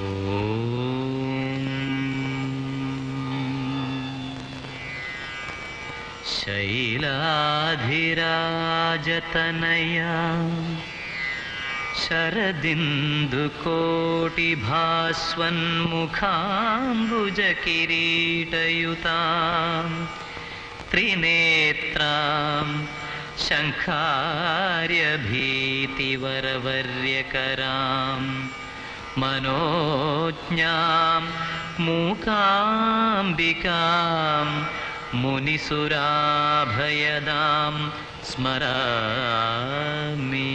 శైలాధిరాజతనయా शरदिन्दुकोटिभास्वन्मुखाम्बुजकिरीटयुतां त्रिनेत्रां शङ्खार्यभीतिवरवर्यकरां मनोज्ञां मूकाम्बिकां मुनिसुराभयदां स्मरामि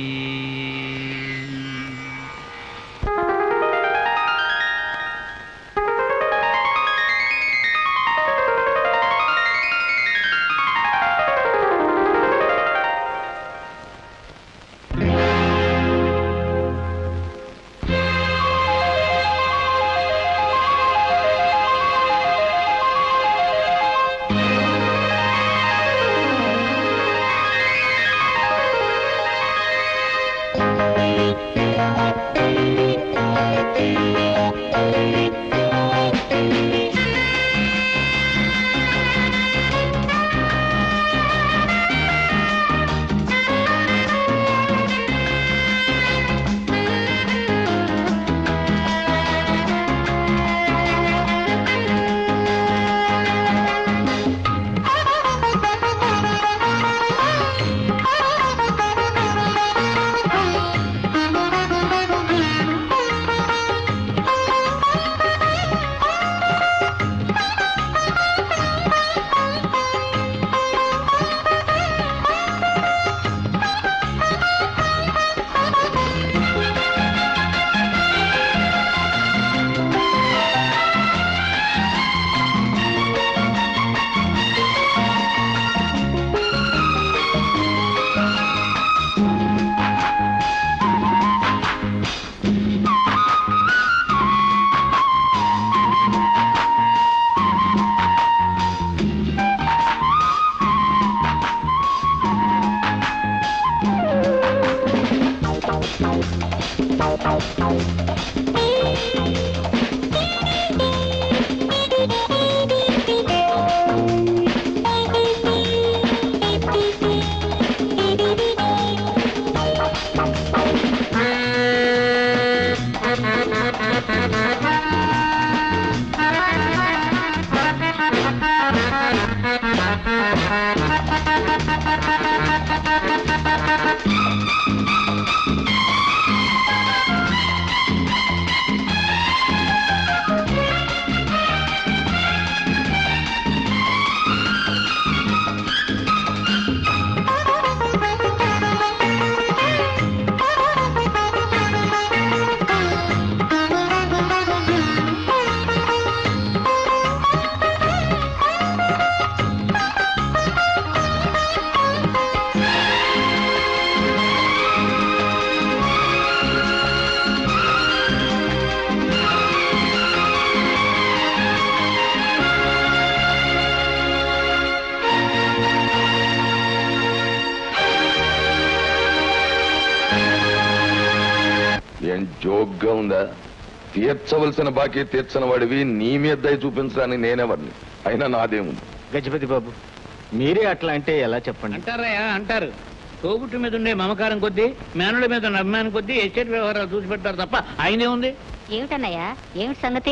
ఏం జోక్గా ఉందా తీర్చవలసిన బాకీ తీర్చని వాడివి నీ మీద దయ చూపించడానికి నేనెవరిని అయినా నాదేముంది గజపతి బాబు మీరే అట్లా అంటే ఎలా చెప్పండి అంటారయ్యా అంటారు తోబుట్టు మీద ఉండే మమకారం కొద్దీ మేనుల మీద ఉన్న అభిమానం కొద్దీ ఎస్టేట్ వ్యవహారాలు చూసి పెడతారు తప్ప ఆయనే ఉంది ఏమిటన్నయ్యా ఏమిటి సంగతి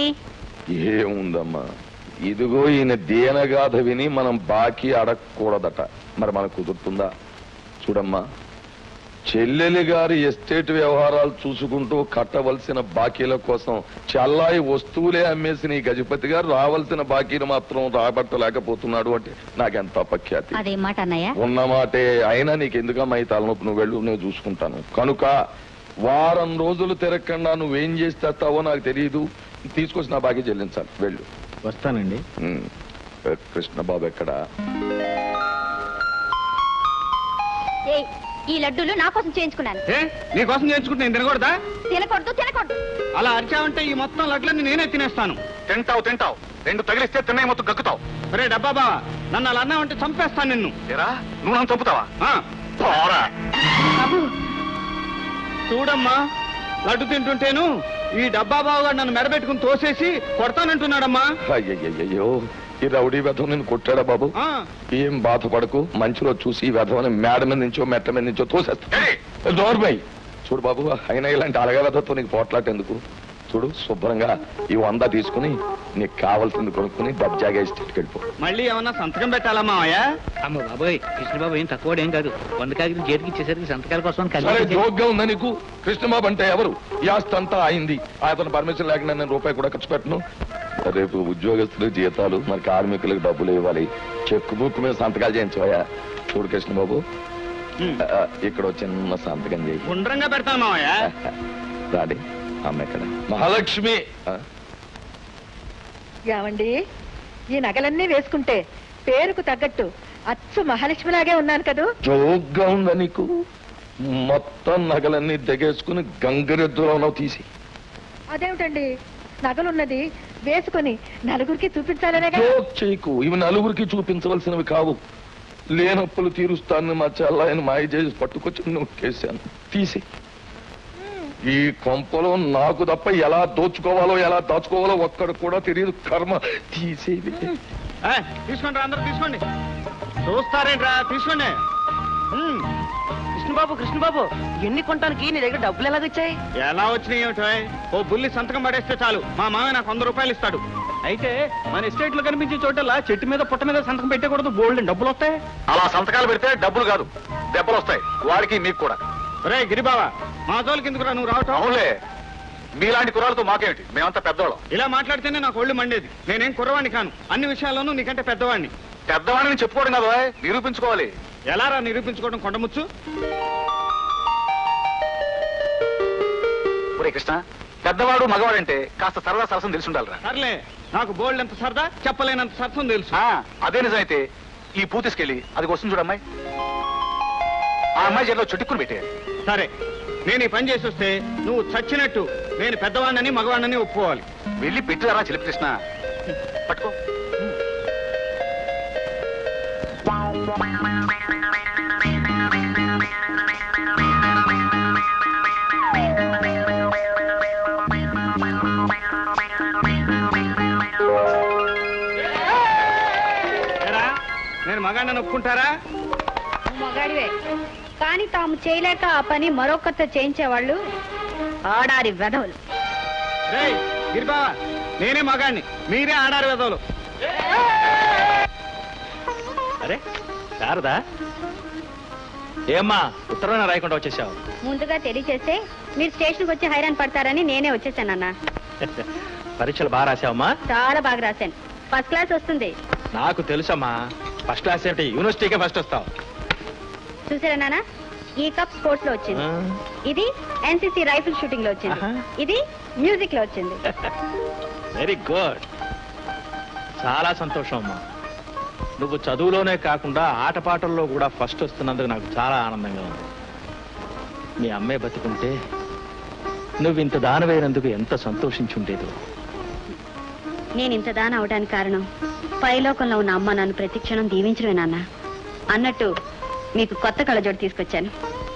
ఏముందమ్మా ఇదిగో ఈయన దీనగాథ విని మనం బాకీ అడగకూడదట మరి మనకు కుదురుతుందా చూడమ్మా చెల్లెలి గారి ఎస్టేట్ వ్యవహారాలు చూసుకుంటూ కట్టవలసిన బాకీల కోసం చల్లాయి వస్తువులే అమ్మేసిన ఈ గజపతి గారు రావాల్సిన బాకీలు మాత్రం రాబట్టలేకపోతున్నాడు అంటే నాకెంత అపఖ్యాతి అదేం మాట అన్నయ్య ఉన్నమాటే అయినా నీకు ఎందుకమ్మా ఈ తలనొప్పి నువ్వు వెళ్ళు నేను చూసుకుంటాను కనుక వారం రోజులు తిరగకుండా నువ్వేం చేసి తెస్తావో నాకు తెలియదు తీసుకొచ్చి నా బాకీ చెల్లించాలి వెళ్ళు వస్తానండి ఉమ్. కృష్ణబాబు ఎక్కడ ఏయ్, ఈ లడ్డూలు నా కోసం చేయించుకున్నాను ఏ నీకోసం చేయించుకుంటే నేను తినకూడదా తినకూడదు తినకూడదు అలా అరిచావంటే ఈ మొత్తం లడ్లన్నీ నేనే తినేస్తాను తింటావు తింటావు రెండు తగిలిస్తే తిన్నాయి మొత్తం గక్కుతావు అరే డబ్బా బావా నన్ను అలా అన్నావంటే చంపేస్తాను నిన్ను ఏరా నువ్వు నన్ను చంపుతావా ఆ, పోరా బాబు చూడమ్మా లడ్డు తింటుంటేను ఈ డబ్బా బావగాడు నన్ను మెడబెట్టుకుని తోసేసి కొడతానంటున్నాడమ్మా అయ్యయ్యో ఈ రౌడీ వెధం నేను కొట్టాడా బాబు ఆ, ఏం బాధపడకు మంచిలో చూసి ఈ వెధవని మేడ మీద నుంచో మెట్ల మీద నుంచో తోసేస్తా ఏయ్! నోర్మై చూడు బాబు అయినా ఇలాంటి అలగా వెధతో నీకు పోట్లాట ఎందుకు చూడు శుభ్రంగా ఈ వంద తీసుకుని నీకు కావాల్సింది కొనుక్కుని దర్జాగా ఇస్టేట్కి వెళ్ళిపో మళ్ళీ ఏమన్నా సంతకం పెట్టాలమ్మా అయ్యా అమ్మ బాబోయ్ కృష్ణబాబు ఏం తక్కువ ఏం కాదు వంద కాగితం చేతికి ఇచ్చేసరికి సంతకాల కోసం సరే కలిసి జోక్గా ఉందా నీకు కృష్ణబాబు అంటే ఎవరు ఈ ఆస్తి అంతా అయింది అతను పర్మిషన్ లేకుండా నేను రూపాయి కూడా ఖర్చు పెట్టను రేపు ఉద్యోగస్తులు జీతాలు మరి కార్మికులకు డబ్బులు ఇవ్వాలి చెక్ బుక్ మీద సంతకాలు చేయించవయ్యా చూడు కృష్ణబాబు ఆ, ఇక్కడ ఓ చిన్న సంతకం చేయి గుండ్రంగా పెడతాను మావయ్య రాడి అమ్మ ఎక్కడ మహాలక్ష్మి ఆ, ఏమండి ఈ నగలన్నీ వేసుకుంటే పేరుకు తగ్గట్టు అచ్చు మహాలక్ష్మిలాగే ఉన్నాను కదూ జోక్గా ఉందా నీకు మొత్తం నగలన్నీ దిగేసుకుని గంగరెద్దులో తీసి అదేమిటండి నగలున్నది వేసుకొని నలుగురికి చూపించాలనే కదా జోక్ చేయకు ఇవి నలుగురికి చూపించవలసినవి కావు లేనప్పులు తీరుస్తానని మా చెల్లాయని మాయ చేసి పట్టుకొచ్చి నొక్కేశాను తీసి ఈ కొంపలో నాకు తప్ప ఎలా దోచుకోవాలో ఎలా దాచుకోవాలో ఒక్కడు కూడా తెలియదు కర్మ తీసేవి ఆ, తీసుకోండి రా అందరూ తీసుకోండి చూస్తారేంట్రా తీసుకోండి ఉమ్, కృష్ణబాబు కృష్ణబాబు ఎన్ని కొనడానికి నీ దగ్గర డబ్బులు ఎలాగొచ్చాయి ఎలా వచ్చినాయి ఏమిటో ఓ బుల్లి సంతకం పడేస్తే చాలు మా మామ నాకు వంద రూపాయలు ఇస్తాడు అయితే మన ఎస్టేట్ లో కనిపించే చోటలా చెట్టు మీద పుట్ట మీద సంతకం పెట్టకూడదు బోల్డ్ డబ్బులు వస్తాయి అలా సంతకాలు పెడితే డబ్బులు కాదు దెబ్బలు వస్తాయి వాడికి మీకు కూడా రే గిరిబావా మా జోలికి ఎందుకురా నువ్వు రావటం అవునులే మీలాంటి కుర్రాలతో మాకేమిటి మేమంతా పెద్దవాళ్ళం ఇలా మాట్లాడితేనే నాకు ఒళ్ళు మండేది నేనేం కుర్రవాణ్ణి కాను అన్ని విషయాల్లోనూ నీకంటే పెద్దవాణ్ణి పెద్దవాడిని చెప్పుకోవడం కదా ఓయ్, నిరూపించుకోవాలి ఎలారా నిరూపించుకోవడం కొండముచ్చు ఒరే కృష్ణ పెద్దవాడు మగవాడంటే కాస్త సరదా సరసం తెలిసి ఉండాలిరా సర్లే నాకు బోల్డ్ ఎంత సరదా చెప్పలేనంత సరసం తెలుసు ఆ, అదే నిజమైతే ఈ పూ తీసుకెళ్ళి అది వస్తుంది చూడమ్మాయి ఆ అమ్మాయి చేతిలో చుట్టుకుని పెట్టేయాలి సరే నేను ఈ పని చేసి వస్తే నువ్వు చచ్చినట్టు నేను పెద్దవాడినని మగవాడినని ఒప్పుకోవాలి వెళ్ళి పెట్టిరారా చిలిపి కృష్ణ పట్టుకో ఏరా, నేను మగాడిని ఒప్పుకుంటారా మగాడివే కానీ తాము చేయలేక ఆ పని మరొకరితో చేయించేవాళ్ళు ఆడారి వెధవులు రేయ్ గిరిబావా నేనే మగాడిని మీరే ఆడారు వెదవులు అరే శారదా ఏమ్మా ఉత్తరమైన రాయకుండా వచ్చేసావు ముందుగా తెలియచేస్తే మీరు స్టేషన్కి వచ్చి హైరాన్ పడతారని నేనే వచ్చేసానన్నా పరీక్షలు బాగా రాసావమ్మా చాలా బాగా రాశాను ఫస్ట్ క్లాస్ వస్తుంది నాకు తెలుసమ్మా ఫస్ట్ క్లాస్ ఏంటి యూనివర్సిటీకే ఫస్ట్ వస్తావు చూసారా నాన్న ఈ కప్ స్పోర్ట్స్ లో వచ్చింది ఇది ఎన్సీసీ రైఫిల్ షూటింగ్ లో వచ్చింది ఆహా. ఇది మ్యూజిక్ లో వచ్చింది వెరీ గుడ్ చాలా సంతోషం అమ్మా నువ్వు చదువులోనే కాకుండా ఆటపాటల్లో కూడా ఫస్ట్ వస్తున్నందుకు నాకు చాలా ఆనందంగా ఉంది మీ అమ్మే బతుకుంటే నువ్వు ఇంత దానవేనందుకు ఎంత సంతోషించుండేదో నేను ఇంత దాన అవడానికి కారణం పైలోకంలో ఉన్న అమ్మ నన్ను ప్రతి క్షణం దీవించడమే నాన్న అన్నట్టు మీకు కొత్త కళ్ళజోడు తీసుకొచ్చాను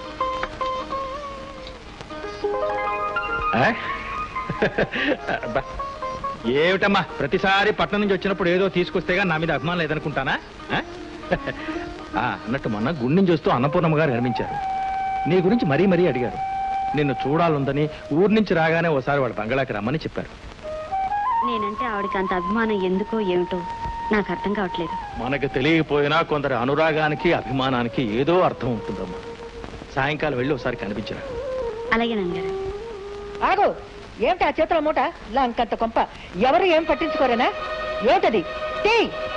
ఆ? అబ్బా. ఏమిటమ్మా ప్రతిసారి పట్నం నుంచి వచ్చినప్పుడు ఏదో తీసుకొస్తేగా నా మీద అభిమానం లేదనుకుంటానా ఆ? ఆ, అన్నట్టు మొన్న గుండె నుంచి వస్తూ అన్నపూర్ణమ్మ గారు కనిపించారు నీ గురించి మరీ మరీ అడిగారు నిన్ను చూడాలందని ఊరి నుంచి రాగానే ఓసారి వాళ్ళ బంగళాకి రమ్మని చెప్పారు నేనంటే ఆవిడకి అంత అభిమానం ఎందుకో ఏమిటో నాకు అర్థం కావట్లేదు మనకు తెలియకపోయినా కొందరి అనురాగానికి అభిమానానికి ఏదో అర్థం ఉంటుందమ్మా సాయంకాలం వెళ్ళి ఒకసారి కనిపించరా అలాగే నాన్నగారు ఆగు ఏమిటి ఆ చేతుల మూట లంకంత కొంప ఎవరు ఏం పట్టించుకోరేనా ఏమిటది తీ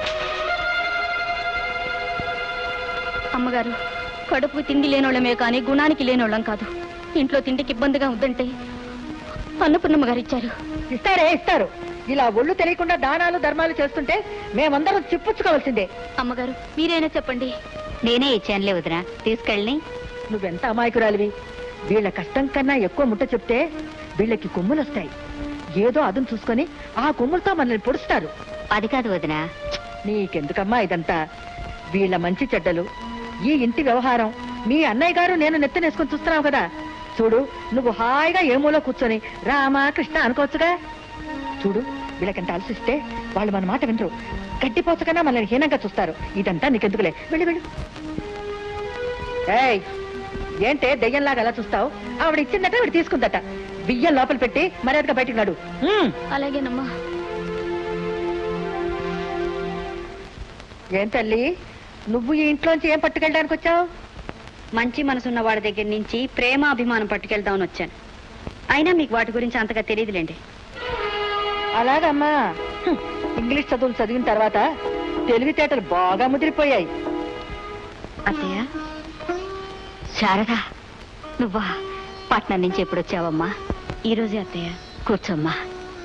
అమ్మగారు కడుపు తిండి లేనోళ్ళమే కానీ గుణానికి లేనోళ్ళం కాదు ఇంట్లో తిండికి ఇబ్బందిగా ఉందంటే అన్నపూర్ణమ్మ గారు ఇచ్చారు ఇస్తారే ఇస్తారు ఇలా ఒళ్ళు తెలియకుండా దానాలు ధర్మాలు చేస్తుంటే మేమందరం చిప్పుచ్చుకోవాల్సిందే అమ్మగారు మీరైనా చెప్పండి నేనే ఇచ్చానులే వదినా తీసుకెళ్ళి నువ్వెంత అమాయకురాలివి వీళ్ళ కష్టం కన్నా ఎక్కువ ముట్ట చెప్తే వీళ్ళకి కొమ్ములు వస్తాయి ఏదో అదును చూసుకొని ఆ కొమ్ములతో మనల్ని పొడుస్తారు అది కాదు వదినా నీకెందుకమ్మా ఇదంతా వీళ్ళ మంచి చెడ్డలు ఈ ఇంటి వ్యవహారం మీ అన్నయ్య గారు నేను నెత్తనేసుకొని చూస్తున్నావు కదా చూడు నువ్వు హాయిగా ఏమూలో కూర్చొని రామా కృష్ణ అనుకోవచ్చుగా చూడు వీళ్ళకంత అలసిస్తే వాళ్ళు మన మాట వినరు గడ్డిపోచకన్నా మనల్ని హీనంగా చూస్తారు ఇదంతా నీకెందుకులే వెళ్ళి వెళ్ళు ఏయ్ ఏంటే దెయ్యంలాగా అలా చూస్తావు ఆవిడ ఇచ్చిందట ఆవిడ తీసుకుందట బియ్యం లోపల పెట్టి మర్యాదగా బయటికి నాడు ఉమ్. అలాగేనమ్మా ఏం తల్లి నువ్వు ఈ ఇంట్లోంచి ఏం పట్టుకెళ్ళడానికి వచ్చావు మంచి మనసున్న వాడి దగ్గర నుంచి ప్రేమ అభిమానం పట్టుకెళ్దామని వచ్చాను అయినా మీకు వాటి గురించి అంతగా తెలియదులేండి అలాగమ్మా హ్మ్. ఇంగ్లీష్ చదువులు చదివిన తర్వాత తెలివితేటలు బాగా ముదిరిపోయాయి అత్తయ్య శారదా నువ్వా పట్నం నుంచి ఎప్పుడు వచ్చావమ్మా ఈరోజే అత్తయ్య కూర్చోమ్మా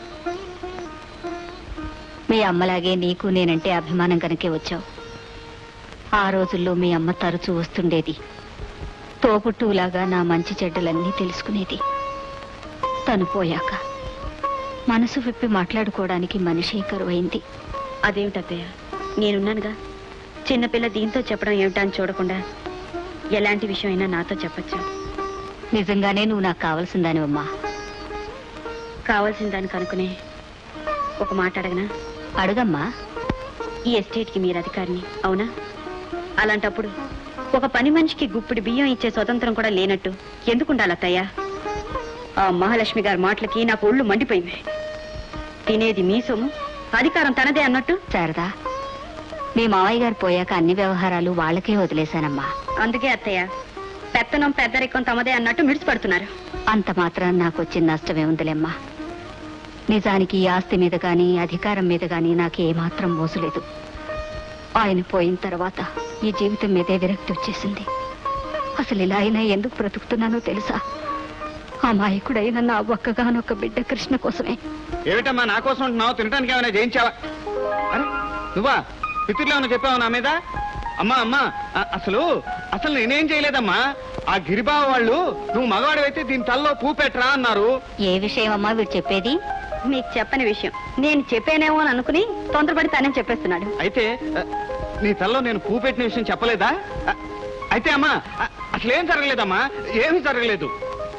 మీ అమ్మలాగే నీకు నేనంటే అభిమానం కనుకే వచ్చావు ఆ రోజుల్లో మీ అమ్మ తరచూ వస్తుండేది తోపుట్టులాగా నా మంచి చెడ్డలన్నీ తెలుసుకునేది తను పోయాక మనసు విప్పి మాట్లాడుకోవడానికి మనిషి కరువైంది అదేమిటత్తయ్య నేనున్నానుగా చిన్నపిల్ల దీంతో చెప్పడం ఏమిటా అని చూడకుండా ఎలాంటి విషయం అయినా నాతో చెప్పచ్చు నిజంగానే నువ్వు నాకు కావాల్సిన దానివమ్మా కావాల్సిన దానికి అనుకునే ఒక మాట అడగనా అడుగమ్మా ఈ ఎస్టేట్కి మీరు అధికారిని అవునా అలాంటప్పుడు ఒక పని మనిషికి గుప్పిడి బియ్యం ఇచ్చే స్వతంత్రం కూడా లేనట్టు ఎందుకుండాలి అత్తయ్య ఆ మహాలక్ష్మి గారి మాటలకి నాకు ఒళ్ళు మండిపోయింది తినేది మీ సొమ్ము అధికారం తనదే అన్నట్టు శారదా మీ మావయ్య గారు పోయాక అన్ని వ్యవహారాలు వాళ్ళకే వదిలేశానమ్మా అందుకే అత్తయ్య పెత్తనం పెద్దరికం తమదే అన్నట్టు మిడిచిపడుతున్నారు అంత మాత్రం నాకు వచ్చిన నష్టమే ఉందిలేమ్మా నిజానికి ఈ ఆస్తి మీద గాని అధికారం మీద గాని నాకు ఏమాత్రం మోసలేదు ఆయన పోయిన తర్వాత ఈ జీవితం మీదే విరక్తి వచ్చేసింది అసలు ఇలా అయినా ఎందుకు బ్రతుకుతున్నానో తెలుసా అమాయకుడైన నా ఒక్కగానొక్క బిడ్డ కృష్ణ కోసమే ఏమిటమ్మా నా కోసం ఉంటున్నావు తినడానికి ఏమైనా చేయించావా అరే నువ్వా పితుర్లు ఏమైనా చెప్పావా నా మీద అమ్మా అమ్మా అ- అసలు అసలు నేనేం చేయలేదమ్మా ఆ గిరిబావ వాళ్ళు నువ్వు మగవాడివైతే దీని తల్లో పూ పెట్టరా అన్నారు ఏ విషయం అమ్మా వీడు చెప్పేది మీకు చెప్పని విషయం నేను చెప్పానేమో అని అనుకుని తొందరపడి తనే చెప్పేస్తున్నాడు అయితే అ, నీ తల్లో నేను పూ పెట్టిన విషయం చెప్పలేదా అ, అయితే అమ్మా అ, అసలేం జరగలేదమ్మా ఏమీ జరగలేదు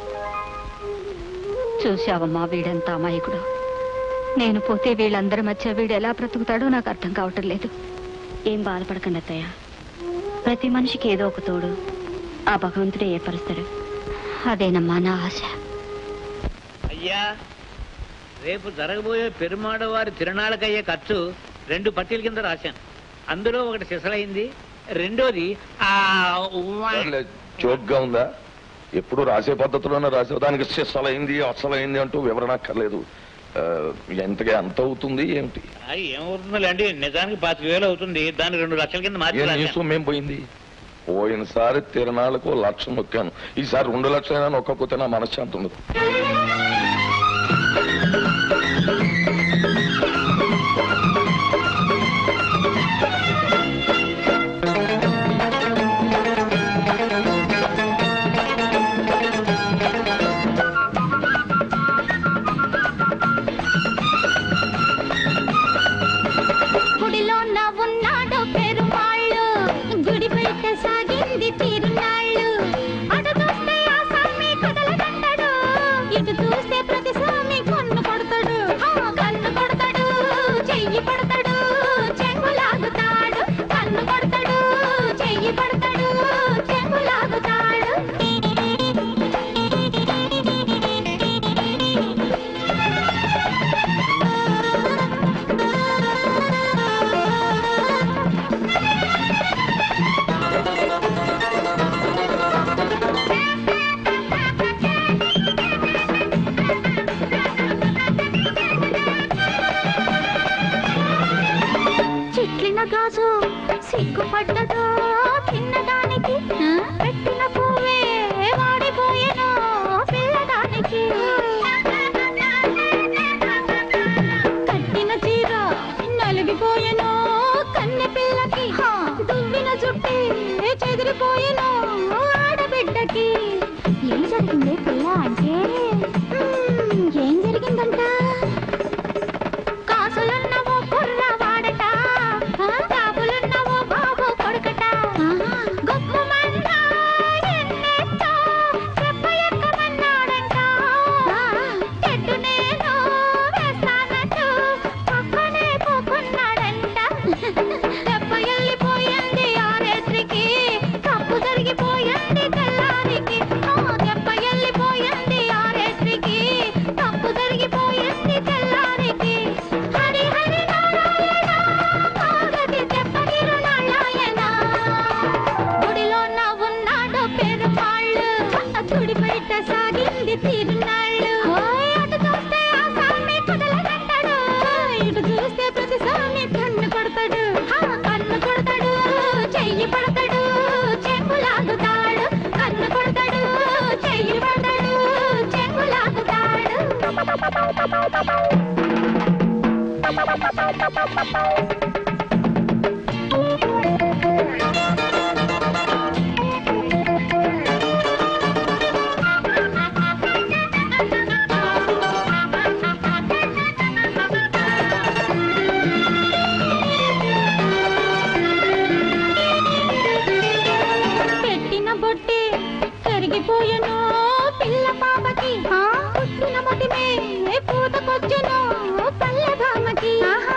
చూశావమ్మా వీడంత అమాయకుడు నేను పోతే వీళ్ళందరి మధ్య వీడు ఎలా బ్రతుకుతాడో నాకు అర్థం కావటం లేదు ఏం బాధపడకండి అత్తయ్య ప్రతి మనిషికి ఏదో ఒక తోడు ఆ భగవంతుడే ఏర్పరుస్తాడు అదేనమ్మా నా ఆశ అయ్యా రేపు జరగబోయే పెరుమాడ వారి తిరణాలకయ్యే ఖర్చు రెండు పట్టీల కింద రాశాను అందులో ఒకటి సిసలైంది రెండోది ఆ ఉవ్వ- సర్లే, జోక్గా ఉందా ఎప్పుడు రాసే పద్ధతిలోనే రాసే దానికి అసలైంది అసలైంది అంటూ వివరణ అక్కర్లేదు ఆ, ఎంతగా ఎంత అవుతుంది ఏమిటి ఆ, ఏమవుతుందండి నిజానికి పాతిక వేలు అవుతుంది దాన్ని రెండు లక్షల కింద మార్చి ఏ రాశాను. నీసు మేం పోయింది పోయినసారి తిరణాలకు లక్ష నొక్కాను ఈసారి రెండు లక్షలైనా నొక్కకపోతే నా మనశ్శాంతి ఉండదు గుడిలో నా ఉన్నాడు పెరుమాళ్ళు గుడి బయట సాగింది తిరునాళ్ళు అటు చూస్తే ఆ స్వామి కదలదంటాడు ఇటు చూస్తే ప్రతి స్వామి కన్ను కొడతాడు ఆ, కన్ను కొడతాడు చెయ్యి పడతాడు చెంగు లాగుతాడు కన్ను కొడతాడు చెయ్యి పడతాడు చెంగు లాగుతాడు చిట్లిన గాజు సిగ్గుపడ్డదో తిన్నదానికి పెట్టిన పువ్వే వాడిపోయేను పిల్లదానికి కట్టిన చీర నలిగిపోయేను కన్నె పిల్లకి దువ్విన జుట్టి చెదిరిపోయేను ఆడబిడ్డకి ఏం జరిగింది పిల్ల అంటే మ్మ్, ఏం జరిగిందంట కాసులున్నవో కుర్రవాడట కాపులున్నవో బాబు కొడుకట గొప్ప మంద ఎన్నెత్తో చెప్ప ఎక్కమని పుట్టి కరిగిపోయెను పిల్ల పాపకి పుట్టిన మొటిమే పూతకొచ్చెను పల్లె భామకి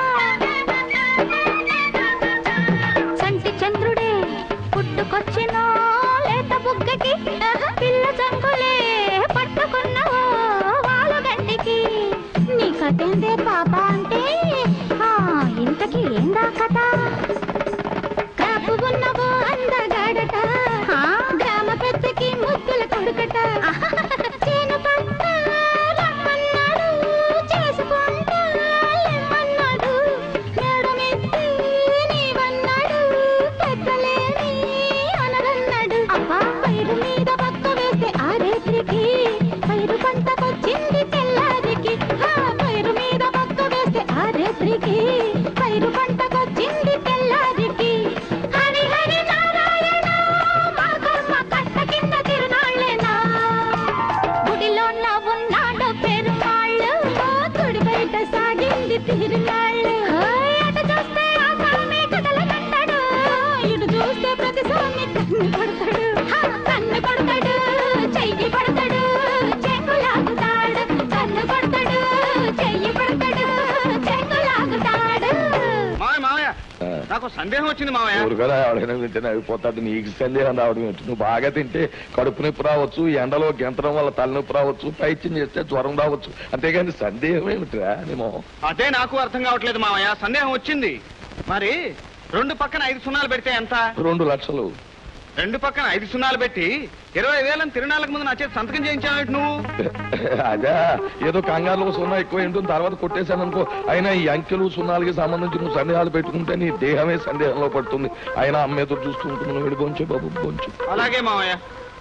సంటి చంద్రుడే పుట్టుకొచ్చెను లేత బుగ్గకి పిల్ల చంకులే పట్టుకున్న వాలుగంటికి నీ కథేందే పాప అంటే ఆ, ఇంతకీ ఏందా కథ కాపు ఉన్నవో అందగాడట గ్రామ పెద్దకి ముద్దుల కొడుకట చేను పక్క రమ్మన్నాడు చేసుకుంటా లేమన్నాడు మేడమెత్తి నీవన్నాడు పెద్దలేని అనరన్నాడు అబ్బా పైరు మీద పక్క వేస్తే ఆ రేత్రికి పైరు పంటకొచ్చింది తెల్లారికి ఆ పైరు మీద పక్క వేస్తే ఆ రేత్రికి పైరు పంటకొచ్చింది తెల్లారికి హరి హరి నారాయణ మా కర్మ కట్ట కింద తిరునాళ్ళేనా గుడిలోన ఉన్నాడు పెరుమాళ్ళు గుడి బయట సాగింది తిరునాళ్ళు అటు చూస్తే ఆ స్వామి కదలనంటాడు ఇటు చూస్తే ప్రతి స్వామి కన్ను కొడతాడు హా, కన్ను కొడతాడు చెయ్యి పడతాడు చెంగు లాగుతాడు కన్ను కొడతాడు చెయ్యి పడతాడు చెంగు లాగుతాడు మావయ్య మావయ్య ఆ. నాకు సందేహం వచ్చింది మావయ్య ఊరు కదా ఎవడైనా తింటేనే అయిపోతాడు నీకు సందేహం రావడం ఏంటి నువ్వు బాగా తింటే కడుపు నొప్పి రావచ్చు ఎండలో గెంతడం వల్ల తలనొప్పి రావచ్చు పైత్యం చేస్తే జ్వరం రావచ్చు అంతేగాని సందేహం ఏమిటిరా నేమో అదే నాకు అర్థం కావట్లేదు మావయ్య సందేహం వచ్చింది మరి రెండు పక్కన ఐదు సున్నాలు పెడితే ఎంత రెండు లక్షలు రెండు పక్కన ఐదు సున్నాలు పెట్టి ఇరవై వేలని తిరునాళ్ళకు ముందు నా చేతి సంతకం చేయించావు నువ్వు అదే ఏదో కంగారులో సున్నా ఎక్కువ ఏంటో తర్వాత కొట్టేశాను అనుకో అయినా ఈ అంకెలు సున్నాలకి సంబంధించి నువ్వు సందేహాలు పెట్టుకుంటే నీ దేహమే సందేహంలో పడుతుంది అయినా అమ్మ ఎదురు చూస్తూ ఉంటుంది నువ్వు వెళ్ళి బొంచు బాబు బొంచు అలాగే మావయ్య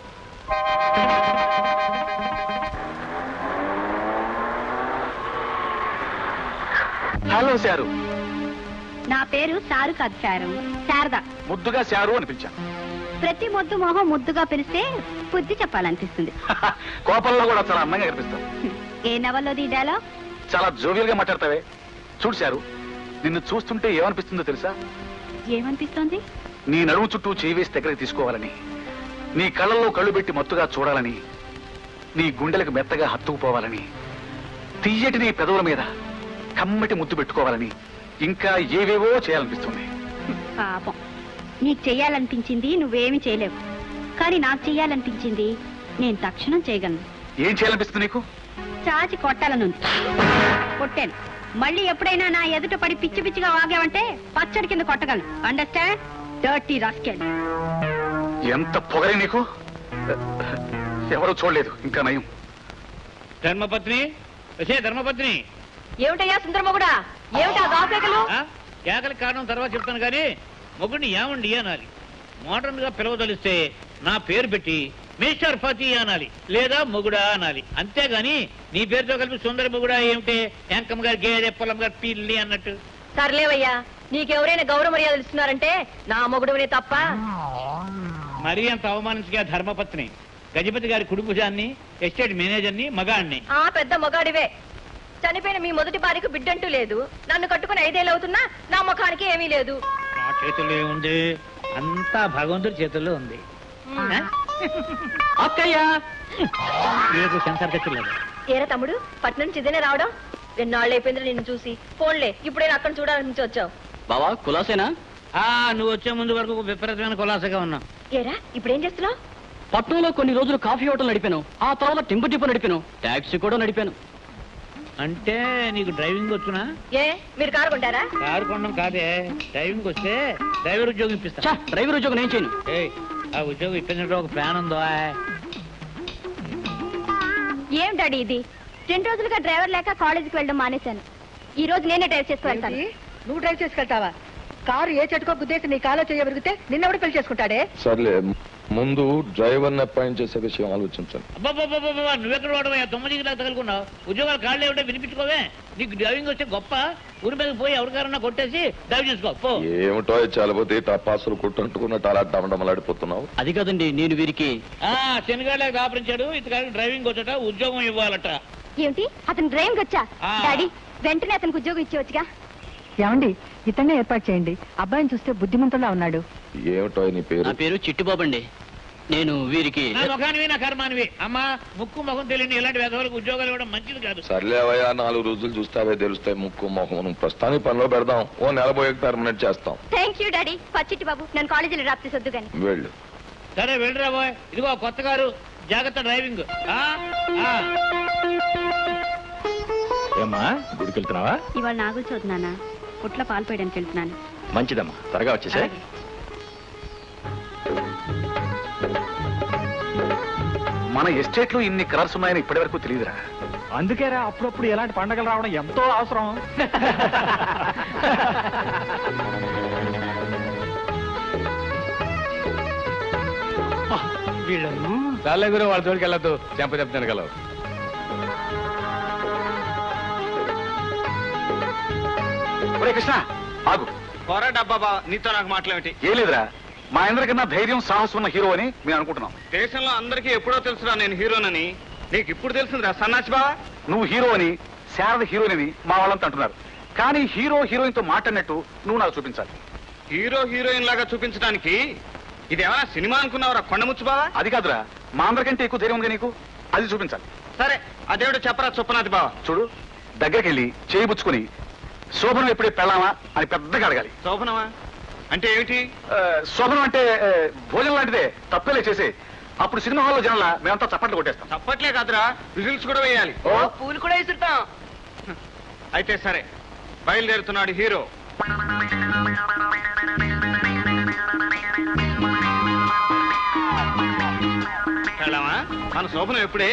హలో శారు నా పేరు సారు కాదు శారు శారద ముద్దుగా శారు అనిపించాను ప్రతి మొద్దు మొహం ముద్దుగా పిలిస్తే బుద్ధి చెప్పాలనిపిస్తుంది కోపంలో కూడా చాలా అందంగా కనిపిస్తావు ఏ నవల్లో డైలాగ్ చాలా జోవియల్ గా మాట్లాడతావే చూడు శారు నిన్ను చూస్తుంటే ఏమనిపిస్తుందో తెలుసా ఏమనిపిస్తోంది నీ నడుము చుట్టూ చేయి వేసి దగ్గరికి తీసుకోవాలని నీ కళ్ళల్లో కళ్ళు పెట్టి మత్తుగా చూడాలని నీ గుండెలకు మెత్తగా హత్తుకుపోవాలని తీయటి నీ పెదవుల మీద కమ్మటి ముద్దు పెట్టుకోవాలని ఇంకా ఏవేవో చేయాలనిపిస్తుంది పాపం నీకు చెయ్యాలనిపించింది నువ్వేమి చేయలేవు కానీ నాకు చెయ్యాలనిపించింది నేను తక్షణం చేయగలను ఏం చేయాలనిపిస్తుంది నీకు చాచి కొట్టాలనుంది కొట్టాను మళ్ళీ ఎప్పుడైనా నా ఎదుట పడి పిచ్చి పిచ్చిగా వాగావంటే పచ్చడి కింద కొట్టగలను అండర్స్టాండ్ డర్టీ రాస్కెల్ ఎంత పొగరే నీకు ఎవరు చూడలేదు ఇంకా నయం ధర్మపత్ని వచ్చే ధర్మపత్ని ఏమిటయ్యా సుందరమగుడా ఏమిటా దాపేకలు ఆ? కేకలి కారణం తర్వాత చెప్తాను కానీ మొగుడిని ఏమండి అనాలి మోడర్న్ గా పిలవదలిస్తే నా పేరు పెట్టి మిస్టర్ పతి అనాలి లేదా మొగుడా అనాలి అంతేగాని నీ పేరుతో కలిపి సుందర మొగుడా ఏమిటి వెంకమ్మ గారి గేదె పొలం గారి పిల్లి అన్నట్టు సర్లేవయ్యా నీకెవరైనా గౌరవ మర్యాదలు ఇస్తున్నారంటే నా మొగుడునే తప్ప మరీ అంత అవమానించగా ధర్మపత్ని గజపతి గారి కుడుపుజాన్ని ఎస్టేట్ మేనేజర్ని మగాణ్ణి ఆ పెద్ద మొగాడివే చనిపోయిన మీ మొదటి భార్యకు బిడ్డంటూ లేదు నన్ను కట్టుకుని ఐదేళ్ళు అవుతున్నా నా ముఖానికి ఏమీ లేదు నా చేతుల్లో ఏముంది అంతా భగవంతుడి చేతుల్లో ఉంది ఆ? అక్కయ్యా రేపు సెన్సార్ తెచ్చలేదు ఏరా తమ్ముడు పట్నం నుంచి ఇదేనే రావడం ఎన్నాళ్ళు అయిపోయింది నిన్ను చూసి ఫోన్లే ఇప్పుడైనా అక్కడ చూడాలని వచ్చావు బావా కులాసేనా ఆ నువ్వు వచ్చే ముందు వరకు విపరీతమైన కులాసగా ఉన్నా ఏరా ఇప్పుడేం చేస్తున్నావు పట్నంలో కొన్ని రోజులు కాఫీ హోటల్ నడిపాను ఆ తర్వాత టింపు టిప్పు నడిపాను టాక్సీ కూడా నడిపాను అంటే నీకు డ్రైవింగ్ వచ్చునా ఏ మీరు కారు కొంటారా కారు కొనడం కాదే డ్రైవింగ్ వస్తే డ్రైవర్ ఉద్యోగం ఇప్పిస్తా ఛా, డ్రైవర్ ఉద్యోగం నేను చేయను ఏయ్, ఆ ఉద్యోగం ఇప్పించడం ఒక ప్లాన్ ఉందో ఏం డాడీ ఇది రెండు రోజులుగా డ్రైవర్ లేక కాలేజీకి వెళ్ళడం మానేశాను ఈ రోజు నేనే డ్రైవ్ చేసుకు వెళ్తాను ఏంటి? నువ్వు డ్రైవ్ చేసుకెళ్తావా కారు ఏ చెట్టుకో గుద్దేసి నీ కాలో చేయబరిగితే నిన్నెవడు పెళ్లి చేసుకుంటాడే సర్లే ముందు డ్రైవర్ని అపాయింట్ చేసే విషయం ఆలోచించండి అబ్బాబ్బాబ్బా నువ్వెక్కడ వాడవయ్యా తొమ్మిది గిలా తగులుకున్నావు ఉద్యోగాలు కాళ్ళు ఏమిటో వినిపించుకోవే నీకు డ్రైవింగ్ వస్తే గొప్ప ఊరి మీద పోయి ఎవరికారన్నా కొట్టేసి డ్రైవ్ చేసుకో పో ఏమిటో చలపోతే టపాసులు కుట్టంటుకున్నట్టు అలా డమడమలాడిపోతున్నావు అది కాదండి నేను వీరికి ఆ శనిగాళ్ళకి దాపరించాడు ఇతగాడికి డ్రైవింగ్ వచ్చట ఉద్యోగం ఇవ్వాలట ఏమిటి అతను డ్రైవింగ్ వచ్చా ఆ. డాడీ వెంటనే అతనికి ఉద్యోగం ఇచ్చేవచ్చుగా ఏమండి ఇతన్నే ఏర్పాటు చేయండి అబ్బాయిని చూస్తే బుద్ధిమంతులా ఉన్నాడు ఏమిటో నీ నా పేరు పేరు చిట్టుబాబు అండి నేను వీరికి నా ముఖానివి నా కర్మానివి అమ్మా ముక్కు ముఖం తెలియని ఇలాంటి వేదవులకు ఉద్యోగాలు ఇవ్వడం మంచిది కాదు సర్లేవయ్యా నాలుగు రోజులు చూస్తావే తెలుస్తాయి ముక్కు మొహం నువ్వు ప్రస్తుతానికి పనిలో పెడదాం ఓ నెల పోయాక పర్మనెంట్ చేస్తాం థ్యాంక్ యూ డాడీ పచ్చిటి బాబు నన్ను కాలేజీలో డ్రాప్ చేసొద్దు గాని వెళ్ళు సరే వెళ్ళరా బాయ్ ఇదిగో కొత్త గారు జాగ్రత్త డ్రైవింగ్ ఆ? ఆ. ఏమ్మా గుడికి వెళ్తున్నావా ఇవాళ నాగులు చదువుతున్నానా పుట్ల పాలు పోయడానికి వెళ్తున్నాను మంచిదమ్మా త్వరగా వచ్చేసా మన ఎస్టేట్ లో ఇన్ని కలర్స్ ఉన్నాయని ఇప్పటి వరకు తెలియదురా అందుకేరా అప్పుడప్పుడు ఇలాంటి పండగలు రావడం ఎంతో అవసరం వీళ్ళను చాలే గురు వాళ్ళ జోలికి వెళ్ళొద్దు చెంప చెప్తాను కలవు ఒరే కృష్ణ ఆగు పోరా డబ్బా బావ నీతో నాకు మాటలేమిటి ఏ లేదురా మా అందరికన్నా ధైర్యం సాహసం ఉన్న హీరో అని మేము అనుకుంటున్నాం దేశంలో అందరికీ ఎప్పుడో తెలుసురా నేను హీరోనని నీకు ఇప్పుడు తెలిసిందిరా సన్నాసి బావా నువ్వు హీరో అని శారద హీరోయిన్ అని మా వాళ్ళంతా అంటున్నారు కానీ హీరో హీరోయిన్ తో మాట్లాడినట్టు నువ్వు నాకు చూపించాలి హీరో హీరోయిన్ లాగా చూపించడానికి ఇదేమైనా సినిమా అనుకున్నావురా కొండముచ్చు బావా అది కాదురా మా అందరికంటే ఎక్కువ ధైర్యం ఉంది నీకు అది చూపించాలి సరే అదేవిడో చెప్పరా చుప్పనాథి బావా చూడు దగ్గరికి వెళ్ళి చేయి పుచ్చుకుని శోభనం ఎప్పుడే పెళ్ళామా అని పెద్దగా అడగాలి శోభనమా అంటే ఏమిటి ఆ, శోభనం అంటే ఆ, భోజనం లాంటిదే తప్పేలే చేసే అప్పుడు సినిమా హాల్లో జనాల మేమంతా చప్పట్లు కొట్టేస్తాం తప్పట్లే కాదురా విజిల్స్ కూడా వేయాలి ఓ పూలు కూడా వేసుంటాం అయితే సరే బయలుదేరుతున్నాడు హీరో వెళ్దామా మన శోభనం ఎప్పుడే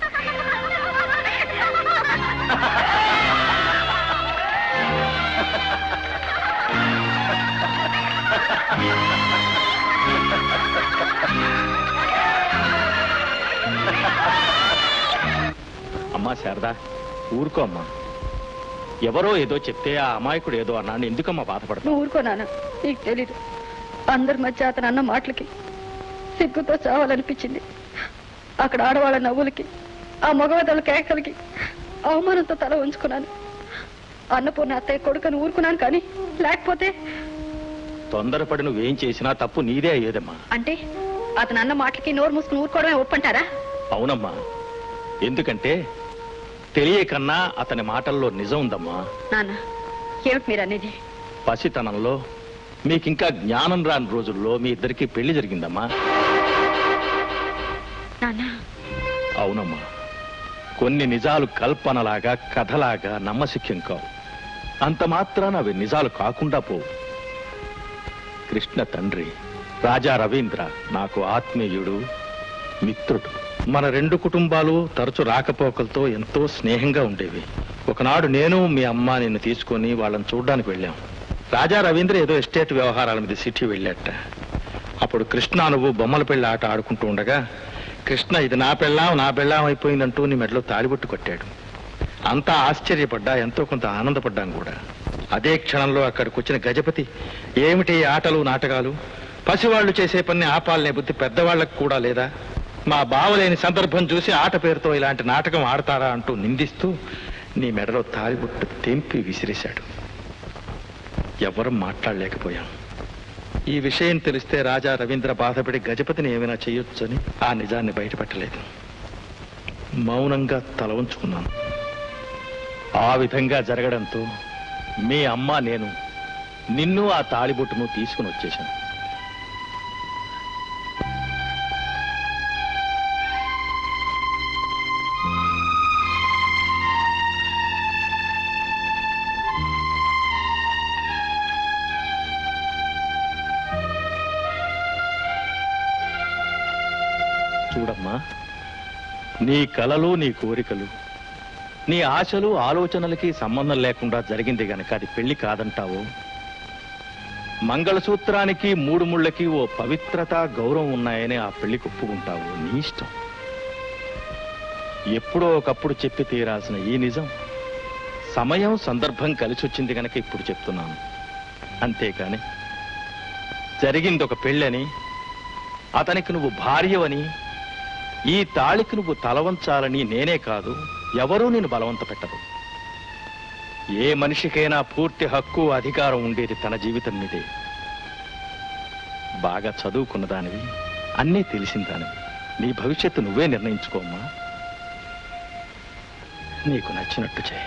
అమ్మా శారదా ఊరుకో అమ్మా ఎవరో ఏదో చెప్తే ఆ అమాయకుడు ఏదో అన్నాను ఎందుకమ్మా బాధపడతావు నువ్వు ఊరుకోనానా నీకు తెలీదు అందరి మధ్య అతను అన్న మాటలకి సిగ్గుతో చావాలనిపించింది అక్కడ ఆడవాళ్ళ నవ్వులకి ఆ మగవదల కేకలకి అవమానంతో తల ఉంచుకున్నాను అన్నపూర్ణ అత్తయ్య కొడుకని ఊరుకున్నాను కానీ లేకపోతే తొందరపడి నువ్వేం చేసినా తప్పు నీదే అయ్యేదమ్మా అంటే అతను అన్న మాటలకి నోరు మూసుకుని ఊరుకోవడమే ఒప్పంటారా అవునమ్మా ఎందుకంటే తెలియకన్నా అతని మాటల్లో నిజం ఉందమ్మా నాన్న ఏమిటి మీరు అనేది పసితనంలో మీకింకా జ్ఞానం రాని రోజుల్లో మీ ఇద్దరికి పెళ్లి జరిగిందమ్మా నాన్న అవునమ్మా కొన్ని నిజాలు కల్పనలాగా కథలాగా నమ్మశక్యం కావు అంత మాత్రాన అవి నిజాలు కాకుండా పోవు కృష్ణ తండ్రి రాజా రవీంద్ర నాకు ఆత్మీయుడు మిత్రుడు మన రెండు కుటుంబాలు తరచు రాకపోకలతో ఎంతో స్నేహంగా ఉండేవి ఒకనాడు నేను మీ అమ్మ నిన్ను తీసుకొని వాళ్ళని చూడడానికి వెళ్ళాం రాజా రవీంద్ర ఏదో ఎస్టేట్ వ్యవహారాల మీద సిటీ వెళ్ళాట అప్పుడు కృష్ణ నువ్వు బొమ్మల పెళ్లి ఆట ఆడుకుంటూ ఉండగా కృష్ణ ఇది నా పెళ్ళాం నా పెళ్ళాం అయిపోయిందంటూ నీ మెడలో తాలిబొట్టు కొట్టాడు అంతా ఆశ్చర్యపడ్డా ఎంతో కొంత ఆనందపడ్డాం కూడా అదే క్షణంలో అక్కడికి వచ్చిన గజపతి ఏమిటి ఈ ఆటలు నాటకాలు పసివాళ్లు చేసే పని ఆపాలనే బుద్ధి పెద్దవాళ్లకు కూడా లేదా మా బావలేని సందర్భం చూసి ఆట పేరుతో ఇలాంటి నాటకం ఆడతారా అంటూ నిందిస్తూ నీ మెడలో తాలిబొట్టు తెంపి విసిరేశాడు ఎవరం మాట్లాడలేకపోయాం ఈ విషయం తెలిస్తే రాజా రవీంద్ర బాధపడి గజపతిని ఏమైనా చేయొచ్చని ఆ నిజాన్ని బయటపెట్టలేదు మౌనంగా తల ఉంచుకున్నాను ఆ విధంగా జరగడంతో మీ అమ్మ నేను నిన్ను ఆ తాళిబొట్టును తీసుకుని వచ్చేశాను చూడమ్మా నీ కలలు నీ కోరికలు నీ ఆశలు ఆలోచనలకి సంబంధం లేకుండా జరిగింది గనక అది పెళ్లి కాదంటావు మంగళసూత్రానికి మూడు ముళ్ళకి ఓ పవిత్రత గౌరవం ఉన్నాయని ఆ పెళ్లికి ఒప్పుకుంటావు నీ ఇష్టం ఎప్పుడో ఒకప్పుడు చెప్పి తీరాల్సిన ఈ నిజం సమయం సందర్భం కలిసి వచ్చింది గనక ఇప్పుడు చెప్తున్నాను అంతేకాని జరిగింది ఒక పెళ్ళని అతనికి నువ్వు భార్యవని ఈ తాళికి నువ్వు తలవంచాలని నేనే కాదు ఎవరూ నేను బలవంత పెట్టరు ఏ మనిషికైనా పూర్తి హక్కు అధికారం ఉండేది తన జీవితం మీదే బాగా చదువుకున్న దానివి అన్నీ తెలిసిందాను నీ భవిష్యత్తు నువ్వే నిర్ణయించుకోమ్మా నీకు నచ్చినట్టు చేయి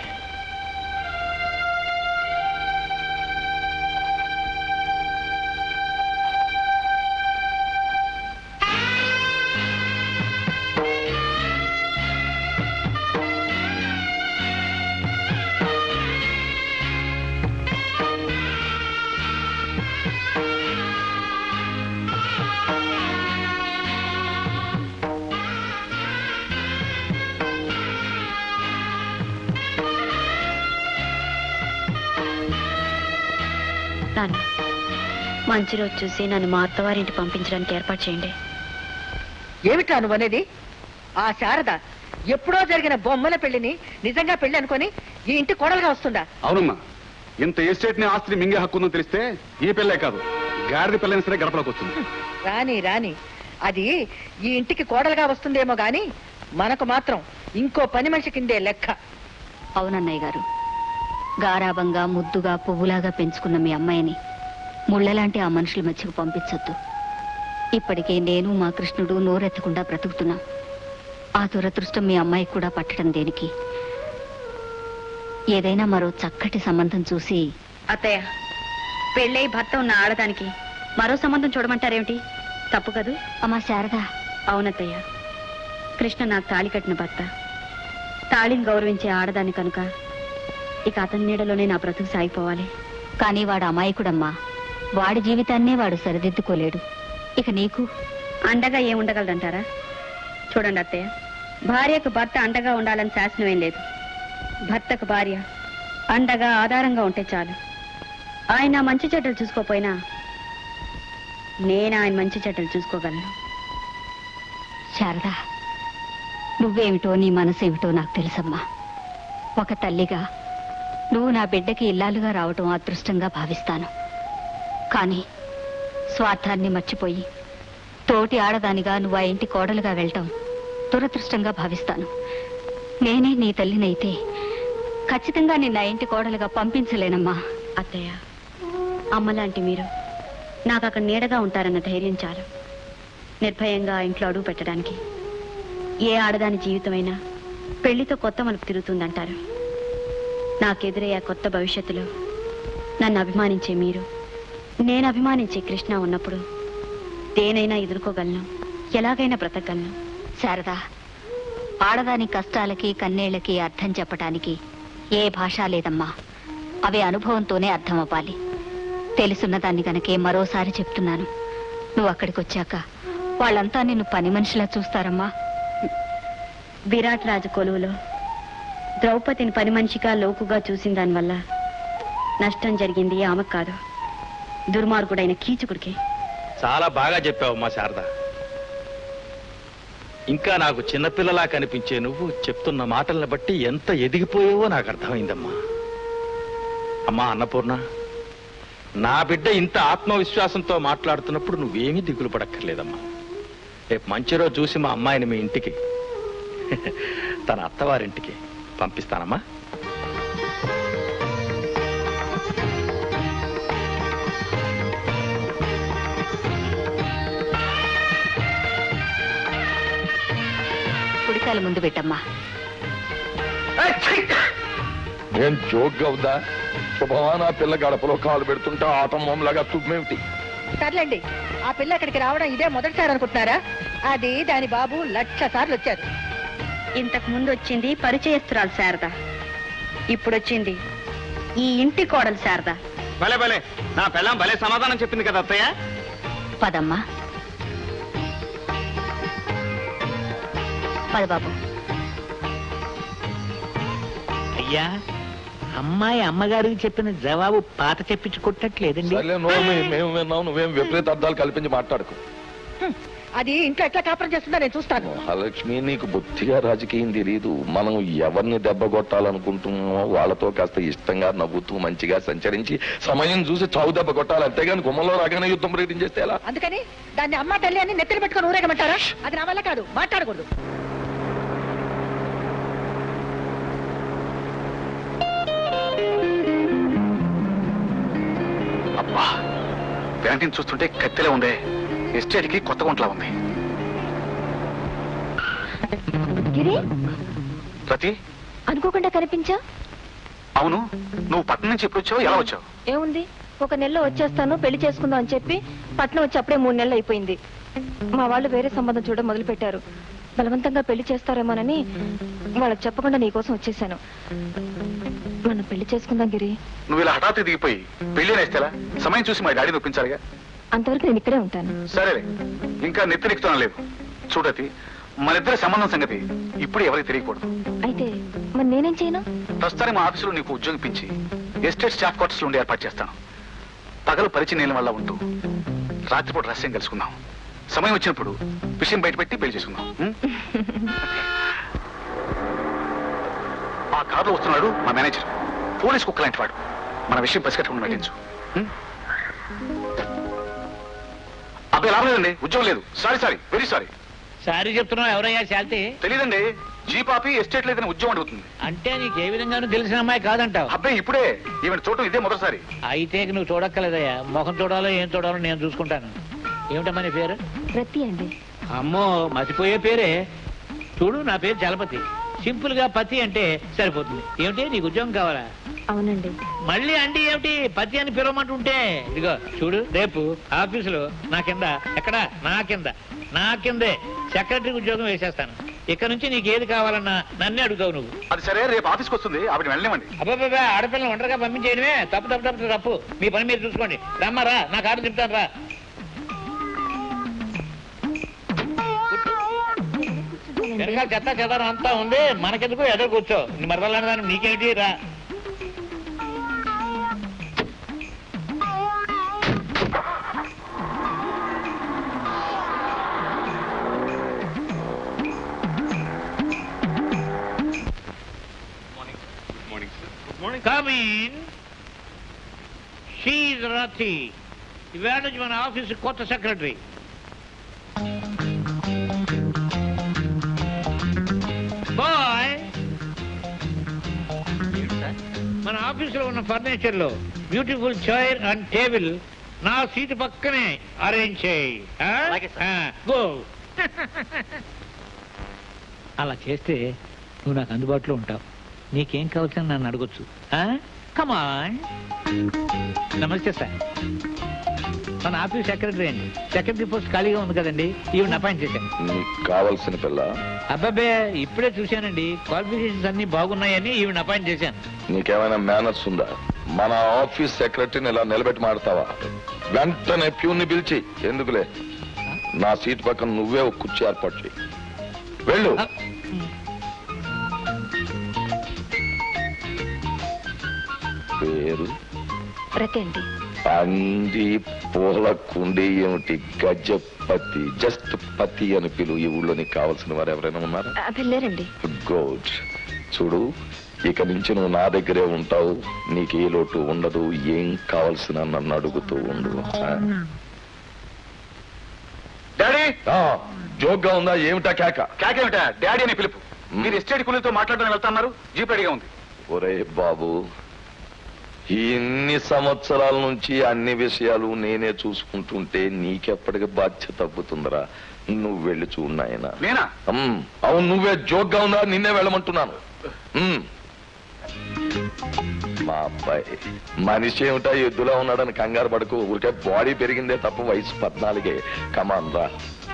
నాన్న మంచి రోజు చూసి నన్ను మా అత్తవారింటి పంపించడానికి ఏర్పాటు చేయండి ఏమిట్రా నువ్వు అనేది ఆ శారద ఎప్పుడో జరిగిన బొమ్మల పెళ్లిని నిజంగా పెళ్లి అనుకొని ఈ ఇంటి కోడలుగా వస్తుందా అవునమ్మా ఇంత ఎస్టేట్ ని ఆస్తిని మింగే హక్కు ఉందని తెలిస్తే ఈ పిల్లే కాదు గాడిద పిల్లైనా సరే గడపలోకి వస్తుంది రాని రాని అది ఈ ఇంటికి కోడలుగా వస్తుందేమో గాని మనకు మాత్రం ఇంకో పని మనిషి కిందే లెక్క అవునన్నయ్య గారు గారాబంగా ముద్దుగా పువ్వులాగా పెంచుకున్న మీ అమ్మాయిని ముళ్ళలాంటి ఆ మనుషుల మధ్యకు పంపించొద్దు ఇప్పటికే నేను మా కృష్ణుడు నోరెత్తకుండా బ్రతుకుతున్నాం ఆ దురదృష్టం మీ అమ్మాయికి కూడా పట్టడం దేనికి ఏదైనా మరో చక్కటి సంబంధం చూసి అత్తయ్య పెళ్ళై భర్త ఉన్న ఆడదానికి మరో సంబంధం చూడమంటారేమిటి తప్పు కదూ అమ్మా శారద అవునత్తయ్య కృష్ణ నాకు తాళి కట్టిన భర్త తాళిని గౌరవించే ఆడదాన్ని కనుక ఇక అతని నీడలోనే నా బ్రతుకు సాగిపోవాలి కానీ వాడు అమాయకుడమ్మా వాడి జీవితాన్నే వాడు సరిదిద్దుకోలేడు ఇక నీకు అండగా ఏం ఉండగలదంటారా చూడండి అత్తయ్య భార్యకు భర్త అండగా ఉండాలని శాసనం ఏం లేదు భర్తకు భార్య అండగా ఆధారంగా ఉంటే చాలు ఆయన మంచి చెడ్డలు చూసుకోపోయినా నేను ఆయన మంచి చెడ్డలు చూసుకోగలను శారద నువ్వేమిటో నీ మనసేమిటో నాకు తెలుసమ్మా ఒక తల్లిగా నువ్వు నా బిడ్డకి ఇల్లాలుగా రావటం అదృష్టంగా భావిస్తాను కానీ స్వార్థాన్ని మర్చిపోయి తోటి ఆడదానిగా నువ్వు ఆ ఇంటి కోడలుగా వెళ్ళటం దురదృష్టంగా భావిస్తాను నేనే నీ తల్లినైతే ఖచ్చితంగా నిన్న ఆ ఇంటి కోడలుగా పంపించలేనమ్మా అత్తయ్య అమ్మలాంటి మీరు నాకు అక్కడ నీడగా ఉంటారన్న ధైర్యం చాలు నిర్భయంగా ఆ ఇంట్లో అడుగు పెట్టడానికి ఏ ఆడదాని జీవితమైనా పెళ్లితో కొత్త మలుపు తిరుగుతుందంటారు నాకెదురయ్యే ఆ కొత్త భవిష్యత్తులో నన్ను అభిమానించే మీరు నేను అభిమానించే కృష్ణ ఉన్నప్పుడు దేనైనా ఎదుర్కోగలను ఎలాగైనా బ్రతకగలను శారదా ఆడదాని కష్టాలకి కన్నీళ్లకి అర్థం చెప్పటానికి ఏ భాష లేదమ్మా అవి అనుభవంతోనే అర్థం అవ్వాలి తెలుసున్న దాన్ని గనకే మరోసారి చెప్తున్నాను నువ్వు అక్కడికి వచ్చాక వాళ్ళంతా నిన్ను పని మనిషిలా చూస్తారమ్మా విరాట్ రాజు కొలువులో ద్రౌపదిని పని మనిషిగా లోకుగా చూసిన దానివల్ల నష్టం జరిగింది ఆమెకు కాదు దుర్మార్గుడైన కీచుకుడికి చాలా బాగా చెప్పావమ్మా శారద ఇంకా నాకు చిన్నపిల్లలా కనిపించే నువ్వు చెప్తున్న మాటలను బట్టి ఎంత ఎదిగిపోయావో నాకు అర్థమైందమ్మా అమ్మా అన్నపూర్ణ నా బిడ్డ ఇంత ఆత్మవిశ్వాసంతో మాట్లాడుతున్నప్పుడు నువ్వేమీ దిగులు పడక్కర్లేదమ్మా రేపు మంచి రోజు చూసి మా అమ్మాయిని మీ ఇంటికి తన అత్తవారింటికి పంపిస్తానమ్మా కుడికాల ముందు పెట్టమ్మా ఏం జోక్ అవుదా శుభమాన పిల్ల గడపలో కాలు పెడుతుంటే ఆటంబంలాగా తుమ్మేమిటి సర్లేండి ఆ పిల్ల ఇక్కడికి రావడం ఇదే మొదటిసారి అనుకుంటున్నారా అది దాని బాబు లక్ష సార్లు వచ్చారు ఇంతకు ముందు వచ్చింది పరిచయస్తురాలు శారద ఇప్పుడు వచ్చింది ఈ ఇంటి కోడలు శారద భలే భలే నా పెళ్ళం భలే సమాధానం చెప్పింది కదా అత్తయ్య పదమ్మా పద బాబు అయ్యా అమ్మాయి అమ్మగారికి చెప్పిన జవాబు పాత చెప్పించి కొట్టట్లేదండి సర్లే నువ్వు మే- మేము విన్నావు నువ్వేం విపరీత అర్థాలు కల్పించి మాట్లాడుకో అది ఇంట్లో ఎట్లా కాపురం చేస్తుందో నేను చూస్తాను మహాలక్ష్మి నీకు బుద్ధిగా రాజకీయం తెలియదు మనం ఎవరిని దెబ్బ కొట్టాలనుకుంటున్నామో వాళ్ళతో కాస్త ఇష్టంగా నవ్వుతూ మంచిగా సంచరించి సమయం చూసి చావు దెబ్బ కొట్టాలి అంతేగాని గుమ్మలో రాగానే యుద్ధం ప్రకటించేస్తే ఎలా అందుకని దాన్ని అమ్మ తల్లి అని నెత్తిన పెట్టుకొని ఊరేగమంటారా అది నా వల్ల కాదు మాట్లాడకూడదు అబ్బా ప్యాంటీని చూస్తుంటే కత్తెలే ఉందే ఎస్టేట్కి కొత్త గుంట్లా ఉంది గిరి రతి అనుకోకుండా కనిపించా అవును నువ్వు పట్నం నుంచి ఎప్పుడు వచ్చావు ఎలా వచ్చావు ఏముంది ఒక నెలలో వచ్చేస్తాను పెళ్లి చేసుకుందాం అని చెప్పి పట్నం వచ్చి అప్పుడే మూడు నెలలు అయిపోయింది మా వాళ్ళు వేరే సంబంధం చూడడం మొదలు పెట్టారు బలవంతంగా పెళ్లి చేస్తారేమోనని వాళ్ళకి చెప్పకుండా నీకోసం వచ్చేసాను మనం పెళ్లి చేసుకుందాం గిరి నువ్వు ఇలా హఠాత్తు దిగిపోయి పెళ్లి నేస్తేలా సమయం చూసి మా డాడీని ఒప్పించాలిగా అంతవరకు నేను ఇక్కడే ఉంటాను సరేలే ఇంకా నెత్తిరెక్కుతాను లేదు చూడతి మన ఇద్దరి సంబంధం సంగతి ఇప్పుడు ఎవరికి తెలియకూడదు అయితే మరి నేనేం చేయను ప్రస్తుతానికి మా ఆఫీసులో నీకు ఉద్యోగం ఇప్పించి ఎస్టేట్ స్టాఫ్ క్వార్టర్స్ నుండి ఏర్పాటు చేస్తాను పగలు పరిచయ నీళ్ళ వల్ల ఉంటూ రాత్రిపూట రహస్యం కలుసుకుందాం సమయం వచ్చినప్పుడు విషయం బయటపెట్టి పెళ్లి చేసుకుందాం ఉం? ఆ కారులో వస్తున్నాడు మా మేనేజర్ పోలీస్ కుక్క లాంటి వాడు మన విషయం పసిగట్టకుండా నటించు ఉం? అబ్బాయి లాభం లేదండి ఉద్యోగం లేదు sorry sorry very sorry sorry చెప్తున్నావు ఎవరయ్యా శాంతి తెలియదండి జీపాపి ఎస్టేట్ లేదని ఉద్యోగం అడుగుతుంది అంటే నీకు ఏ విధంగానూ తెలిసిన అమ్మాయి కాదంటావు అబ్బాయి ఇప్పుడే ఈవెన్ చూడటం ఇదే మొదటిసారి అయితే ఇక నువ్వు చూడక్కర్లేదయ్యా ముఖం చూడాలో ఏం చూడాలో నేను చూసుకుంటాను ఏమిటమ్మా నీ పేరు ప్రతి అండి అమ్మో మర్చిపోయే పేరే చూడు నా పేరు చలపతి సింపుల్ గా పతి అంటే సరిపోతుంది ఏమిటి నీకు ఉద్యోగం కావాలా అవునండి మళ్ళీ అంటే ఏమిటి పతి అని పిలవమంటుంటే ఇదిగో చూడు రేపు ఆఫీసులో నా కింద ఎక్కడ నా కింద నా కిందే సెక్రటరీ ఉద్యోగం వేసేస్తాను ఇక్కడ నుంచి నీకు ఏది కావాలన్నా నన్నే అడుగుతావు నువ్వు అది సరే రేపు ఆఫీస్కి వస్తుంది ఆవిడ వెళ్ళనివ్వండి అబ్బాబా ఆడపిల్లని ఒంటరిగా పంపించేయడమే తప్పు తప్పు తప్పు తప్పు మీ పని మీరు చూసుకోండి రమ్మరా నా కారు చెప్తాను రా వెనకాల చెత్త చెదారం అంతా ఉంది మనకెందుకు ఎదురు కూర్చో మరదలని దాన్ని నీకేంటి రా Come in. She's Rati. ఇవాళ నుంచి మన ఆఫీస్ కొత్త సెక్రటరీ బాయ్ మన ఆఫీసులో ఉన్న ఫర్నిచర్ లో బ్యూటిఫుల్ చైర్ అండ్ టేబుల్ నా సీటు పక్కనే అరేంజ్ చేయి గో అలా చేస్తే నువ్వు నాకు అందుబాటులో ఉంటావు నీకేం కావాల్సిన నన్ను అడగొచ్చు కమాన్ నమస్తే సార్ మన ఆఫీస్ సెక్రటరీ అండి సెక్రటరీ పోస్ట్ ఖాళీగా ఉంది కదండి ఈవిడ అపాయింట్ చేశాను నీకు కావలసిన పిల్ల అబ్బాబే ఇప్పుడే చూశానండి క్వాలిఫికేషన్స్ అన్ని బాగున్నాయని ఈవిడ అపాయింట్ చేశాను నీకేమైనా మేనర్స్ ఉందా మన ఆఫీస్ సెక్రటరీని ఇలా నిలబెట్టి మాడతావా వెంటనే ప్యూన్ని పిలిచి ఎందుకులే నా సీట్ పక్కన నువ్వే ఒక కుర్చీ ఏర్పాటు చేయి వెళ్ళు పేరు ప్రతి అండి అంది పూల కుండి ఏమిటి గజపతి జస్ట్ పతి అని పిలువు ఈ ఊళ్ళో నీకు కావాల్సిన వారు ఎవరైనా ఉన్నారా అవి లేరండి గుడ్ చూడు ఇక నుంచి నువ్వు నా దగ్గరే ఉంటావు నీకు ఏ లోటు ఉండదు ఏం కావాల్సిన నన్ను అడుగుతూ ఉండు ఆ? డాడీ ఆ, జోక్గా ఉందా ఏమిటా కేక కాకేమిటా డాడీ అని పిలుపు మీరు ఎస్టేట్ కూలీతో మాట్లాడడం వెళ్తున్నారు జీప్ రెడీగా ఉంది ఒరే బాబు ఇన్ని సంవత్సరాల నుంచి అన్ని విషయాలు నేనే చూసుకుంటుంటే నీకెప్పటికి బాధ్యత తగ్గుతుందిరా నువ్వు వెళ్ళి చూడు నాయనా నేనా ఉమ్, అవును నువ్వే జోక్గా ఉందా నిన్నే వెళ్ళమంటున్నాను ఉమ్. మా అబ్బాయి మనిషి ఏమిటా ఎద్దులా ఉన్నాడని కంగారు పడకు ఊరికే బాడీ పెరిగిందే తప్ప వయసు పద్నాలుగే కమాన్ రా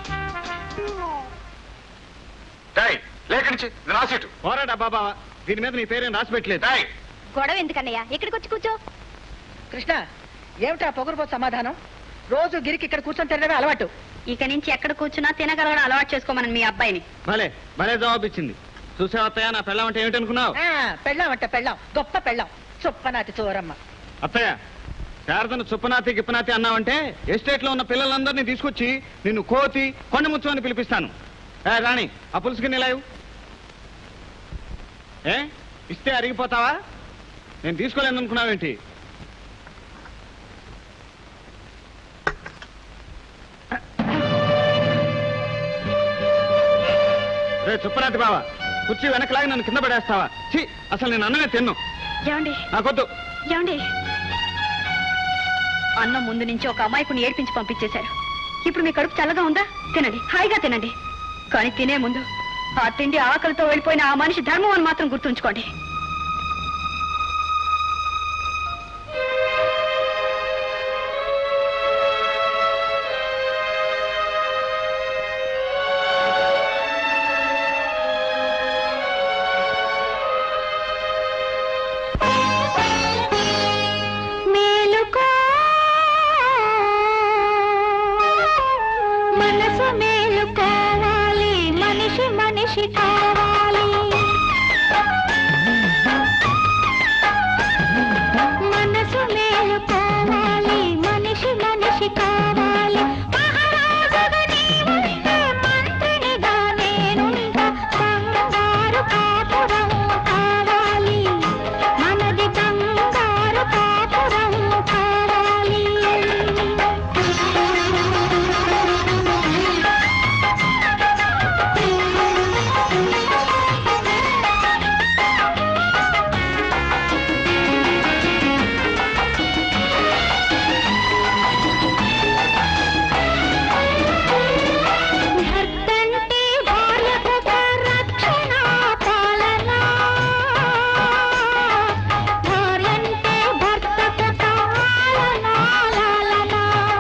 డాయ్ లేక నుంచి ఇది నా సీటు పోరాడా బాబా దీని మీద నీ పేరేం రాసి పెట్టలేదు డాయ్ గొడవ ఎందుకన్నయ్యా ఇక్కడికి వచ్చి కూర్చో కృష్ణ ఏమిటా పొగరుపోతు సమాధానం రోజు గిరికి ఇక్కడ కూర్చొని తినడమే అలవాటు ఇక నుంచి ఎక్కడ కూర్చున్నా తినగలవడం అలవాటు చేసుకోమని మీ అబ్బాయిని భలే భలే జవాబు ఇచ్చింది చూసావత్తయ్య నా పిల్లం అంటే ఏమిటనుకున్నావు ఆ, పెళ్ళాం అంట పెళ్ళాం గొప్ప పెళ్ళాం చొప్పనాటి చోరమ్మ అత్తయ్య శారదను చుప్పనాతి గిప్పనాతి అన్నావంటే ఎస్టేట్ లో ఉన్న పిల్లలందరినీ తీసుకొచ్చి నిన్ను కోతి కొండముచ్చు అని పిలిపిస్తాను ఏ రాణి ఆ పులుసుకి నిలాయు ఏ ఇస్తే అరిగిపోతావా నేను తీసుకోలేను అనుకున్నావేంటి రే చుప్పనాతి బావా కుర్చీ వెనకలాగి నన్ను కింద పడేస్తావా ఛీ అసలు నేను అన్నమే తిన్ను ఏమండి నాకొద్దు ఏమండి అన్నం ముందు నుంచి ఒక అమాయకుని ఏడ్పించి పంపించేశారు ఇప్పుడు మీ కడుపు చల్లగా ఉందా తినండి హాయిగా తినండి కానీ తినే ముందు ఆ తిండి ఆకలితో వెళ్ళిపోయిన ఆ మనిషి ధర్మం అని మాత్రం గుర్తుంచుకోండి మేలుకో మనసు మేలుకోవాలి మనిషి మనిషి కావాలి మనసు మేలుకోవాలి మనిషి మనిషి కావాలి మహారాజుగా నీవుంటే మంత్రినిగా నేనుంటా బంగారు కాపురం కావాలి మనది బంగారు కాపురం కావాలి భర్తంటే భార్యకు రక్షణ పాలన భార్యంటే భర్తకు పాలన లాలన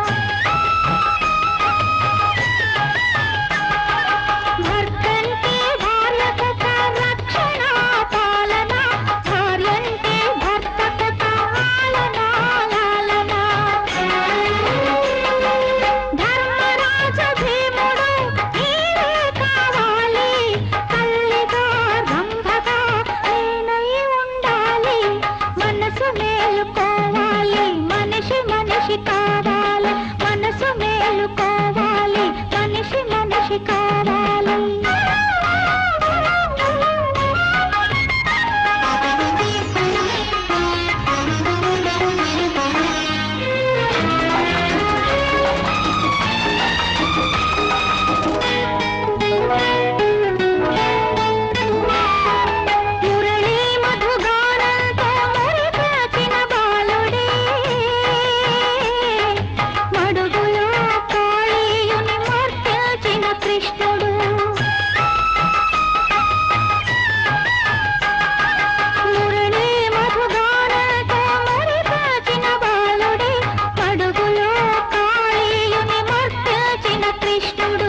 భర్తంటే భార్యకు రక్షణ పాలన భార్యంటే భర్తకు పాలన లాలన ధర్మరాజు భీముడు నీవే కావాలి తల్లిగా రంభగా నేనై ఉండాలి మనసు మేలుకోవాలి మనిషి మనిషి కావాలి మనసు మేలుకోవాలి మనిషి మనిషి కావాలి మురళీ మధుగానంతో మురిపాచిన బాలుడే మడుగులో కాళీయుని మర్తిల్చిన కృష్ణుడు మురళీ మధుగానంతో మురిపాచిన బాలుడే మడుగులో కాళీయుని మర్తిల్చిన కృష్ణుడు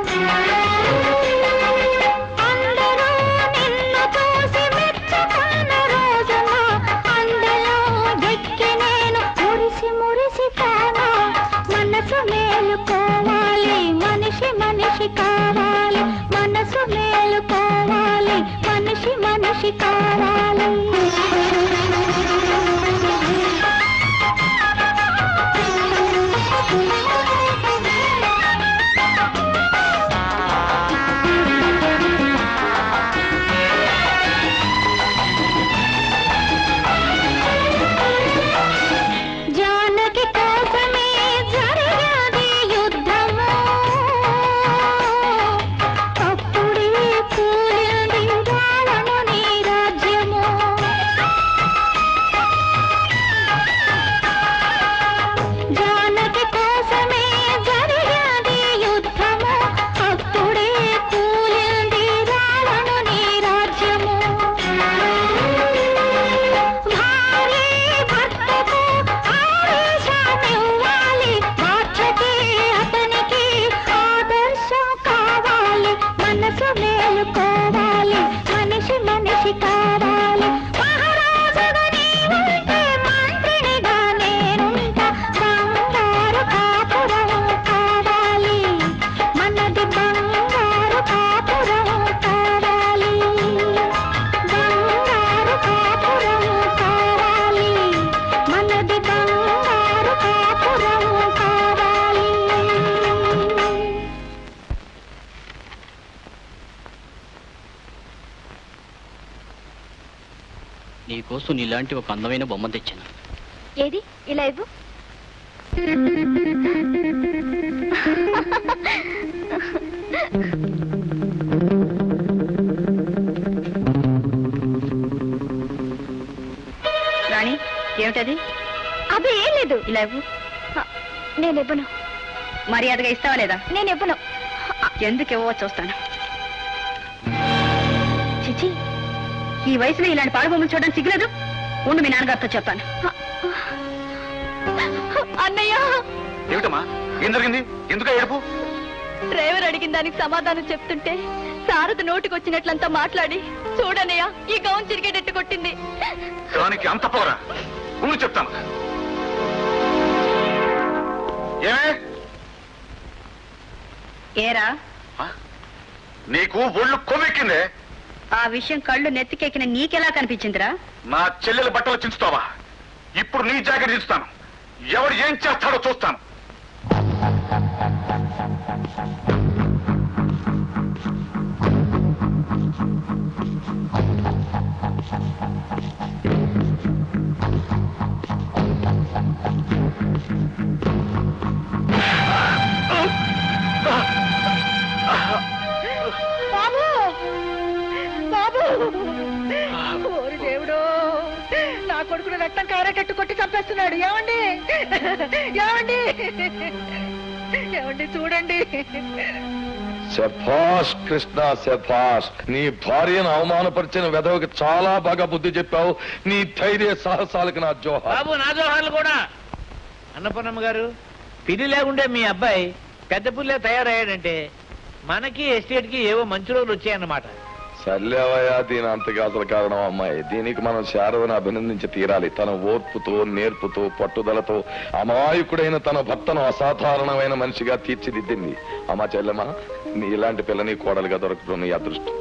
అందరూ నిన్ను చూసి మెచ్చుకున్న రోజున అందలో ఎక్కి నేను మురిసి మురిసి కానా మనసు మేలుకోవాలి మనిషి మనిషి కావాలి మనసు మేలుకోవాలి మనిషి మనిషి కావాలి జానకి కోసమే జరిగేది యుద్ధము అప్పుడే కూలింది రావణుని రాజ్యము జానకి కోసమే జరిగేది యుద్ధము అప్పుడే కూలింది రావణుని రాజ్యము భార్య భర్తకు ఆవేశాన్నివ్వాలి బాధ్యతే అతనికి ఆదర్శం కావాలి మనసు మేలుకోవాలి మనిషి మనిషి కావాలి మహారాజుగా నీవుంటే మంత్రినిగా నేనుంటా బంగారు కాపురం కావాలి మనది బంగారు కాపురం కావాలి బంగారు కాపురం కావాలి మనది బంగారు కాపురం కావాలి నీకోసం నీలాంటి ఒక అందమైన బొమ్మ తెచ్చాను ఏది ఇలా ఇవ్వు రాణి ఏమిటది అబ్బే ఏం లేదు ఇలా ఇవ్వు నేను ఇవ్వను మర్యాదగా ఇస్తావా లేదా నేను ఇవ్వను ఎందుకు ఇవ్వవో చూస్తాను చిచి ఈ వయసులో ఇలాంటి పాడుబొమ్మలు చూడడం సిగ్గులేదు ఉండు మీ నాన్నగారితో చెప్తాను అన్నయ్య ఏమిటమ్మా ఏం జరిగింది ఎందుకు ఏడుపు డ్రైవర్ అడిగిన దానికి సమాధానం చెప్తుంటే శారద నోటికి వచ్చినట్లంతా మాట్లాడి చూడనయ్య ఈ గౌన్ చిరిగేటట్టు కొట్టింది దానికి అంత పోరా ఉండు చెప్తాను ఏమే ఏరా నీకు ఒళ్ళు కొవ్వెక్కిందే ఆ విషయం కళ్ళు నెత్తికెక్కిన నీకెలా కనిపించిందిరా నా చెల్లెల బట్టలు చించుతావా ఇప్పుడు నీ జాకెట్ చించుతాను ఎవడు ఏం చేస్తాడో చూస్తాను బాబు బాబు ఓరి దేవుడు నా కొడుకును రక్తం కారేటట్టు కొట్టి చంపేస్తున్నాడు ఏమండి ఏమండి ఏమండి చూడండి శభాష్ కృష్ణ శభాష్ నీ భార్యను అవమానపరిచిన వెధవకి చాలా బాగా బుద్ధి చెప్పావు నీ ధైర్య సాహసాలకు నా జోహార్ బాబు నా జోహార్లు కూడా అన్నపూర్ణమ్మ గారు పిల్లి లేకుంటే మీ అబ్బాయి పెద్ద పుల్లే తయారయ్యాడంటే మనకి ఎస్టేట్ కి ఏవో మంచి రోజులు వచ్చాయన్నమాట సర్లేవయ్యా దీని అంతగా అసలు కారణం అమ్మాయి దీనికి మనం శారదను అభినందించి తీరాలి తన ఓర్పుతో నేర్పుతో పట్టుదలతో అమాయకుడైన తన భర్తను అసాధారణమైన మనిషిగా తీర్చిదిద్దింది అమ్మా చెల్లెమ్మా నీ ఇలాంటి పిల్లని కోడలుగా దొరకడం నీ అదృష్టం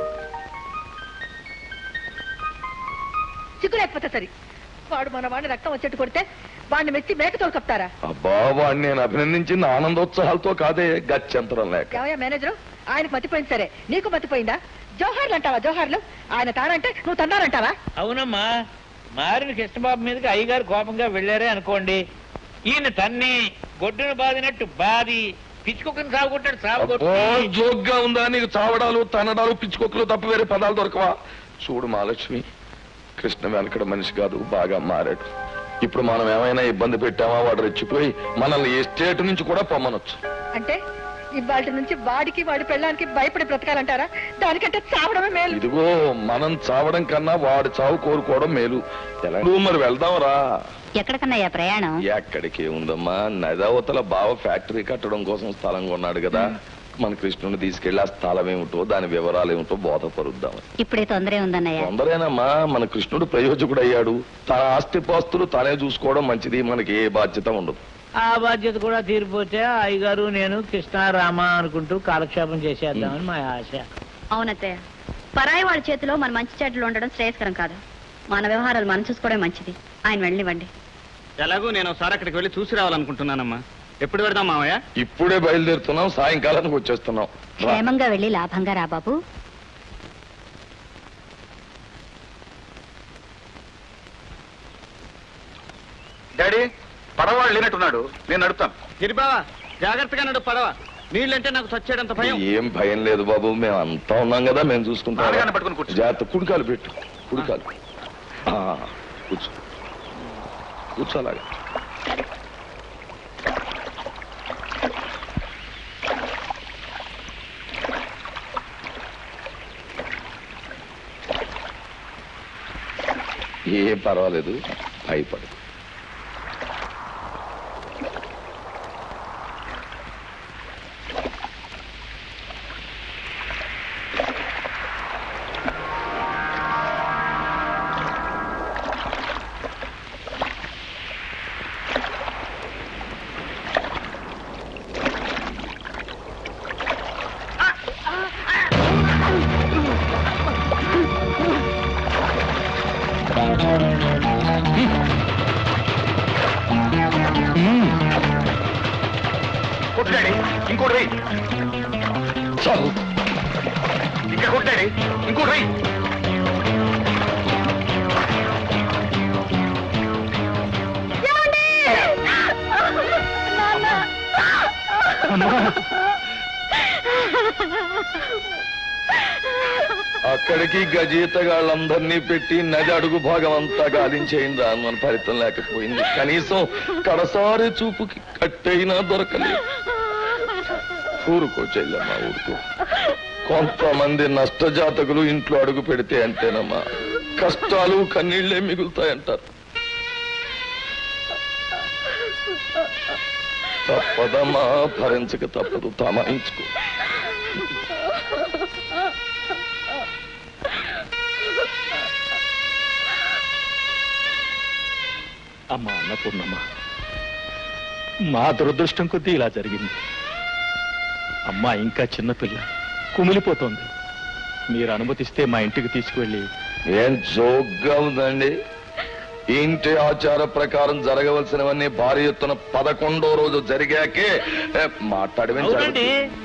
సిగ్గు లేకపోతే సరి వాడు మన వాడిని రక్తం వచ్చేట్టు కొడితే వాడిని మెచ్చి మేకతోలు కప్తారా అబ్బా వాడిని నేను అభినందించింది ఆనందోత్సాహాలతో కాదే గత్యంతరం లేక ఏమయ్యా మేనేజరు ఆయనకు మతిపోయింది సరే నీకు మతిపోయిందా జోహార్లు అంటావా జోహార్లు ఆయన తానంటే నువ్వు తన్నారంటావా అవునమ్మా మారిన కృష్ణబాబు మీదకి అయ్యగారు కోపంగా వెళ్ళారే అనుకోండి ఈయన తన్ని గొడ్డును బాదినట్టు బాది పిచ్చుకొక్కని సాగుకుంటాడు అబ్బో సాగుకొట్టి జోక్గా ఉందా నీకు చావడాలు తనడాలు పిచ్చుకొక్కలు తప్ప వేరే పదాలు దొరకవా చూడు మహాలక్ష్మి కృష్ణ వెనకడ మనిషి కాదు బాగా మారాడు ఇప్పుడు మనం ఏమైనా ఇబ్బంది పెట్టామా వాడు రెచ్చిపోయి మనల్ని ఏ స్టేట్ నుంచి కూడా పొమ్మనొచ్చు అంటే ఇవాటి నుంచి వాడికి వాడి పెళ్ళానికి భయపడి బ్రతకాలంటారా దానికంటే చావడమే మేలు ఇదిగో మనం చావడం కన్నా వాడు చావు కోరుకోవడం మేలు ఎలా మరి వెళ్దాంరా ఎక్కడికన్నయ్యా ప్రయాణం ఎక్కడికి ఉందమ్మా నదవతల బావ ఫ్యాక్టరీ కట్టడం కోసం స్థలం కొన్నాడు కదా మన కృష్ణుని తీసుకెళ్లి ఆ స్థలం ఏమిటో దాని వివరాలు ఏమిటో బోధపరుద్దాం ఇప్పుడే తొందరే ఉందన్నయ్య తొందరేనమ్మా మన కృష్ణుడు ప్రయోజకుడు అయ్యాడు తన ఆస్తి పాస్తులు తానే చూసుకోవడం మంచిది మనకి ఏ బాధ్యత ఉండదు ఆ బాధ్యత కూడా తీరిపోతే అయ్యగారు నేను కృష్ణ రామ అనుకుంటూ కాలక్షేపం చేసేద్దామని మా ఆశ అవునత్తయ్య పరాయి వాళ్ళ చేతిలో మన మంచి చెడ్డలు ఉండడం శ్రేయస్కరం కాదు మన వ్యవహారాలు మనం చూసుకోవడం మంచిది ఆయన వెళ్ళనివ్వండి ఎలాగో నేను ఒకసారి అక్కడికి వెళ్ళి చూసి రావాలనుకుంటున్నానమ్మా ఎప్పుడు పెడదాం మామయ్య ఇప్పుడే బయలుదేరుతున్నాం సాయంకాలానికి వచ్చేస్తున్నాం రా. క్షేమంగా వెళ్ళి లాభంగా రా బాబు డాడీ పడవాళ్ళు లేనట్టున్నాడు నేను నడుపుతాను గిరిబావా జాగ్రత్తగా నడు పడవ నీళ్ళంటే నాకు చచ్చేటంత భయం ఏం భయం లేదు బాబు మేము అంతా ఉన్నాం కదా మేము చూసుకుంటాం నాన్నగారిని పట్టుకొని కూర్చో. జాగ్రత్త కుడికాలు పెట్టు కుడికాలు ఆ, కూర్చో కూర్చో అలాగా ఏం పర్వాలేదు భయపడు కొట్టు డాడీ ఇంకోటి వెయ్యి చాలు ఇక్కడ కొట్టు డాడీ ఇంకోటి వెయ్యి అక్కడికి గజీతగాళ్ళందరినీ పెట్టి నది అడుగు భాగం అంతా గాలించేయిందా మన ఫలితం లేకపోయింది కనీసం కడసారి చూపుకి కట్టయినా దొరకలేదు ఊరుకో చెల్లెమ్మా ఊరుకో కొంతమంది నష్టజాతకులు ఇంట్లో అడుగు పెడితే అంతేనమ్మా కష్టాలు కన్నీళ్లే మిగులుతాయంటారు తప్పదమ్మా భరించక తప్పదు తమాయించుకో అమ్మా అన్నపూర్ణమ్మ మా దురదృష్టం కొద్దీ ఇలా జరిగింది అమ్మా ఇంకా చిన్నపిల్ల కుమిలిపోతోంది మీరు అనుమతిస్తే మా ఇంటికి తీసుకువెళ్ళి ఏం జోక్గా ఉందండి ఇంటి ఆచార ప్రకారం జరగవలసినవన్నీ భారీ ఎత్తున పదకొండో రోజు జరిగాకే ఏ, మాట్లాడమే అవునండి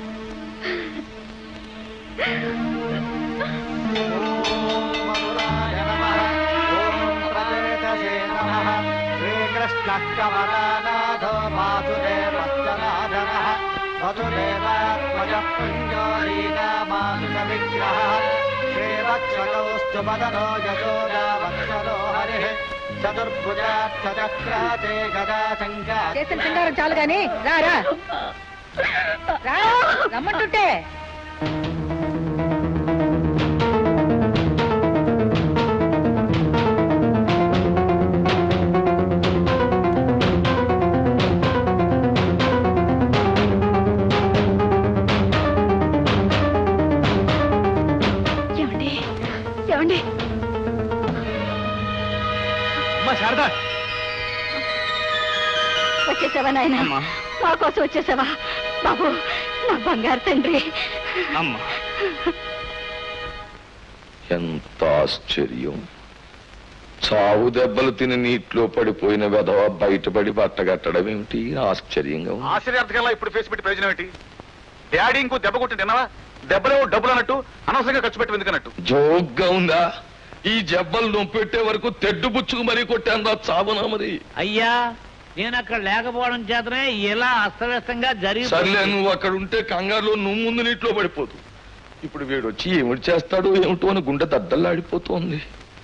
శ్రీకృష్ణ కమలానాథో వాసుదేవస్తనాథన వసుదేవాత్మజ పుణ్యోరీనామానుష విగ్రహ శ్రీవత్సకౌస్తు మదనో యశోదా వత్సలో హరి చతుర్భుజాక్షచక్రాతే గదా సంఖ్యా చేసిన సింగారం చాలు గాని రా రా రా రమ్మంటుంటే ఏమండి ఏమండి అమ్మా శారదా వచ్చేసావా నాయన మా కోసం వచ్చేసావా బాబు నా బంగారు తండ్రి అమ్మా ఎంత ఆశ్చర్యం చావు దెబ్బలు తిని నీటిలో పడిపోయిన వెధవ బయటపడి బట్టగట్టడం ఏమిటి ఆశ్చర్యంగా ఉంది ఆశ్చర్యార్థకల్లా ఇప్పుడు ఫేస్ పెట్టి ప్రయోజనం ఏంటి డాడీ ఇంకో దెబ్బ కొట్టి తిన్నావా దెబ్బలేవో డబ్బులు అన్నట్టు అనవసరంగా ఖర్చు పెట్టి ఎందుకన్నట్టు జోగ్గా ఉందా ఈ జబ్బలు నొప్పెట్టే వరకు తెడ్డు బుచ్చుకు మరీ కొట్టాను రా చావునా మరి అయ్యా నేను అక్కడ లేకపోవడం చేతనే ఇలా అస్తవ్యస్తంగా జరిగి సర్లే నువ్వు అక్కడ ఉంటే కంగారులో నువ్వు ముందు నీటిలో పడిపోదు ఇప్పుడు వీడు వచ్చి ఏమిటి చేస్తాడు ఏమిటో అని గుండె దద్దల్లాడిపోతోంది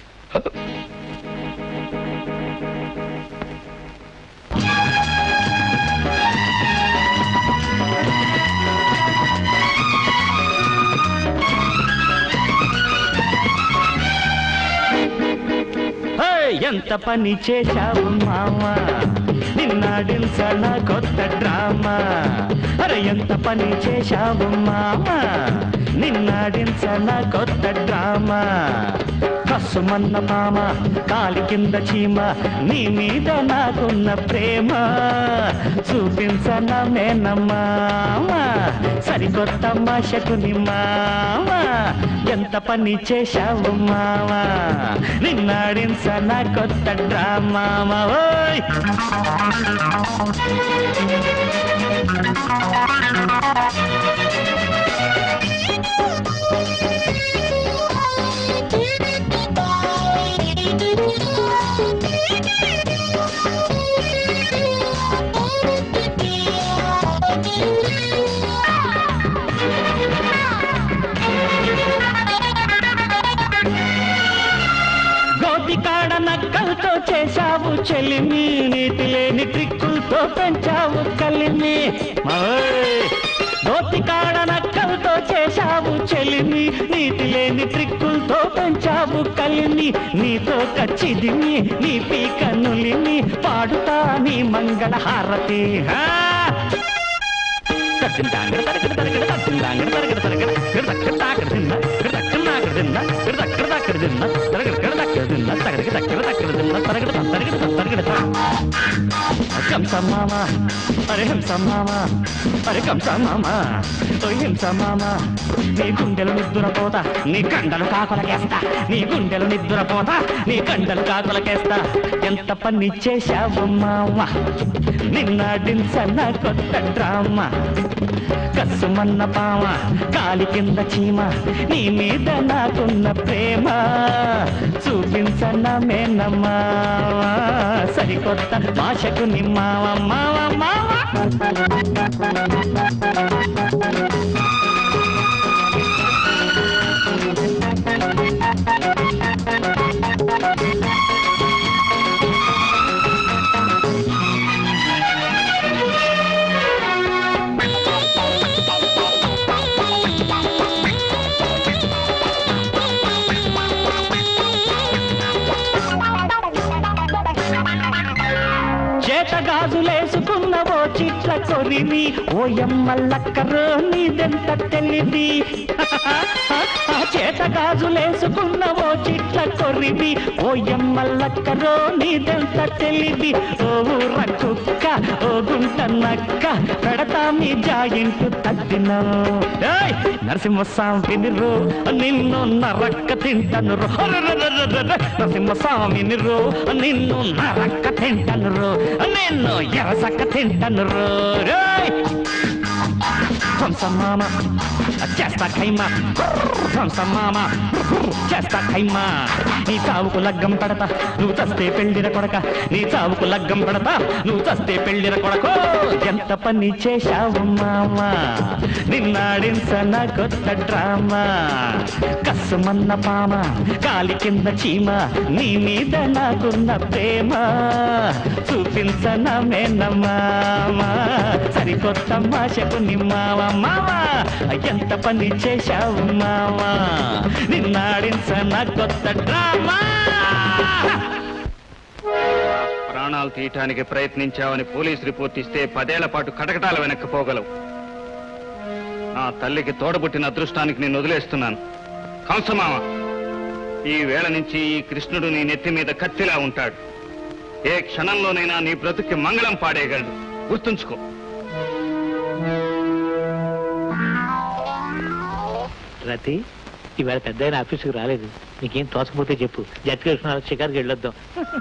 హే, ఎంత పని చేశావు మామా నిన్నాడించన కొత్త డ్రామా అరే ఎంత పని చేశావు మామా నిన్నాడించన కొత్త డ్రామా కసుమన్న మామ కాలి కింద చీమ నీ మీద నాకున్న ప్రేమ చూపించన మేనమ్మామ సరికొత్త మాషకుని మామ ఎంత పని చేశావు మావా నిన్నాడించన కొత్త డ్రామా ఓయ్ గోపికాడ నక్కలతో చేశావు చెలిమి నీతి లేని ట్రిక్కులతో పెంచావు కలిమి ఓయ్! గోపికాడ నక్కలతో చేశావు చెలిమి నీతి లేని ట్రిక్కులతో పెంచావు కలిమి నీతో కచ్చిదిమి నీ పీకన్నులిమి పాడుతా నీ మంగళ హారతి హా! తగ్గిందాంగడ తరగడ తరగడ తగ్గిందాంగడ తరగడ తరగడ గిడదక్కడ తాకడ తిన్న గిడదక్కడ నాకడ తిన్న గిడదక్కడ తాకడ తిన్న తరగడ గిడదక్కడ తిన్న తరగడ దక్కడ దక్కడ తిన్న తరగడ తరగడ తరగడ కంస మామ అరే హంస మామ అరే కంస మామ ఓయ్ హింస మామ నీ గుండెలు నిద్దురపోతా నీ కండలు కాకులకేస్తా నీ గుండెలు నిద్దురపోతా నీ కండలు కాకులకేస్తా ఎంత పని చేశావు మామ నిన్నాడించన్న కొత్త డ్రామా కసుమన్న పామ కాలి కింద చీమ నీ మీద నాకున్న ప్రేమ చూపించన్న మేనమ్మా సరికొత్త భాషకు నిమ్మావ మావ మావ కొరివి ఓయమ్మల్లక్కరో నీదెంత తెలివి చేత గాజులేసుకున్న ఓ చిట్ల కొరివి ఓయమ్మల్లక్కరో నీదెంత తెలివి ఓ ఊర కుక్క ఓ గుంట నక్క పెడతా మీ జాయింటు తట్టిన ఏయ్! నరసింహస్వామిని రో నిన్ను నరక్క తింటను రో అరెరెరెరెరెరె! నరసింహస్వామిని రో నిన్ను నరక్క తింటను రో నిన్ను ఎరసక్క తింటను రో రేయ్! మామ చేస్తా ఖైమా మామ చేస్తా ఖైమా నీ చావుకు లగ్గం పడతా నువ్వు చస్తే పెళ్ళిన కొడక నీ చావుకు లగ్గం పడతా నువ్వు చస్తే పెళ్ళిన కొడకో ఎంత పని చేశావు మామా నిన్నాడించన కొత్త డ్రామా కసుమన్న పామ కాలి కింద చీమ నీ మీద నాకున్న ప్రేమ చూపించన మేనమామా సరికొత్త మాషకు నీ మావ మామ ఎంత పని చేశావు మావా నిన్నాడించన కొత్త డ్రామా ప్రాణాలు తీయటానికి ప్రయత్నించావని పోలీస్ రిపోర్ట్ ఇస్తే పదేళ్ల పాటు కటకటాల వెనక్కి పోగలవు నా తల్లికి తోడబుట్టిన అదృష్టానికి నేను వదిలేస్తున్నాను కంసమామ ఈ వేళ నుంచి ఈ కృష్ణుడు నీ నెత్తి మీద కత్తిలా ఉంటాడు ఏ క్షణంలోనైనా నీ బ్రతుక్కి మంగళం పాడేయగలడు గుర్తుంచుకో రతి ఇవాళ పెద్ద ఆయన ఆఫీసుకు రాలేదు నీకేం తోచకపోతే చెప్పు జట్కేసుకున్న షికార్కి వెళ్ళొద్దాం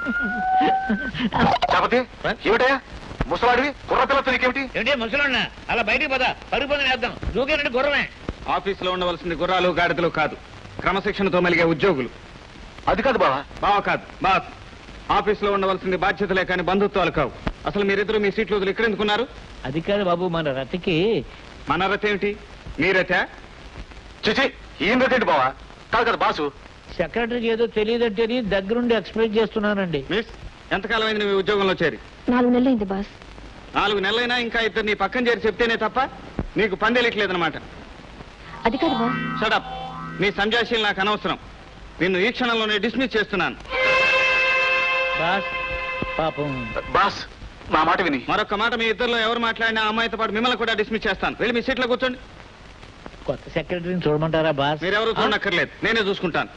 చపతి ఏమిటయా ముసలాడివి కుర్రపిల్లతో నీకేమిటి ఏంటి ముసలున్నా అలా బయటికి పద పరుగు పని వేద్దాం దూకేనంటే గుర్రమే ఆఫీసులో ఉండవలసింది గుర్రాలు గాడిదలు కాదు క్రమశిక్షణతో మెలిగే ఉద్యోగులు అది కాదు బావా బావ కాదు బాస్ ఆఫీసులో ఉండవలసింది బాధ్యతలే కానీ బంధుత్వాలు కావు అసలు మీరిద్దరు మీ సీట్లు వదిలి ఇక్కడ ఎందుకున్నారు అది కాదు బాబు మన రతికి మన రథ ఏమిటి మీ రథ చిచి ఏం రథేంటి బావా కాదు కదా బాసు సెక్రటరీకి ఏదో తెలియదంటే దగ్గరుండి ఎక్స్ప్లెయిన్ చేస్తున్నానండి మిస్ ఎంతకాలం అయింది మీ ఉద్యోగంలో చేరి నాలుగు నెలలైంది బాస్ నాలుగు నెలలైనా ఇంకా ఇద్దరు నీ పక్కన చేరి చెప్తేనే తప్ప నీకు పందేలిట్లేదనమాట అది కాదు బాస్ షడప్ నీ సంజాషీలు నాకు అనవసరం నిన్ను ఈ క్షణంలోనే డిస్మిస్ చేస్తున్నాను బాస్ పాపం బాస్ నా మాట విని మరొక మాట మీ ఇద్దరిలో ఎవరు మాట్లాడినా ఆ అమ్మాయితో పాటు మిమ్మల్ని కూడా డిస్మిస్ చేస్తాను వెళ్ళి మీ సీట్లో కూర్చోండి కొత్త సెక్రటరీని చూడమంటారా బాస్ మీరెవరు చూడక్కర్లేదు నేనే చూసుకుంటాను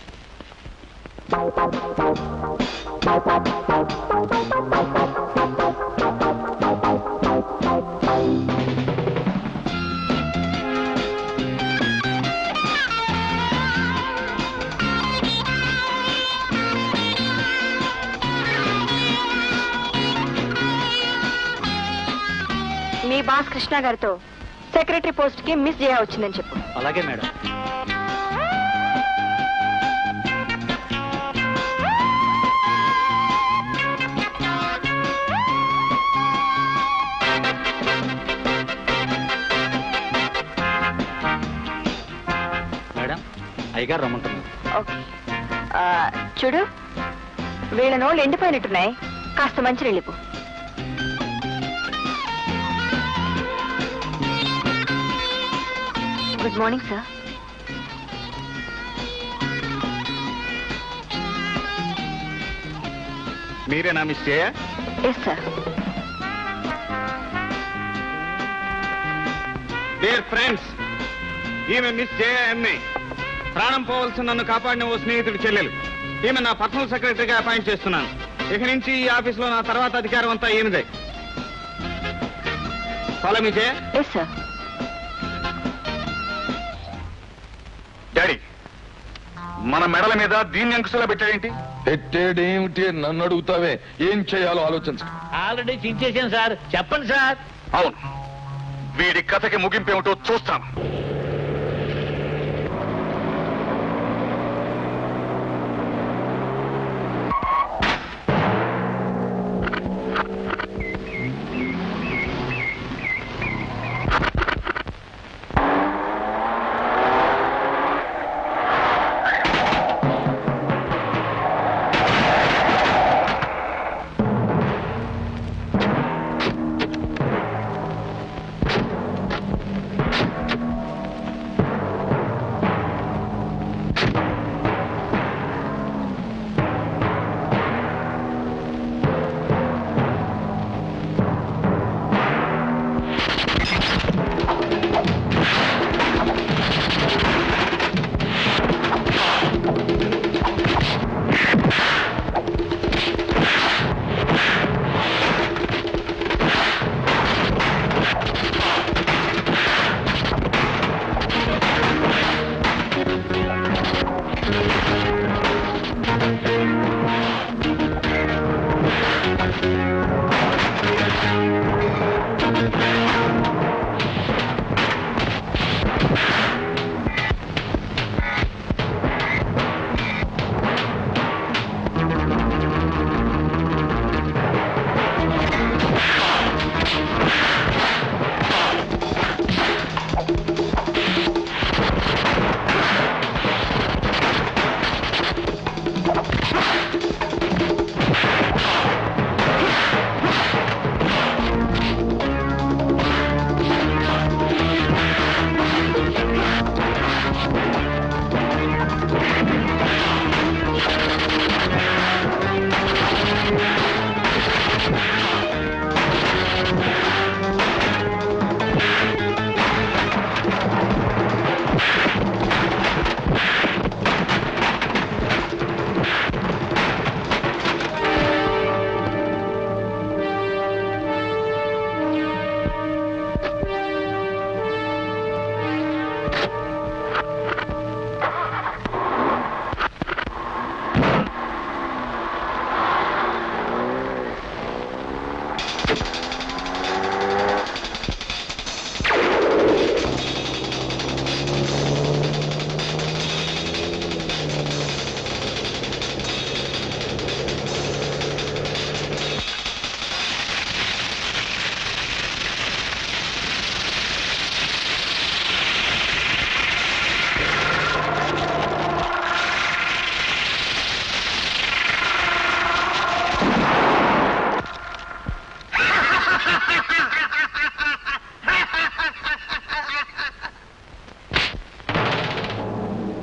మీ బాస్ కృష్ణ గారితో సెక్రటరీ పోస్ట్ కి మిస్ జయ వచ్చిందని చెప్పు అలాగే మేడం మేడం అయ్యగారు రమ్మంటున్నారు ఓకే ఆ, చూడు వీళ్ళ నోళ్ళు ఎండిపోయినట్టున్నాయి కాస్త మంచి వెళ్ళిపో గుడ్ మార్నింగ్ సార్ మీరేనా మిస్ చేయ ఎస్ సార్ డియర్ ఫ్రెండ్స్ ఈమె మిస్ జయ ఎంఏ ప్రాణం పోవలసిన నన్ను కాపాడిన ఓ స్నేహితుడి చెల్లెలు ఈమె నా పర్సనల్ సెక్రటరీగా అపాయింట్ చేస్తున్నాను ఇక నుంచి ఈ ఆఫీసులో నా తర్వాత అధికారం అంతా ఈమెదే follow me Jaya yes sir daddy మన మెడల మీద దీన్ని అంకుశలా పెట్టాడేంటి పెట్టేడేమిటి అని నన్ను అడుగుతావే ఏం చేయాలో ఆలోచించు ఆల్రెడీ చించేసాను సార్ చెప్పండి సార్ అవును వీడి కథకి ముగింపేమిటో చూస్తాను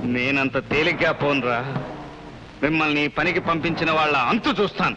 నేనంత తేలిగ్గా పోన్రా మిమ్మల్ని ఈ పనికి పంపించిన వాళ్ళ అంతు చూస్తాను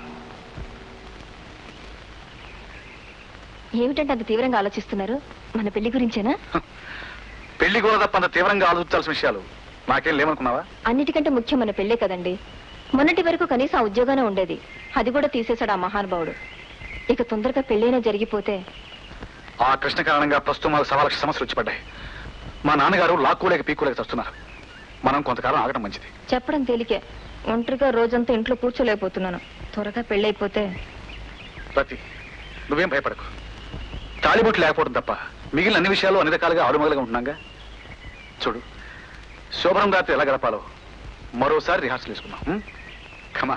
ఏమిటంటే అంత తీవ్రంగా ఆలోచిస్తున్నారు మన పెళ్లి గురించేనా పెళ్లి కూడా తప్ప అంత తీవ్రంగా ఆలోచించాల్సిన విషయాలు నాకేం లేవనుకున్నావా అన్నిటికంటే ముఖ్యం మన పెళ్ళే కదండి మొన్నటి వరకు కనీసం ఆ ఉద్యోగానే ఉండేది అది కూడా తీసేశాడు ఆ మహానుభావుడు ఇక తొందరగా పెళ్ళైనా జరిగిపోతే ఆ కృష్ణ కారణంగా ప్రస్తుతం మాకు సవా లక్ష సమస్యలు వచ్చి పడ్డాయి మా నాన్నగారు లాక్కోలేక పీక్కోలేక చస్తున్నారు మనం కొంతకాలం ఆగడం మంచిది చెప్పడం తేలికే ఒంటరిగా రోజంతా ఇంట్లో కూర్చోలేకపోతున్నాను త్వరగా పెళ్ళైపోతే ప్రతి నువ్వేం భయపడకు తాళిబొట్టు లేకపోవడం తప్ప మిగిలిన అన్ని విషయాలు అన్ని రకాలుగా ఆడుమగలుగా ఉంటున్నాగా చూడు శోభనం రాత్రి ఎలా గడపాలో మరోసారి రిహార్సల్ చేసుకుందాం ఉం? కమా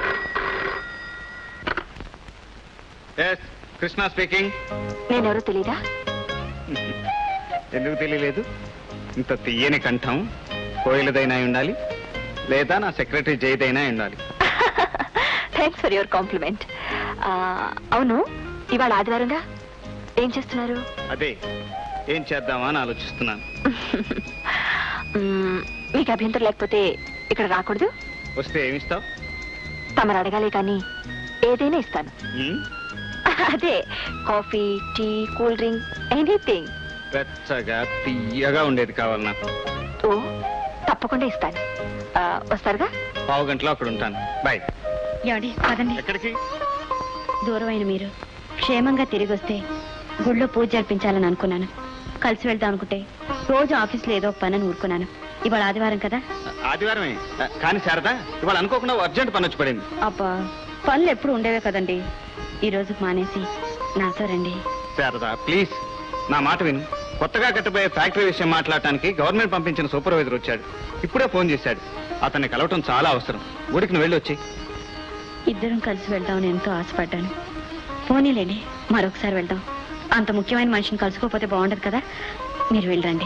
ఎస్ కృష్ణ స్పీకింగ్ నేనెవరో తెలీదా ఎందుకు తెలియలేదు ఇంత తీయని కంఠం కోయిలదైనా ఉండాలి లేదా నా సెక్రటరీ జయదైనా ఉండాలి థ్యాంక్స్ ఫర్ యువర్ కాంప్లిమెంట్ అవును ఇవాళ ఆదివారంగా ఏం చేస్తున్నారు అదే ఏం చేద్దామా అని ఆలోచిస్తున్నాను మ్మ్, మీకు అభ్యంతరం లేకపోతే ఇక్కడ రాకూడదు వస్తే ఏమిస్తావు తమరు అడగాలి కానీ ఏదైనా ఇస్తాను అదే coffee tea cool drink anything వెచ్చగా తీయగా ఉండేది కావాలి నాకు ఓ తప్పకుండా ఇస్తాను ఆ, వస్తారుగా పావు గంటలో అక్కడ ఉంటాను బాయ్ ఏమండి పదండి ఎక్కడికి దూరమైన మీరు క్షేమంగా తిరిగి వస్తే గుళ్ళో పూజ జరిపించాలని అనుకున్నాను కలిసి వెళ్దాం అనుకుంటే రోజు ఆఫీస్లో ఏదో ఒక పని ఊరుకున్నాను ఇవాళ ఆదివారం కదా ఆదివారమే కానీ శారదా ఇవాళ అనుకోకుండా అర్జెంట్ పని వచ్చి పడింది అబ్బా పనులు ఎప్పుడు ఉండేవే కదండి ఈ రోజు మానేసి నాతో రండి శారదా ప్లీజ్ నా మాట విను కొత్తగా కట్టబోయే ఫ్యాక్టరీ విషయం మాట్లాడటానికి గవర్నమెంట్ పంపించిన సూపర్వైజర్ వచ్చాడు ఇప్పుడే ఫోన్ చేశాడు అతన్ని కలవటం చాలా అవసరం ఊరికి నువ్వు వెళ్ళి వచ్చి ఇద్దరం కలిసి వెళ్దామని ఎంతో ఆశపడ్డాను పోనీలేండి మరొకసారి వెళ్దాం అంత ముఖ్యమైన మనిషిని కలుసుకోకపోతే బాగుండదు కదా మీరు వెళ్ళండి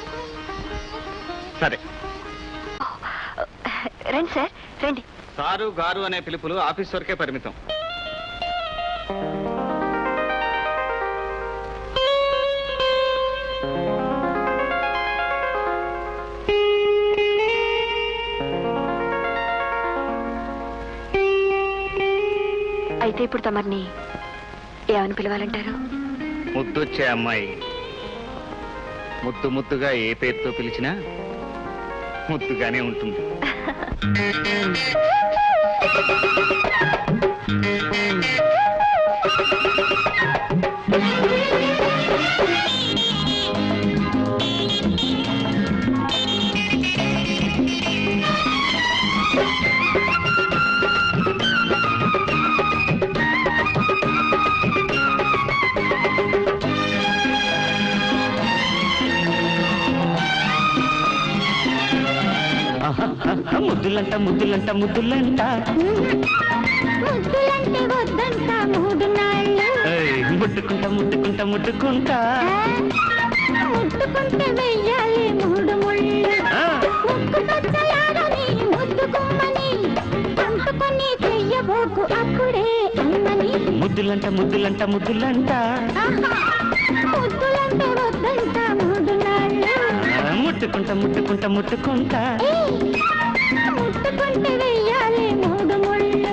సరే రండి సార్ రండి సారు గారు అనే పిలుపులు ఆఫీస్ వరకే పరిమితం అయితే ఇప్పుడు తమరిని ఏమని పిలవాలంటారు ముద్దొచ్చే అమ్మాయి ముద్దు ముద్దుగా ఏ పేరుతో పిలిచినా ముద్దుగానే ఉంటుంది ముద్దులంట ముద్దులంట ముద్దులంట ముద్దులంటే వద్దంట మూడు నాళ్ళు ఏయ్, ముట్టుకుంటా ముట్టుకుంటా ముట్టుకుంటా ముట్టుకుంటే వెయ్యాలి మూడు ముళ్ళు ఆ. ముక్కు పచ్చలారని ముద్దు కొమ్మని చంపుకొని చెయ్యబోకు అప్పుడే అమ్మని ముద్దులంట ముద్దులంట ముద్దులంట ముద్దులంటే వద్దంట మూడు నాళ్ళు ఆ, ముట్టుకుంటా ముట్టుకుంటా ముట్టుకుంటా ఏయ్, ముట్టుకుంటే వెయ్యాలి మూడు ముళ్ళు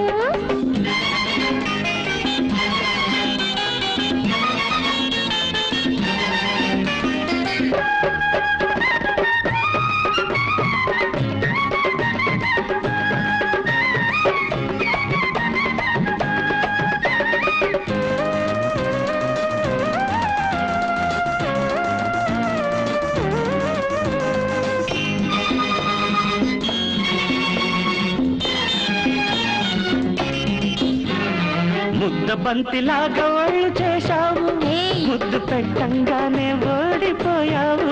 ముద్ద బంతిలాగా ఒళ్ళు చేశావు ముద్దు పెట్టంగానే ఓడిపోయావు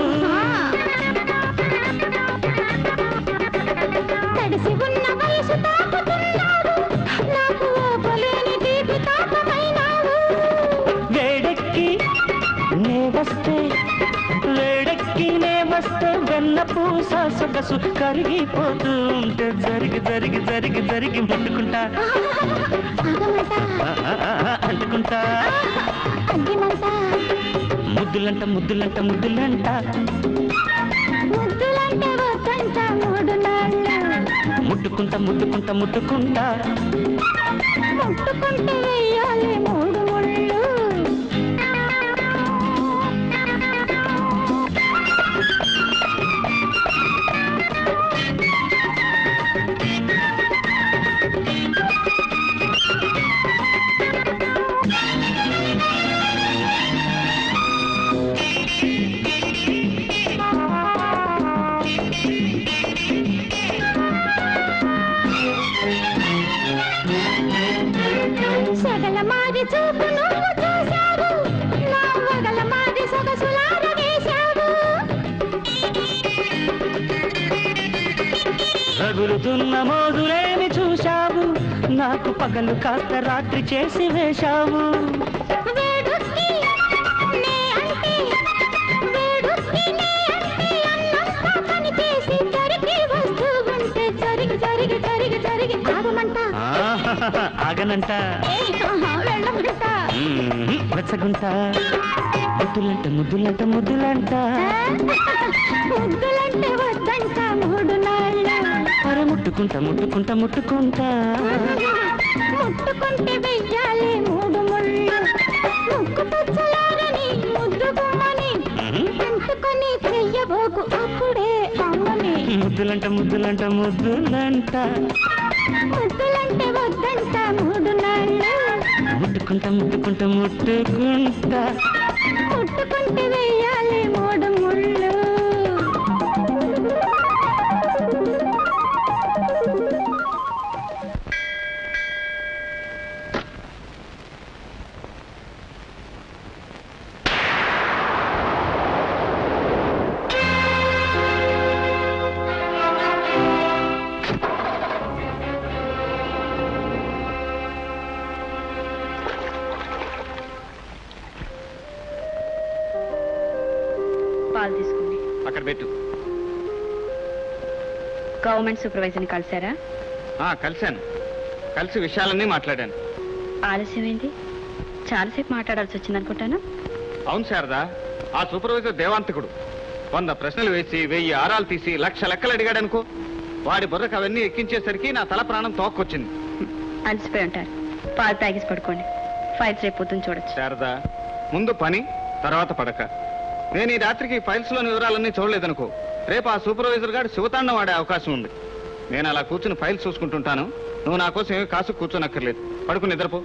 తడిసి ఉన్న వయసు తాకుతున్నావు నాకు ఓపలేని తీపి తాపమైనావు వేడెక్కి నే వస్తే వేడెక్కి నే వస్తే వెన్న పూస సొగసు కరిగిపోతూ ఉంటే జరిగి జరిగి జరిగి జరిగి ముట్టుకుంటా ఆ, ఆ, ఆ, ఆ, అంటుకుంటా ముద్దులంట ముద్దులంట ముద్దులంట ముద్దులంటే వద్దంట ముట్టుకుంటా ముట్టుకుంటా ముట్టుకుంటా ముట్టుకుంటే వెయ్యాలి మూడు ముళ్ళు సగల మాది చూపు నువ్వు చూశావు నా వగల మాది సొగసులార వేశావు రగులుతున్న మోదులేమి చూశావు నాకు పగలు కాస్త రాత్రి చేసి వేశావు వేడుక్కి నే అంటే వేడుక్కి నే అంటే అన్నంతా పని చేసి జరిగి వస్తూ ఉంటే జరిగి జరిగి జరిగి జరిగి ఆగమంట ఆహాహాహా, ఆగనంట ఏ, ఆహా, వెళ్ళమంట మ్మ్, వెచ్చగుంట ముద్దులంట ముద్దులంట ముద్దులంట ముద్దులంటే వద్దంట మూడు నాళ్ళ అరే ముట్టుకుంటా ముట్టుకుంటా ముట్టుకుంటా ముట్టుకుంటే వెయ్యాలి మూడు ముళ్ళు ముక్కు పచ్చలారని ముద్దు గుమ్మని అంటుకొని చెయ్యబోకు అప్పుడే అమ్మని ముద్దులంట ముద్దులంట ముద్దులంట ముద్దులంటే వద్దంట మూడు నాళ్ళ ముట్టుకుంటా ముట్టుకుంటా ముట్టుకుంటా ముట్టుకుంటే వెయ్యాలి మూడు ముళ్ళు పాలు తీసుకోండి అక్కడ పెట్టు గవర్నమెంట్ సూపర్వైజర్ని కలిసారా ఆ, కలిశాను కలిసి విషయాలన్నీ మాట్లాడాను ఆలస్యమైంది చాలాసేపు మాట్లాడాల్సి వచ్చింది అనుకుంటాను అవును శారదా ఆ సూపర్వైజర్ దేవాంతకుడు వంద ప్రశ్నలు వేసి వెయ్యి ఆరాలు తీసి లక్ష లెక్కలు అడిగాడు అనుకో వాడి బుర్రకు అవన్నీ ఎక్కించేసరికి నా తల ప్రాణం తోక్కొచ్చింది అలసిపోయి ఉంటారు పాలు తాగేసి పడుకోండి ఫైల్స్ రేపు పొద్దున్న చూడొచ్చు శారదా ముందు పని తర్వాత పడక నేను ఈ రాత్రికి ఫైల్స్ లోని వివరాలన్నీ చూడలేదనుకో రేపు ఆ సూపర్వైజర్ గారు శివతాండం వాడే అవకాశం ఉంది నేను అలా కూర్చుని ఫైల్స్ చూసుకుంటుంటాను నువ్వు నా కోసం ఏమీ కాసు కూర్చోనక్కర్లేదు పడుకుని నిద్రపో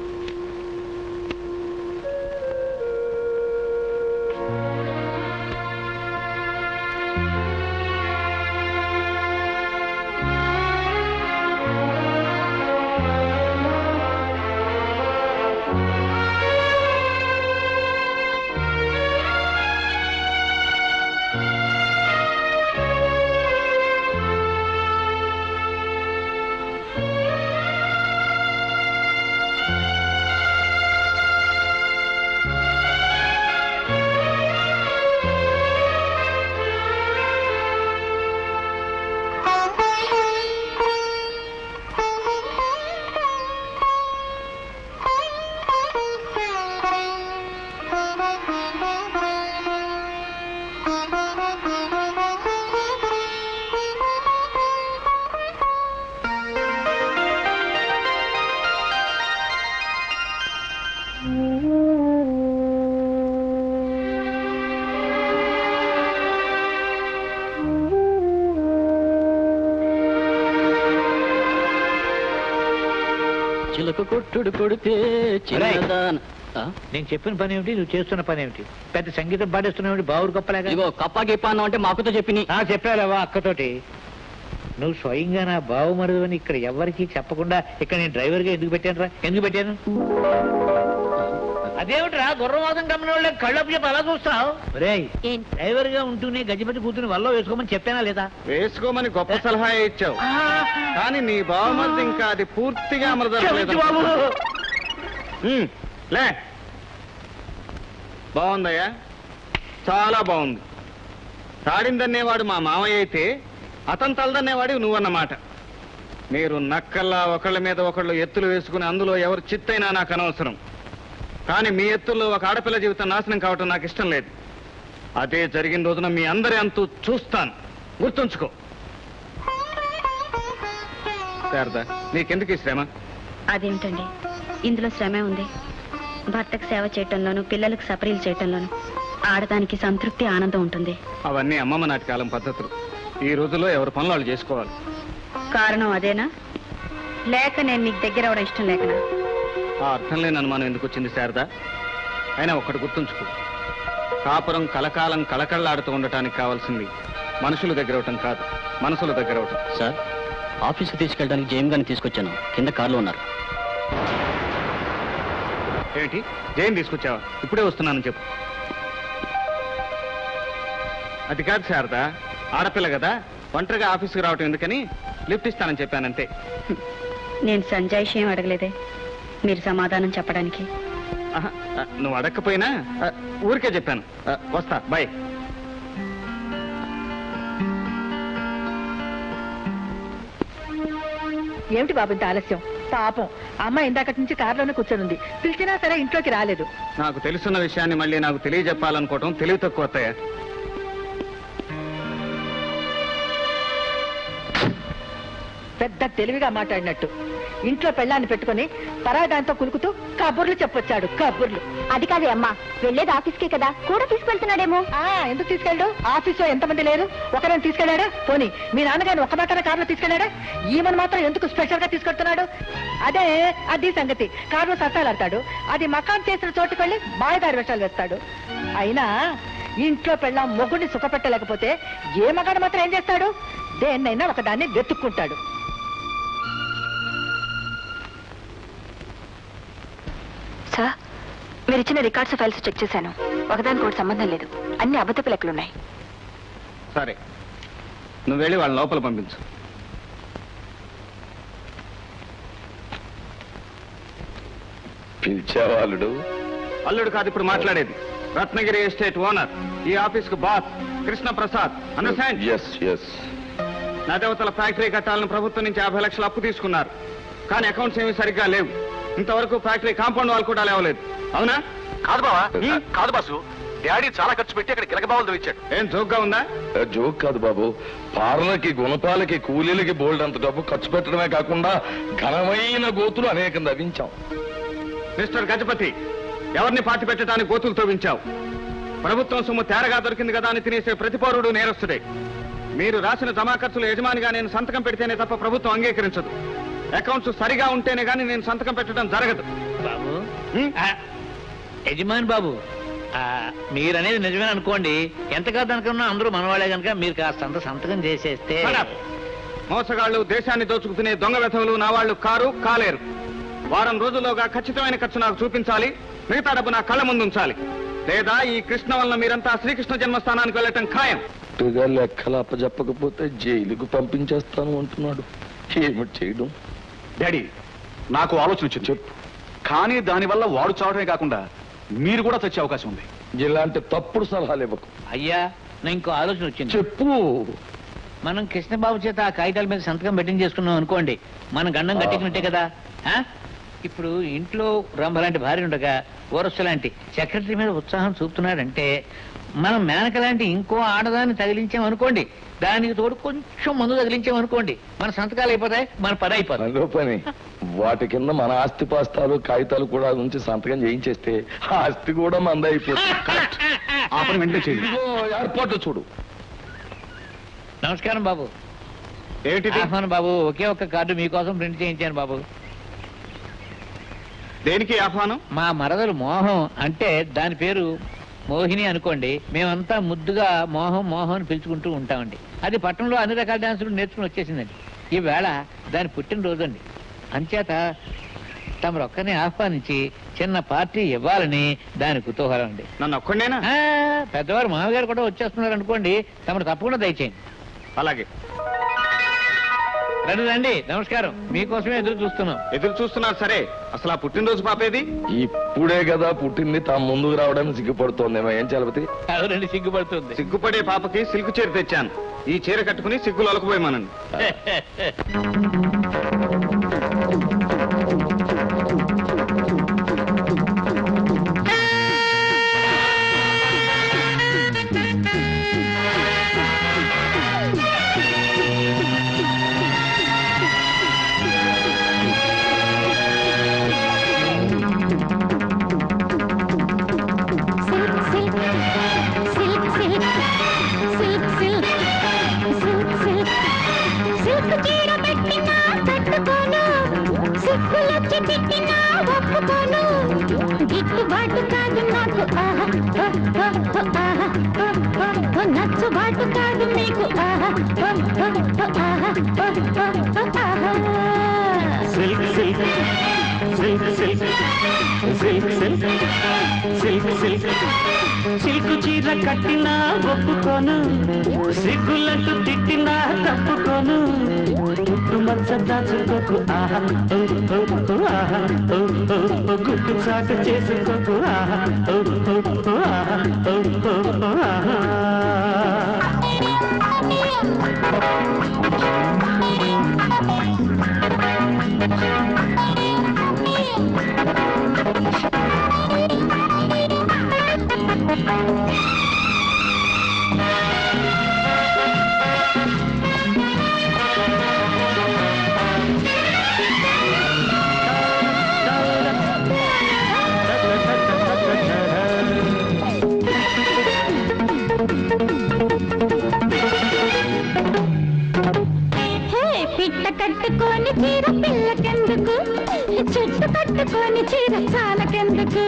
చిలక కొట్టుడు కొడితే చిన్నదాన ఆ? నేను చెప్పిన పని ఏమిటి నువ్వు చేస్తున్న పని ఏమిటి పెద్ద సంగీతం పాడేస్తున్నావు బావురు గొప్పలేగా ఇగో కప్పా గిప్పా అన్నావు అంటే మాకుతో చెప్పిని ఆ చెప్పాలేవా అక్కతోటి నువ్వు స్వయంగా నా బావమరుదు అని ఇక్కడ ఎవరికి చెప్పకుండా ఇక్కడ నేను డ్రైవర్గా ఎందుకు పెట్టాను రా ఎందుకు పెట్టాను అదేమిట్రా గుర్రవాదం కమ్మిన వాళ్ళే కళ్ళపు చెప్పి అలా చూస్తావు రేయ్ డ్రైవర్ గా ఉంటూనే గజపతి కూతుని వల్ల వేసుకోమని చెప్పానా లేదా వేసుకోమని గొప్ప సలహా ఇచ్చావు కానీ నీ బావమరిది ఇంకా అది పూర్తిగా అమలు క్షమించు బాబు. ఉమ్, లే బాగుందయ్యా చాలా బాగుంది తాడిందన్నేవాడు మా మామయ్య అయితే అతను తలదన్నేవాడు నువ్వన్నమాట మీరు నక్కల్లా ఒకళ్ళ మీద ఒకళ్ళు ఎత్తులు వేసుకుని అందులో ఎవరు చిత్తైనా నాకు అనవసరం కానీ మీ ఎత్తుల్లో ఒక ఆడపిల్ల జీవితం నాశనం కావటం నాకు ఇష్టం లేదు అదే జరిగిన రోజున మీ అందరి అంతూ చూస్తాను గుర్తుంచుకో శారద నీకెందుకు ఈ శ్రమ అదేమిటండి ఇందులో శ్రమే ఉంది భర్తకు సేవ చేయటంలోనూ పిల్లలకు సపరీలు చేయటంలోనూ ఆడదానికి సంతృప్తి ఆనందం ఉంటుంది అవన్నీ అమ్మమ్మ నాటి కాలం పద్ధతులు ఈ రోజుల్లో ఎవరి పనులు వాళ్ళు చేసుకోవాలి కారణం అదేనా లేక నేను నీకు దగ్గర అవడం ఇష్టం లేకనా ఆ అర్థం లేని అనుమానం ఎందుకు వచ్చింది శారద అయినా ఒక్కటి గుర్తుంచుకో కాపురం కలకాలం కళకళలాడుతూ ఉండటానికి కావాల్సింది మనుషుల దగ్గర అవటం కాదు మనసుల దగ్గర అవటం సార్ ఆఫీస్కి తీసుకెళ్ళడానికి జేమ్ గారిని తీసుకొచ్చాను కింద కార్లో ఉన్నారు ఏంటి జైన్ తీసుకొచ్చావా ఇప్పుడే వస్తున్నానని చెప్పు అది కాదు శారద ఆడపిల్ల కదా ఒంటరిగా ఆఫీస్కి రావటం ఎందుకని లిఫ్ట్ ఇస్తానని చెప్పానంతే నేను సంజాయిషి ఏం అడగలేదే మీరు సమాధానం చెప్పడానికి ఆహా, ఆ, నువ్వు అడగకపోయినా ఆ, ఊరికే చెప్పాను ఆ, వస్తా బాయ్ ఏమిటి బాబు ఇంత ఆలస్యం పాపం అమ్మ ఇందాకటి నుంచి కారులోనే కూర్చొని పిలిచినా సరే ఇంట్లోకి రాలేదు నాకు తెలుసున్న విషయాన్ని మళ్ళీ నాకు తెలియజెప్పాలనుకోవటం తెలివి తక్కువ అత్తయ్య పెద్ద తెలివిగా మాట్లాడినట్టు ఇంట్లో పెళ్ళాన్ని పెట్టుకొని పరాదాంతో కులుకుతూ కబుర్లు చెప్పొచ్చాడు కబుర్లు అది కాదే అమ్మా వెళ్ళేది ఆఫీస్కే కదా కూడా తీసుకెళ్తున్నాడేమో ఆ ఎందుకు తీసుకెళ్ళడు ఆఫీసులో ఎంతమంది లేరు ఒకరిని తీసుకెళ్ళాడా పోనీ మీ నాన్నగారిని ఒక మాటన కారులో తీసుకెళ్ళాడా ఈమెను మాత్రం ఎందుకు స్పెషల్ గా తీసుకెళ్తున్నాడు అదే అది సంగతి కారులో సత్తాలాడతాడు అది మకాన్ చేసిన చోటుకు వెళ్ళి మాయదారి వేషాలు వేస్తాడు అయినా ఇంట్లో పెళ్ళాం మొగుడిని సుఖపెట్టలేకపోతే ఏ మగాడు మాత్రం ఏం చేస్తాడు దేన్నైనా ఒకదాన్ని వెతుక్కుంటాడు సార్ మీరు ఇచ్చిన రికార్డ్స్ ఫైల్స్ చెక్ చేశాను ఒకదానికి కూడా సంబంధం లేదు అన్ని అబద్ధపు లెక్కలున్నాయి సరే నువ్వు వెళ్ళి వాళ్ళ లోపల పంపించు పిలిచేవాళ్ళుడు అల్లుడు కాదు ఇప్పుడు మాట్లాడేది రత్నగిరి ఎస్టేట్ ఓనర్ ఈ ఆఫీస్ కు boss Krishna Prasad understand yes yes నదవతల ఫ్యాక్టరీ కట్టాలని ప్రభుత్వం నుంచి యాభై లక్షలు అప్పు తీసుకున్నారు కానీ అకౌంట్స్ ఏమీ సరిగ్గా లేవు ఇంతవరకు ఫ్యాక్టరీ కాంపౌండ్ వాళ్ళు కూడా లేవలేదు అవునా కాదు బావా కాదు బాసు డాడీ చాలా ఖర్చు పెట్టి అక్కడ గిలకబావులు ఇచ్చాడు ఏం జోక్గా ఉందా జోక్ కాదు బాబు పార్లకి గుణపాలకి కూలీలకి బోల్డ్ అంత డబ్బు ఖర్చు పెట్టడమే కాకుండా ఘనమైన గోతులు అనేకం దవించాం మిస్టర్ గజపతి ఎవరిని పాతి పెట్టడానికి గోతులు తవ్వించావు ప్రభుత్వం సొమ్ము తేరగా దొరికింది కదా అని తినేసే ప్రతి పౌరుడు నేరస్తుడే మీరు రాసిన జమా ఖర్చులు యజమానిగా నేను సంతకం పెడితేనే తప్ప ప్రభుత్వం అంగీకరించదు అకౌంట్స్ సరిగా ఉంటేనే గానీ నేను సంతకం పెట్టడం జరగదు బాబు ఆ, యజమాని బాబు ఆ, మీరనేది నిజమే అనుకోండి ఎంత కాదనుకున్నా అందరూ మనవాళ్లే కనుక మీరు కాస్తంత సంతకం చేసేస్తే మోసగాళ్లు దేశాన్ని దోచుకుతునే దొంగ వెధవులు నా వాళ్ళు కారు కాలేరు వారం రోజుల్లోగా ఖచ్చితమైన ఖర్చు నాకు చూపించాలి మిగతా డబ్బు నా కళ్ళ ముందు ఉంచాలి లేదా ఈ కృష్ణ వలన మీరంతా శ్రీకృష్ణ జన్మస్థానానికి వెళ్ళటం ఖాయం కరెక్ట్గా లెక్కలు అప్పచెప్పకపోతే జైలుకు పంపించేస్తాను అంటున్నాడు ఏమిటి చేయడం డాడీ నాకు ఆలోచన వచ్చింది చెప్పు కానీ దానివల్ల వాడు చావడమే కాకుండా మీరు కూడా చచ్చే అవకాశం ఉంది ఇలాంటి తప్పుడు సలహాలు ఇవ్వకు అయ్యా నాకు ఇంకో ఆలోచన వచ్చింది చెప్పు మనం కృష్ణబాబు చేత ఆ కాగితాల మీద సంతకం పెట్టింగ్ చేసుకున్నాం అనుకోండి మన గండం కట్టినట్టే కదా ఆ? ఇప్పుడు ఇంట్లో రంభ లాంటి భార్య ఉండగా ఓరస్సు లాంటి సెక్రటరీ మీద ఉత్సాహం చూపుతున్నాడంటే మనం మేనక లాంటి ఇంకో ఆడదాన్ని తగిలించాం అనుకోండి దానికి తోడు కొంచెం మందు తగిలించాం అనుకోండి మన సంతకాలు అయిపోతాయి మన పని అయిపోతాయి అదో పని వాటి కింద మన ఆస్తి పాస్తాలు కాగితాలు కూడా ఉంచి సంతకం చేయించేస్తే ఆ ఆస్తి కూడా మంద అయిపోతుంది ఆ పని వెంటనే చేయండి ఇదిగో ఏర్పాట్లు చూడు నమస్కారం బాబు ఏమిటిది ఆహ్వానం బాబు ఒకే ఒక్క కార్డు మీకోసం ప్రింట్ చేయించాను బాబు దేనికి ఆహ్వానం మా మరదలు మోహం అంటే దాని పేరు మోహిని అనుకోండి మేమంతా ముద్దుగా మోహం మోహం అని పిలుచుకుంటూ ఉంటామండి అది పట్టణంలో అన్ని రకాల డాన్సులు నేర్చుకుని వచ్చేసిందండి ఈవేళ దాని పుట్టినరోజు అండి అంచేత తమరు ఒక్కరిని ఆహ్వానించి చిన్న పార్టీ ఇవ్వాలని దాని కుతూహలం అండి నన్ను ఒక్కడేనా ఆ, పెద్దవారు మామగారు కూడా వచ్చేస్తున్నారు అనుకోండి తమరు తప్పకుండా దయచేయండి అలాగే రండి రండి నమస్కారం మీకోసమే ఎదురు చూస్తున్నాం ఎదురు చూస్తున్నారు సరే అసలు ఆ పుట్టినరోజు పాపేది ఇప్పుడే కదా పుట్టింది తా ముందుకు రావడానికి సిగ్గుపడుతోందేమో ఏం చలపతి అవునండి సిగ్గుపడుతుంది సిగ్గుపడే పాపకి సిల్క్ చీర తెచ్చాను ఈ చీర కట్టుకుని సిగ్గులు అలకపోయమనండి సిల్క్ చీర పెట్టినా కట్టుకోను సిక్కులొచ్చి తిట్టినా ఒప్పుకోను గిట్టుబాటు కాదు నాకు ఆహా ఓ, ఓ, ఓ, ఆహా ఓ, ఓ, ఓ, నచ్చుబాటు కాదు మీకు ఆహా ఓ, ఓ, ఓ, ఆహా ఓ, ఓ, ఓ, ఆహా silk silk silk silk silk silk silk silk silk చీర కట్టినా ఒప్పుకోను సిగ్గులంటూ తిట్టినా తప్పుకోను గుట్టు మచ్చ దాచుకోకు ఆహా ఓ, ఓ, ఓ, ఆహా ఓ, ఓ, ఓ, గుట్టు చాటు చేసుకోకు ఆహా ఓ, ఓ, ఓ, ఆహా ఓ, ఓ, ఓ, ఆహా హే పిట్ట కట్టుకొని చీర పిల్లకెందుకు చెట్టు కట్టుకొని చీర చాలకెందుకు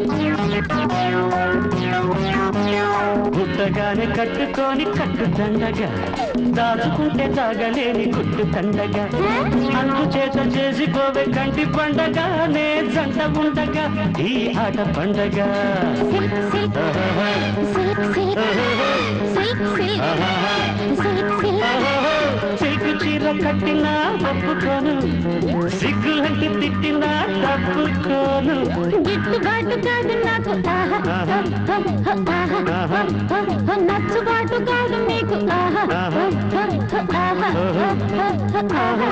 గుట్టగానే కట్టుకొని కట్టు దండగా దాచుకుంటే తాగలేని గుట్టు తండగా అందు చేత చేసుకోవే కంటి పండగ నే జంట ఉండగా ఈ ఆట పండగ silk silk silk silk silk silk సిగ్గు చీర కట్టినా ఒప్పుకోను సిగ్గులంటి తిట్టినా తప్పుకోను గిట్టుబాటు కాదు నాకు ఆహా ఓ, ఓ, ఓ, ఆహా ఓ, ఓ, ఓ, నచ్చుబాటు కాదు మీకు ఆహా ఓ, ఓ, ఓ, ఆహా ఓ, ఓ, ఓ, ఆహా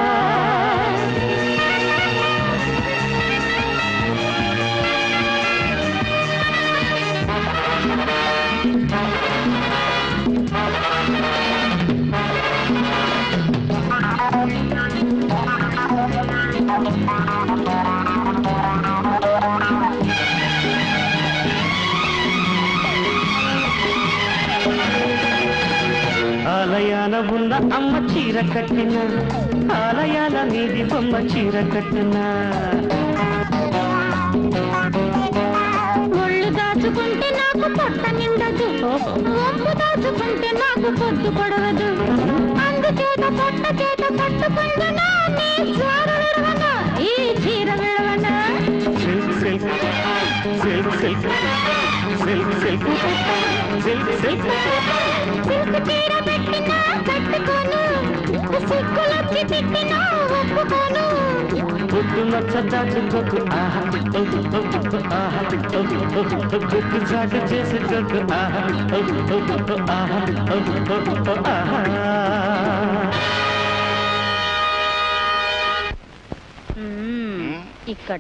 ఆలయాన ఉన్న అమ్మ చీర కట్టిన ఆలయాల నీది బొమ్మ చీర కట్టిన ఒళ్ళు దాచుకుంటే నాకు పొట్ట నిండదు ఒంపు దాచుకుంటే నాకు పొద్దు పొడవదు అందుచేత పొట్ట చేత పట్టుకుందునా నీ జార విడవన ఈ చీర విడవన silk silk silk silk silk silk silk silk silk చీర పెట్టినా కట్టుకోను సిక్కులొచ్చి తిట్టినా ఒప్పుకోను గుడ్డు మచ్చ దాచుకోకు ఆహా ఓ, ఓ, ఓ, ఆహా ఓ, ఓ, ఓ, గుడ్డు చాటు చేసుకోకు ఆహా ఓ, ఓ, ఓ, ఆహా ఓ, ఓ, ఓ, ఆహా మ్మ్. ఇక్కడ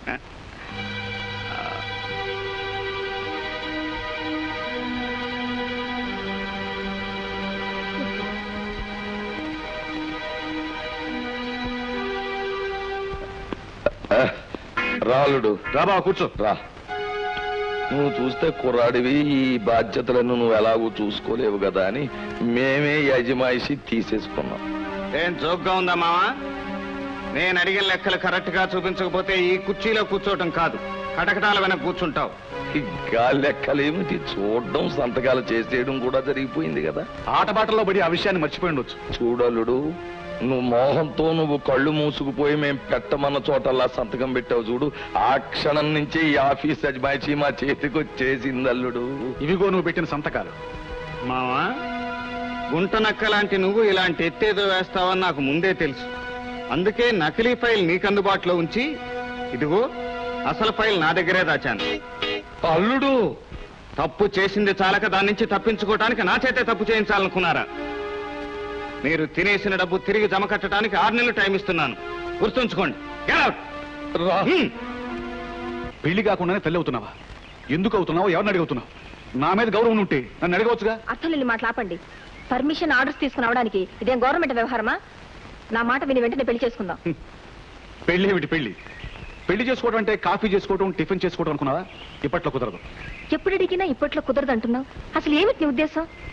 రాలుడు రాబా కూర్చో రా నువ్వు చూస్తే కుర్రాడివి ఈ బాధ్యతలను నువ్వు ఎలాగూ చూసుకోలేవు కదా అని మేమే యజమాయిషి తీసేసుకున్నాం ఏం జోక్గా ఉందా మావా నేను అడిగిన లెక్కలు కరెక్ట్ గా చూపించకపోతే ఈ కుర్చీలో కూర్చోవటం కాదు కటకటాల వెనక కూర్చుంటావు ఈ గాలి లెక్కలేమిటి చూడడం సంతకాలు చేసేయడం కూడా జరిగిపోయింది కదా ఆటబాటల్లో పడి ఆ విషయాన్ని మర్చిపోయి ఉండొచ్చు చూడలుడు నువ్వు మోహంతో నువ్వు కళ్ళు మూసుకుపోయి మేం పెట్టమన్న చోటల్లా సంతకం పెట్టావు చూడు ఆ క్షణం నుంచే ఈ ఆఫీస్ అజమాయిషి మా చేతికి వచ్చేసింది అల్లుడు ఇవిగో నువ్వు పెట్టిన సంతకాలు మావా గుంట నక్క లాంటి నువ్వు ఇలాంటి ఎత్తేదో వేస్తావని నాకు ముందే తెలుసు అందుకే నకిలీ ఫైల్ నీకు అందుబాటులో ఉంచి ఇదిగో అసలు ఫైల్ నా దగ్గరే దాచాను అల్లుడు తప్పు చేసింది చాలక దాని నుంచి తప్పించుకోవటానికి నా చేతే తప్పు చేయించాలనుకున్నారా మీరు తినేసిన డబ్బు తిరిగి జమ కట్టడానికి ఆరు నెలలు టైం ఇస్తున్నాను గుర్తుంచుకోండి Get out. హ్మ్. పెళ్లి కాకుండానే తల్లి అవుతున్నావా ఎందుకు అవుతున్నావు ఎవరిని అడుగుతున్నావు నా మీద గౌరవం ఉంటే నన్ను అడగవచ్చుగా అర్థం లేని మాట్లాపండి పర్మిషన్ ఆర్డర్స్ తీసుకుని అవడానికి ఇదేం గవర్నమెంట్ వ్యవహారమా నా మాట విని వెంటనే పెళ్లి చేసుకుందాం పెళ్లి ఏమిటి పెళ్లి పెళ్లి చేసుకోవడం అంటే కాఫీ చేసుకోవడం టిఫిన్ చేసుకోవడం అనుకున్నావా ఇప్పట్లో కుదరదు ఎప్పుడు అడిగినా ఇప్పట్లో కుదరదు అంటున్నావు అసలు ఏమిటి నీ ఉద్దేశం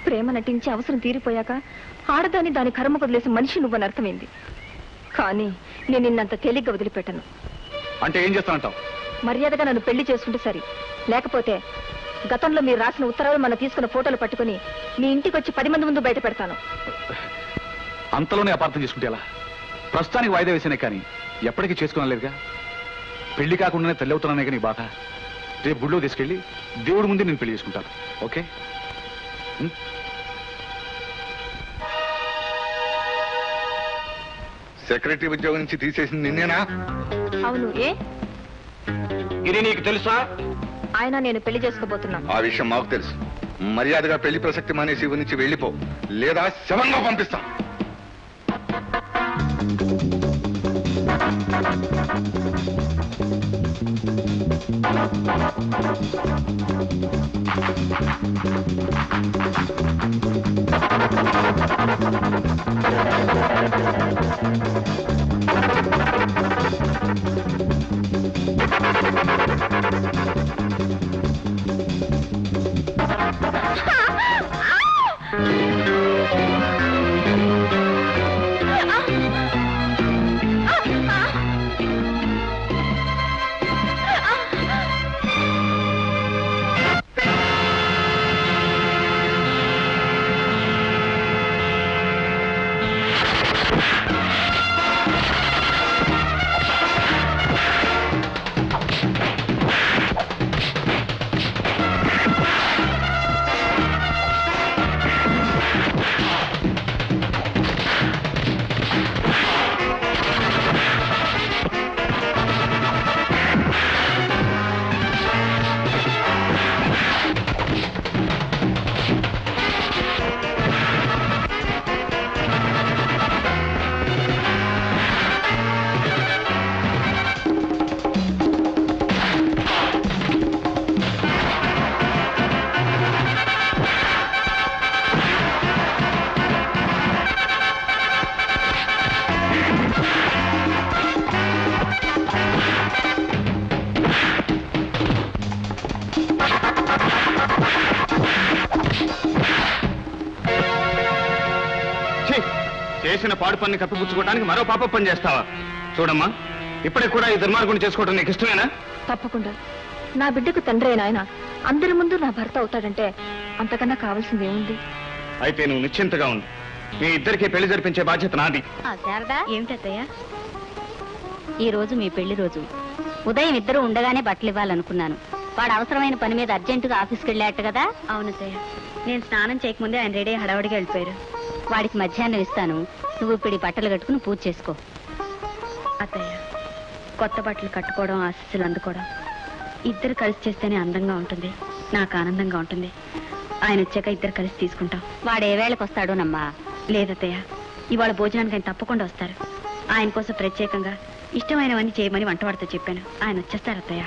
ప్రేమ నటించి అవసరం తీరిపోయాక ఆడదాన్ని దాని కర్మ వదిలేసి మనిషి నువ్వని అర్థమైంది కానీ నేను నిన్నంత తేలిగ్గా వదిలిపెట్టను అంటే ఏం చేస్తానంటావు మర్యాదగా నన్ను పెళ్లి చేసుకుంటే సరి లేకపోతే గతంలో మీరు రాసిన ఉత్తరాలు మనం తీసుకున్న ఫోటోలు పట్టుకుని మీ ఇంటికి వచ్చి పది మంది ముందు బయట పెడతాను అంతలోనే అపార్థం చేసుకుంటే ఎలా ప్రస్తుతానికి వాయిదా వేసానే కానీ ఎప్పటికీ చేసుకోనలేదుగా పెళ్లి కాకుండానే తల్లి అవుతున్నానే కానీ బాధ రేపు గుడిలో తీసుకెళ్ళి దేవుడి ముందే నేను పెళ్లి చేసుకుంటాను ఓకే ఉం? సెక్రటరీ ఉద్యోగం నుంచి తీసేసింది నిన్నేనా అవును ఏ ఇది నీకు తెలుసా ఆయన నేను పెళ్లి చేసుకోబోతున్నాను ఆ విషయం మాకు తెలుసు మర్యాదగా పెళ్లి ప్రసక్తి మానేసి ఇవి నుంచి వెళ్ళిపో లేదా శవంగా పంపిస్తా ఛీ! చేసిన పాడు పని కప్పిపుచ్చుకోవడానికి మరో పాప పని చేస్తావా చూడమ్మా ఇప్పటికి కూడా ఈ దుర్మార్గుని చేసుకోవడం నీకు ఇష్టమేనా తప్పకుండా నా బిడ్డకు తండ్రి అయిన ఆయన అందరి ముందు నా భర్త అవుతాడంటే అంతకన్నా కావాల్సింది ఏముంది అయితే నువ్వు నిశ్చింతగా ఉండు మీ ఇద్దరికి పెళ్లి జరిపించే బాధ్యత నాది శారదా ఏమిటత్తయ్య ఈ రోజు మీ పెళ్లి రోజు ఉదయం ఇద్దరు ఉండగానే బట్టలు ఇవ్వాలనుకున్నాను వాడు అవసరమైన పని మీద అర్జెంటుగా ఆఫీస్కి వెళ్ళాట కదా అవునత్తయ్య నేను స్నానం చేయకముందే ఆయన రెడీ హడావడిగా వెళ్ళిపోయారు వాడికి మధ్యాహ్నం ఇస్తాను నువ్వు ఇప్పుడు ఈ బట్టలు కట్టుకుని పూజ చేసుకో అత్తయ్య కొత్త బట్టలు కట్టుకోవడం ఆశీస్సులు అందుకోవడం ఇద్దరు కలిసి చేస్తేనే అందంగా ఉంటుంది నాకు ఆనందంగా ఉంటుంది ఆయన వచ్చాక ఇద్దరు కలిసి తీసుకుంటాం వాడు ఏ వేళకు వస్తాడోనమ్మా లేదత్తయ్య ఇవాళ భోజనానికి ఆయన తప్పకుండా వస్తారు ఆయన కోసం ప్రత్యేకంగా ఇష్టమైనవన్నీ చేయమని వంటవాడితో చెప్పాను ఆయన వచ్చేస్తారు అత్తయ్య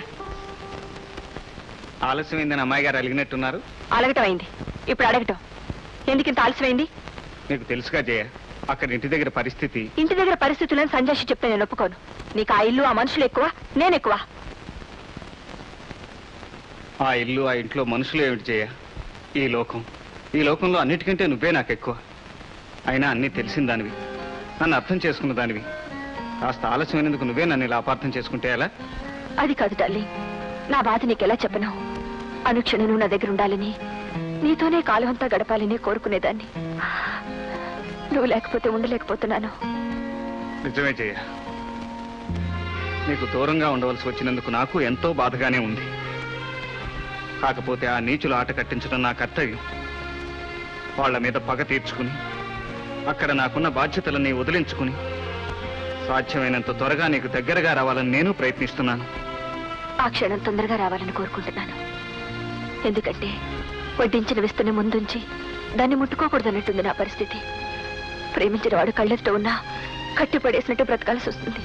ఆలస్యమైందని అమ్మాయి గారు అలిగినట్టున్నారు అడగటం అయింది ఇప్పుడు అడగటం ఎందుకు ఇంత ఆలస్యమైంది నీకు తెలుసుగా జయ అక్కడ ఇంటి దగ్గర పరిస్థితి ఇంటి దగ్గర పరిస్థితులను సంజాషి చెప్తే నేను ఒప్పుకోను నీకు ఆ ఇల్లు ఆ మనుషులు ఎక్కువ నేను ఎక్కువ ఆ ఇల్లు ఆ ఇంట్లో మనుషులు ఏమిటి చేయ ఈ లోకం ఈ లోకంలో అన్నిటికంటే నువ్వే నాకు ఎక్కువ అయినా అన్నీ తెలిసిన దానివి నన్ను అర్థం చేసుకున్న దానివి కాస్త ఆలస్యమైనందుకు నువ్వే నన్ను ఇలా అపార్థం చేసుకుంటే ఎలా అది కాదు తల్లి నా బాధ నీకెలా చెప్పను అనుక్షణం నువ్వు నా దగ్గర ఉండాలని నీతోనే కాలం అంతా గడపాలని కోరుకునేదాన్ని నువ్వు లేకపోతే ఉండలేకపోతున్నాను నిజమే జయ నీకు దూరంగా ఉండవలసి వచ్చినందుకు నాకు ఎంతో బాధగానే ఉంది కాకపోతే ఆ నీచులు ఆట కట్టించడం నా కర్తవ్యం వాళ్ళ మీద పగ తీర్చుకుని అక్కడ నాకున్న బాధ్యతలన్నీ వదిలించుకుని సాధ్యమైనంత త్వరగా నీకు దగ్గరగా రావాలని నేను ప్రయత్నిస్తున్నాను ఆ క్షణం తొందరగా రావాలని కోరుకుంటున్నాను ఎందుకంటే వడ్డించిన విస్తుని ముందుంచి దాన్ని ముట్టుకోకూడదన్నట్టుంది నా పరిస్థితి ప్రేమించిన వాడు కళ్ళెదుట ఉన్నా కట్టిపడేసినట్టు బ్రతకాల్సి వస్తుంది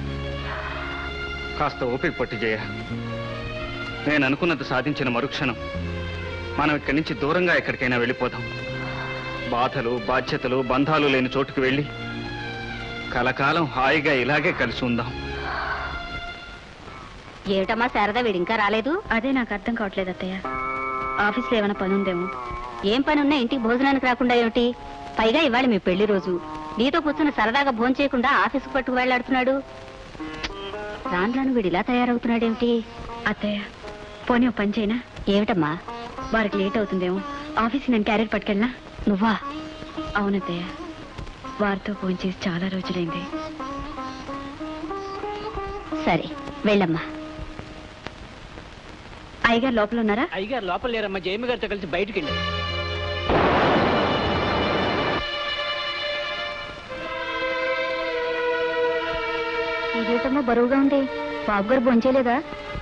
కాస్త ఓపిక పట్టు జయ నేను అనుకున్నది సాధించిన మరుక్షణం మనం ఇక్కడి నుంచి దూరంగా ఎక్కడికైనా వెళ్ళిపోదాం బాధలు బాధ్యతలు బంధాలు లేని చోటుకు వెళ్ళి కలకాలం హాయిగా ఇలాగే కలిసి ఉందాం ఏమిటమ్మా శారదా వీడు ఇంకా రాలేదు అదే నాకు అర్థం కావట్లేదు అత్తయ్య ఆఫీస్లో ఏమైనా పని ఉందేమో ఏం పని ఉన్నా ఇంటికి భోజనానికి రాకుండా ఏమిటి పైగా ఇవాళ మీ పెళ్లి రోజు నీతో కూర్చుని సరదాగా భోజనం చేయకుండా ఆఫీసుకు పట్టుకు వెళ్లాడుతున్నాడు రాను వీడు ఇలా తయారవుతున్నాడేమిటి అత్తయ్య పోనీ ఓ పని చేయనా ఏమిటమ్మా వారికి లేట్ అవుతుందేమో ఆఫీస్ నేను క్యారెట్ పట్టుకెళ్ళనా నువ్వా అవునత్తయ్య వారితో ఫోన్ చేసి చాలా రోజులైంది సరే వెళ్ళమ్మా అయ్యగారు లోపల ఉన్నారా అయ్యగారు లోపల లేరమ్మా జయమ్మ గారితో కలిసి బయటికి వెళ్ళి ఇదేటమ్మా బరువుగా ఉంది బాబు గారు భోంచేయలేదా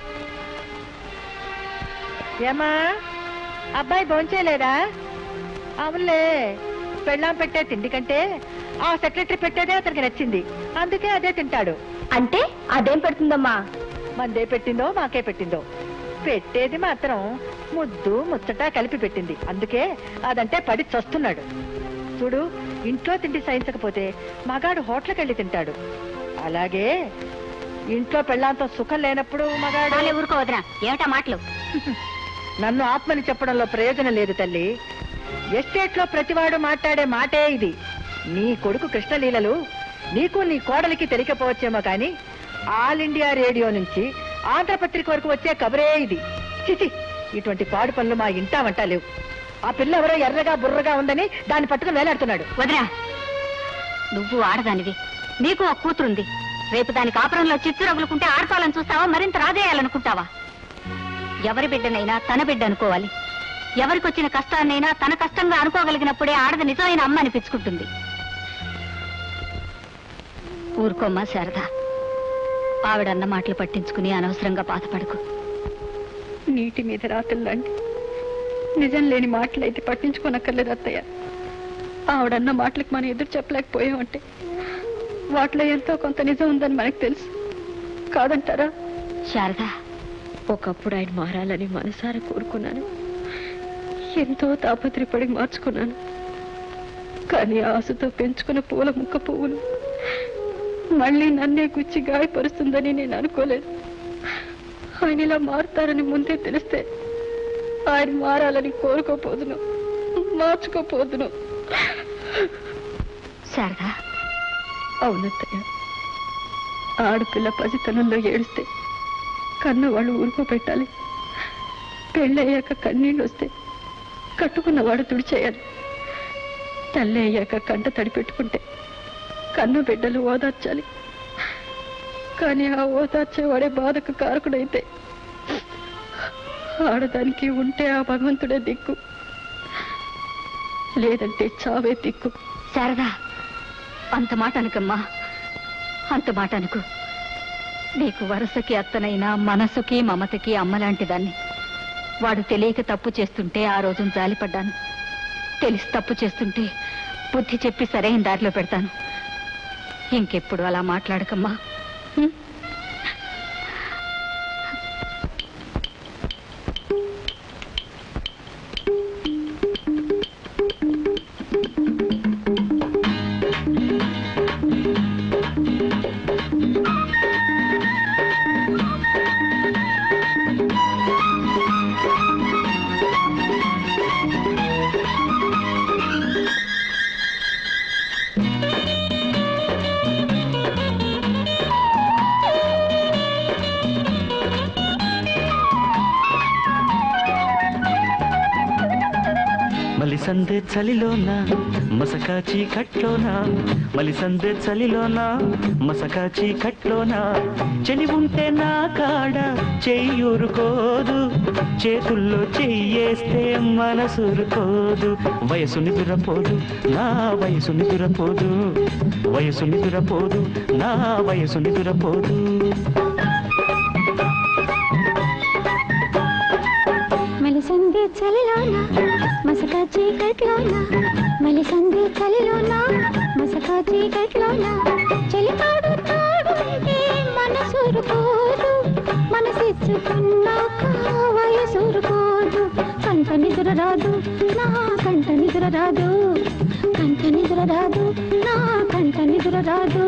ఏమా అబ్బాయి భోంచేయలేదా అవునులే పెళ్ళాం పెట్టే తిండి కంటే ఆ సెక్రటరీ పెట్టేదే అతనికి నచ్చింది అందుకే అదే తింటాడు అంటే అదేం పెడుతుందమ్మా మందే పెట్టిందో మాకే పెట్టిందో పెట్టేది మాత్రం ముద్దు ముచ్చట కలిపి పెట్టింది అందుకే అదంటే పడి చస్తున్నాడు చూడు ఇంట్లో తిండి సహించకపోతే మగాడు హోటల్కి వెళ్ళి తింటాడు అలాగే ఇంట్లో పెళ్ళాంతో సుఖం లేనప్పుడు మగాడు చాలే ఊరుకో వదినా ఏమిటా మాటలు నన్ను ఆత్మని చెప్పడంలో ప్రయోజనం లేదు తల్లి ఎస్టేట్ లో ప్రతివాడు మాట్లాడే మాటే ఇది నీ కొడుకు కృష్ణలీలలు నీకు నీ కోడలికి తెలియకపోవచ్చేమో కానీ ఆల్ ఇండియా రేడియో నుంచి ఆంధ్రపత్రిక వరకు వచ్చే కబరే ఇది చిచి ఇటువంటి పాడు పనులు మా ఇంటా వంట లేవు ఆ పిల్ల ఎవరో ఎర్రగా బుర్రగా ఉందని దాన్ని పట్టుకుని వేలాడుతున్నాడు వదినా నువ్వు ఆడదానివి నీకు ఒక కూతురుంది రేపు దాని కాపురంలో చిచ్చు రగులుకుంటే ఆడపాలని చూస్తావా మరింత రాజేయాలనుకుంటావా ఎవరి బిడ్డనైనా తన బిడ్డ అనుకోవాలి ఎవరికొచ్చిన కష్టాన్నైనా తన కష్టంగా అనుకోగలిగినప్పుడే ఆడది నిజమైన అమ్మ అనిపించుకుంటుంది ఊరుకోమ్మా శారద ఆవిడన్న మాటలు పట్టించుకుని అనవసరంగా బాధపడకు నీటి మీద రాతల్లాంటి నిజం లేని మాటలైతే పట్టించుకోనక్కర్లేదు అత్తయ్య ఆవిడన్న మాటలకు మనం ఎదురు చెప్పలేకపోయామంటే వాటిలో ఎంతో కొంత నిజం ఉందని మనకు తెలుసు కాదంటారా శారద ఒకప్పుడు ఆయన మారాలని మనసారా కోరుకున్నాను ఎంతో తాపత్రపడి మార్చుకున్నాను కానీ ఆశతో పెంచుకున్న పూల ముక్క పువ్వులు మళ్ళీ నన్నే గుచ్చి గాయపరుస్తుందని నేను అనుకోలేదు ఆయన ఇలా మారుతారని ముందే తెలిస్తే ఆయన మారాలని కోరుకోపోదును మార్చుకోపోదును శారద అవునత్తయ్య ఆడపిల్ల పసితనంలో ఏడిస్తే కన్న వాళ్ళు ఊరుకోబెట్టాలి పెళ్ళయ్యాక కన్నీళ్ళు వస్తే కట్టుకున్నవాడు తుడిచేయాలి తల్లి అయ్యాక కంట తడి పెట్టుకుంటే కన్న బిడ్డలు ఓదార్చాలి కానీ ఆ ఓదార్చేవాడే బాధకు కారకుడైతే ఆడదానికి ఉంటే ఆ భగవంతుడే దిక్కు లేదంటే చావే దిక్కు శారదా అంత మాట అనకమ్మా అంత మాట అనుకు నీకు వరసకి అత్తనైనా మనసుకి మమతకి అమ్మలాంటి దాన్ని వాడు తెలియక తప్పు చేస్తుంటే ఆ రోజున జాలిపడ్డాను తెలిసి తప్పు చేస్తుంటే బుద్ధి చెప్పి సరైన దారిలో పెడతాను ఇంకెప్పుడు అలా మాట్లాడకమ్మా ఉం? మలిసందే చలిలోన మసకా చీకట్లోన మలిసందే చలిలోన మసకా చీకట్లోన చలి ఉంటే నా కాడ చెయ్యూరుకోదు చేతుల్లో చెయ్యేస్తే మనసురుకోదు వయసు నిదురపోదు నా వయసు నిదురపోదు వయసు నిదురపోదు నా వయసు నిదురపోదు మలిసంది చలిలోన మసక చీకట్లోన మలిసంది చలిలోన మసక చీకట్లోన చలితాడు తాడుంటే మనసురుకోదు మనసిచ్చుకున్నాక వయసురుకోదు కంట నిద్ర రాదు నా కంట నిద్ర రాదు కంట నిద్ర రాదు నా కంట నిద్ర రాదు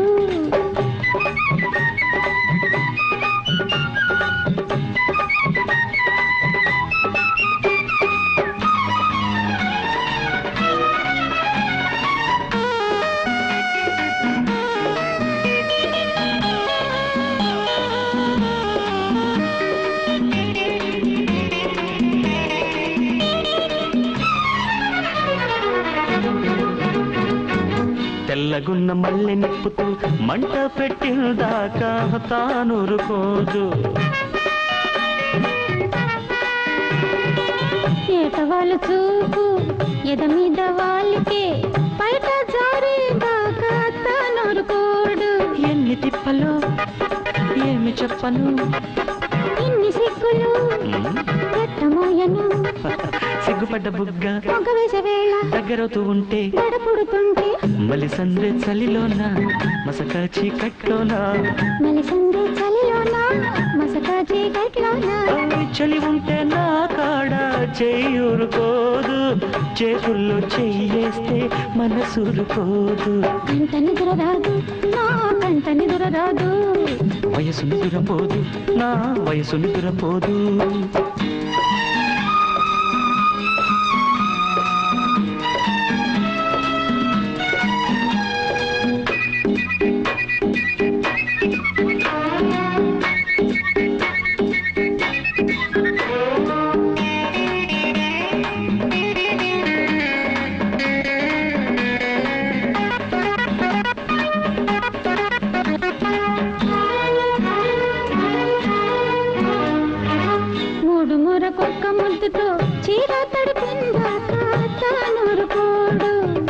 తెల్లగున్న మల్లె నిప్పుతూ మంట పెట్టిందాకా తానురుకోదు ఏటవాళ్ళు చూపు ఎద మీద వాళ్ళకే బయట జారేదాకా తనొరుకోడు ఎన్ని తిప్పలు ఏమి చెప్పను ఇన్ని సిగ్గులు ఎట్టమోయను సిగ్గుపడ్డ బుగ్గ మొగ వేసే వేళ దగ్గరవుతూ ఉంటే దడ పుడుతుంటే మలి సంద్రె చలిలోన మసక చీకట్లోన మలి సందే చలిలోన మసక చీకట్లోన చలి ఉంటే నా కాడ చేయూరుకోదు చేతుల్లో చెయ్యేస్తే మనసూరుకోదు కంట నిద్ర రాదు నా కంట నిద్ర రాదు వయసు నిదురపోదు నా వయసు నిదురపోదు మూడు మూర కుక్క ముద్దుతో చీర తడిపిందాక తానూరుకోడు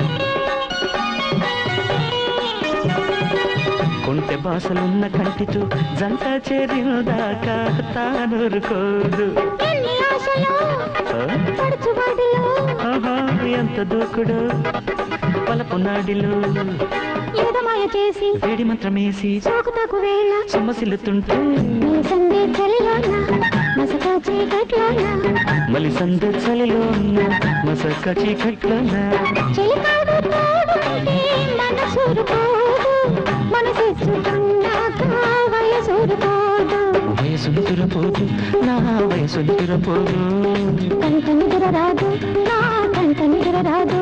కొంటె బాసలున్న కంటితో జంట చేరిందాకా తానూరుకోదు ఎన్ని ఆశలు పడుచువాడిలో ఆహా, ఎంత దూకుడు పలపు నాడిలో ఏదమాయ చేసి వేడి మంత్రమేసి సోకుతాకు వేళ సొమ్మసిల్లుతుంటే సందే చలిలోన మసక చీకట్లోన మలి సంద చలిలోన మసక చీకట్లోన చెలికాడు తోడుంటే మనసూరుకోదు మనసిచ్చుకున్నాక వయసూరుకోదు వయసు నిదురపోదు నా వయసు నిదురపోదు కంట నిద్ర రాదు నా కంట నిద్ర రాదు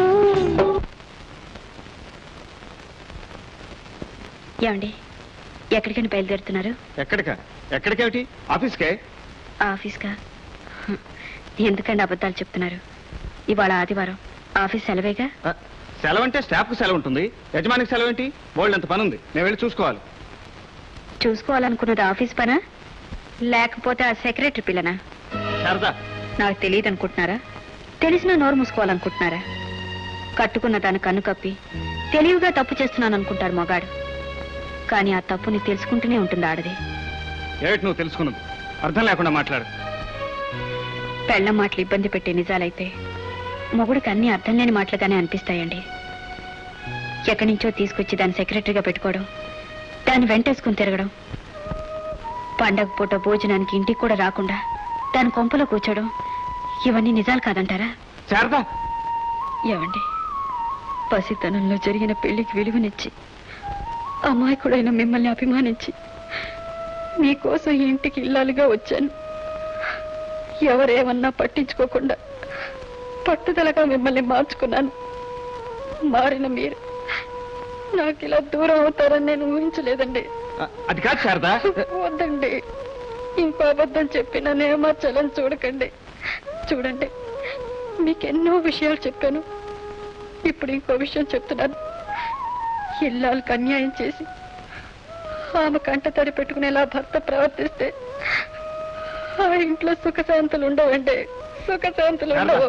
ఏమండి ఎక్కడికని బయలుదేరుతున్నారు ఎక్కడిక ఎక్కడికేమిటి ఆఫీస్కే ఆఫీస్కా హ, ఎందుకండి అబద్ధాలు చెప్తున్నారు ఇవాళ ఆదివారం ఆఫీస్ సెలవేగా సెలవు అంటే స్టాఫ్ కు సెలవు ఉంటుంది యజమానికి సెలవు ఏంటి బోల్డ్ అంత పని ఉంది నేను వెళ్ళి చూసుకోవాలి చూసుకోవాలనుకున్నది ఆఫీస్ పనా లేకపోతే ఆ సెక్రటరీ పిల్లనా శారదా నాకు తెలియదు అనుకుంటున్నారా తెలిసినా నోరు మూసుకోవాలనుకుంటున్నారా కట్టుకున్న దాని కన్ను కప్పి తెలివిగా తప్పు చేస్తున్నాను అనుకుంటారు మొగాడు కానీ ఆ తప్పుని తెలుసుకుంటూనే ఉంటుంది ఆడది ఏమిటి నువ్వు తెలుసుకున్నది అర్థం లేకుండా మాట్లాడు పెళ్ళ మాటలు ఇబ్బంది పెట్టే నిజాలైతే మొగుడికి అన్ని అర్థం లేని మాటలుగానే అనిపిస్తాయండి ఎక్కడి నుంచో తీసుకొచ్చి దాన్ని సెక్రటరీగా పెట్టుకోవడం దాన్ని వెంటేసుకుని తిరగడం పండగ పూట భోజనానికి ఇంటికి కూడా రాకుండా దాని కొంపలో కూర్చోడం ఇవన్నీ నిజాలు కాదంటారా శారదా ఏమండి పసితనంలో జరిగిన పెళ్లికి విలువనిచ్చి అమాయకుడైన మిమ్మల్ని అభిమానించి మీకోసం ఈ ఇంటికి ఇల్లాలుగా వచ్చాను ఎవరేమన్నా పట్టించుకోకుండా పట్టుదలగా మిమ్మల్ని మార్చుకున్నాను మారిన మీరు నాకు ఇలా దూరం అవుతారని నేను ఊహించలేదండి అది కాదు శారదా వద్దండి ఇంకో అబద్ధం చెప్పిన నేమార్చాలని చూడకండి చూడండి మీకెన్నో విషయాలు చెప్పాను ఇప్పుడు ఇంకో విషయం చెప్తున్నాను ఇల్లాలకు అన్యాయం చేసి ఆమె కంట తడి పెట్టుకునేలా భర్త ప్రవర్తిస్తే ఆ ఇంట్లో సుఖశాంతులు ఉండవండి సుఖశాంతులు ఉండవు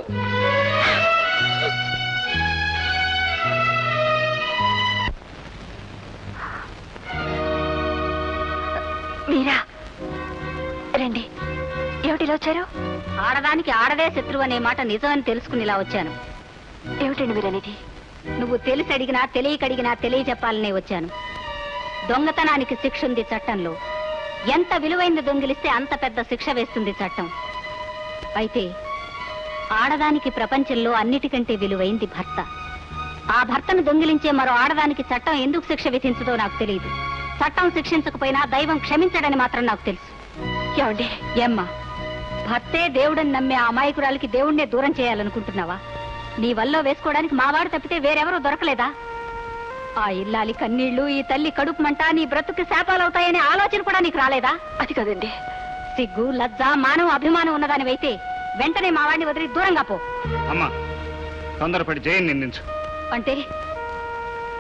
మీరా రండి ఏమిటి ఇలా వచ్చారు ఆడదానికి ఆడదే శత్రువు అనే మాట నిజమని తెలుసుకుని ఇలా వచ్చాను ఏమిటండి మీరనేది నువ్వు తెలిసి అడిగినా తెలియక అడిగినా తెలియజెప్పాలనే వచ్చాను దొంగతనానికి శిక్ష ఉంది చట్టంలో ఎంత విలువైంది దొంగిలిస్తే అంత పెద్ద శిక్ష వేస్తుంది చట్టం అయితే ఆడదానికి ప్రపంచంలో అన్నిటికంటే విలువైంది భర్త ఆ భర్తను దొంగిలించే మరో ఆడదానికి చట్టం ఎందుకు శిక్ష విధించదో నాకు తెలియదు చట్టం శిక్షించకపోయినా దైవం క్షమించడని మాత్రం నాకు తెలుసు ఏమండి ఏమ్మా భర్తే దేవుడని నమ్మే ఆ అమాయకురాలికి దేవుణ్ణే దూరం చేయాలనుకుంటున్నావా నీ వల్ల వేసుకోవడానికి మావాడు తప్పితే వేరెవరూ దొరకలేదా ఆ ఇల్లాలి కన్నీళ్లు ఈ తల్లి కడుపు మంట నీ బ్రతుకు శాపాలవుతాయనే ఆలోచన కూడా నీకు రాలేదా అది కదండి సిగ్గు లజ్జ మానవ అభిమానం ఉన్నదానివైతే వెంటనే మావాడిని వదిలి దూరంగా పో అమ్మా తొందరపడి జైన్ నిందించు అంటే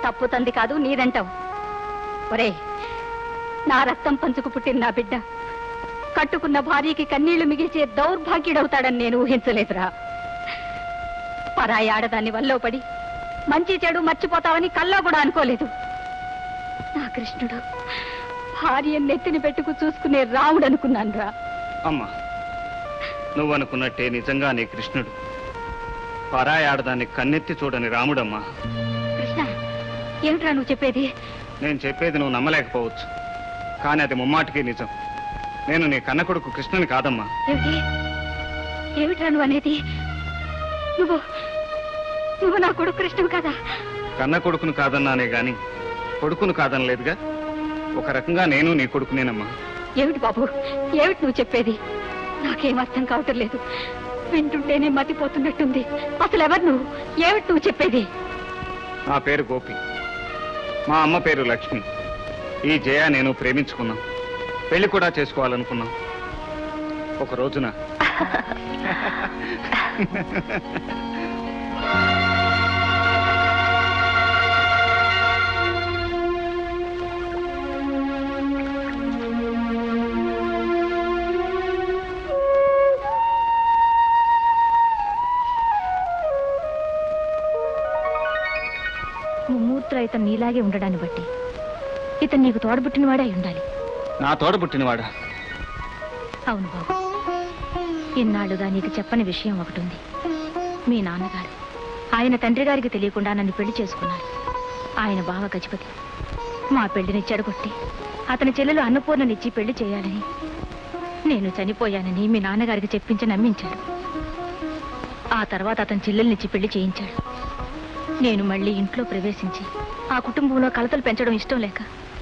తప్పు తంది కాదు నీదంటావు ఒరే నా రక్తం పంచుకు పుట్టిన నా బిడ్డ కట్టుకున్న భార్యకి కన్నీళ్లు మిగిల్చే దౌర్భాగ్యుడవుతాడని నేను ఊహించలేదురా పరాయి ఆడదాన్ని వల్లో పడి మంచి చెడు మర్చిపోతావని కల్లో కూడా అనుకోలేదు నా కృష్ణుడు భార్య నెత్తిని పెట్టుకు చూసుకునే రాముడు అనుకున్నాను రా అమ్మా నువ్వనుకున్నట్టే నిజంగా నీ కృష్ణుడు పరాయి ఆడదాన్ని కన్నెత్తి చూడని రాముడమ్మా కృష్ణ ఏమిట్రా నువ్వు చెప్పేది నేను చెప్పేది నువ్వు నమ్మలేకపోవచ్చు కానీ అది ముమ్మాటికి నిజం నేను నీ కన్న కొడుకు కృష్ణుని కాదమ్మా ఏమిటి ఏమిట్రా నువ్వు అనేది నువ్వు నువ్వు నా కొడుకు కృష్ణువు కదా కన్న కొడుకును కాదన్నానే గాని కొడుకును కాదనలేదుగా ఒక రకంగా నేను నీ కొడుకునేనమ్మా ఏమిటి బాబు ఏమిటి నువ్వు చెప్పేది నాకేం అర్థం కావటం లేదు వింటుంటేనే మతిపోతున్నట్టుంది అసలు ఎవరు నువ్వు ఏమిటి నువ్వు చెప్పేది నా పేరు గోపి మా అమ్మ పేరు లక్ష్మి ఈ జయ నేను ప్రేమించుకున్నాం పెళ్లి కూడా చేసుకోవాలనుకున్నాం ఒక రోజున ముమ్మూర్తులు ఇతను నీలాగే ఉండడాన్ని బట్టి ఇతను నీకు తోడబుట్టిన వాడే అయి ఉండాలి నా తోడ పుట్టినవాడా అవును బాబు ఇన్నాళ్ళుగా నీకు చెప్పని విషయం ఒకటి ఉంది మీ నాన్నగారు ఆయన తండ్రి గారికి తెలియకుండా నన్ను పెళ్లి చేసుకున్నారు ఆయన బావ గజపతి మా పెళ్లిని చెడగొట్టి అతని చెల్లెలు అన్నపూర్ణనిచ్చి పెళ్లి చేయాలని నేను చనిపోయానని మీ నాన్నగారికి చెప్పించి నమ్మించాడు ఆ తర్వాత అతని చెల్లెల్నిచ్చి పెళ్లి చేయించాడు నేను మళ్ళీ ఇంట్లో ప్రవేశించి ఆ కుటుంబంలో కలతలు పెంచడం ఇష్టం లేక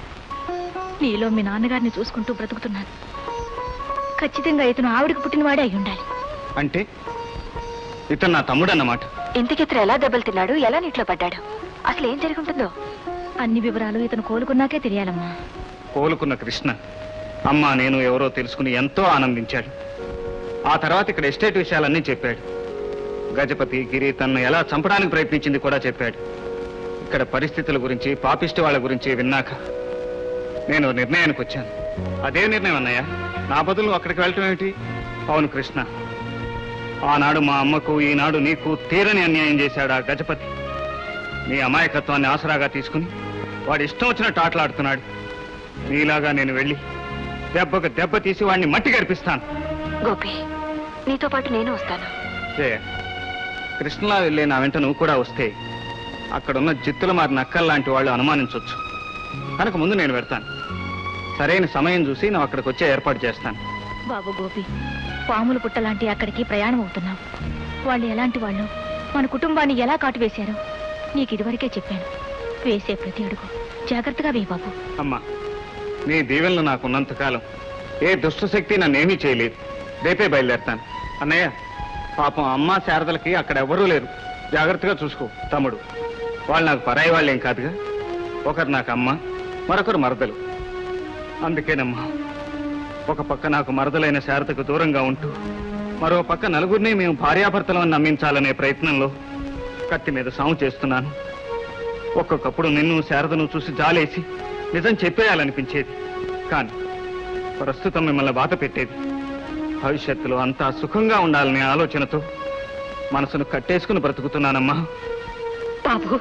నీలో మీ నాన్నగారిని చూసుకుంటూ బ్రతుకుతున్నాను ఖచ్చితంగా ఇతను ఆవిడకు పుట్టినవాడే అయి ఉండాలి అంటే ఇతను నా తమ్ముడు అన్నమాట ఇంతకి ఇతను ఎలా దెబ్బలు తిన్నాడు ఎలా నీటిలో పడ్డాడు అసలు ఏం జరుగుతుందో అన్ని వివరాలు ఇతను కోలుకున్నాకే తెలియాలమ్మా కోలుకున్న కృష్ణ అమ్మ నేను ఎవరో తెలుసుకుని ఎంతో ఆనందించాడు ఆ తర్వాత ఇక్కడ ఎస్టేట్ విషయాలన్నీ చెప్పాడు గజపతి గిరి తన్ను ఎలా చంపడానికి ప్రయత్నించింది కూడా చెప్పాడు ఇక్కడ పరిస్థితుల గురించి పాపిష్టి వాళ్ళ గురించి విన్నాక నేను నిర్ణయానికి వచ్చాను అదే నిర్ణయం అన్నయ్య నా బదులు అక్కడికి వెళ్ళటం ఏమిటి అవును కృష్ణ ఆనాడు మా అమ్మకు ఈనాడు నీకు తీరని అన్యాయం చేశాడు ఆ గజపతి నీ అమాయకత్వాన్ని ఆసరాగా తీసుకుని వాడు ఇష్టం వచ్చినట్టు ఆటలాడుతున్నాడు నీలాగా నేను వెళ్ళి దెబ్బకు దెబ్బ తీసి వాడిని మట్టి గర్పిస్తాను గోపి నీతో పాటు నేను వస్తాను జయ కృష్ణలా వెళ్ళే నా వెంట నువ్వు కూడా వస్తే అక్కడున్న జిత్తుల మారిన అక్కల్ లాంటి వాళ్ళు అనుమానించవచ్చు కనుక ముందు నేను వెళ్తాను సరైన సమయం చూసి నువ్వు అక్కడికి వచ్చే ఏర్పాటు చేస్తాను బాబు గోపి పాములు పుట్టలాంటి అక్కడికి ప్రయాణం అవుతున్నాం వాళ్ళు ఎలాంటి వాళ్ళు మన కుటుంబాన్ని ఎలా కాటువేశారో నీకు ఇదివరకే చెప్పాను వేసే ప్రతి అడుగు జాగ్రత్తగా వేయి బాబు అమ్మా నీ దీవెనలు నాకున్నంతకాలం ఏ దుష్ట శక్తి నన్నేమీ చేయలేదు రేపే బయలుదేరతాను అన్నయ్య పాపం అమ్మ శారదలకి అక్కడ ఎవరూ లేరు జాగ్రత్తగా చూసుకో తమ్ముడు వాళ్ళు నాకు పరాయి వాళ్ళేం కాదుగా ఒకరు నాకు అమ్మ మరొకరు మరదలు అందుకేనమ్మా ఒక పక్క నాకు మరదలైన శారదకు దూరంగా ఉంటూ మరో పక్క నలుగురిని మేము భార్యాభర్తలను నమ్మించాలనే ప్రయత్నంలో కత్తి మీద సాము చేస్తున్నాను ఒక్కొక్కప్పుడు నిన్ను శారదను చూసి జాలేసి నిజం చెప్పేయాలనిపించేది కానీ ప్రస్తుతం మిమ్మల్ని బాధ పెట్టేది భవిష్యత్తులో అంతా సుఖంగా ఉండాలనే ఆలోచనతో మనసును కట్టేసుకుని బ్రతుకుతున్నానమ్మా బాబు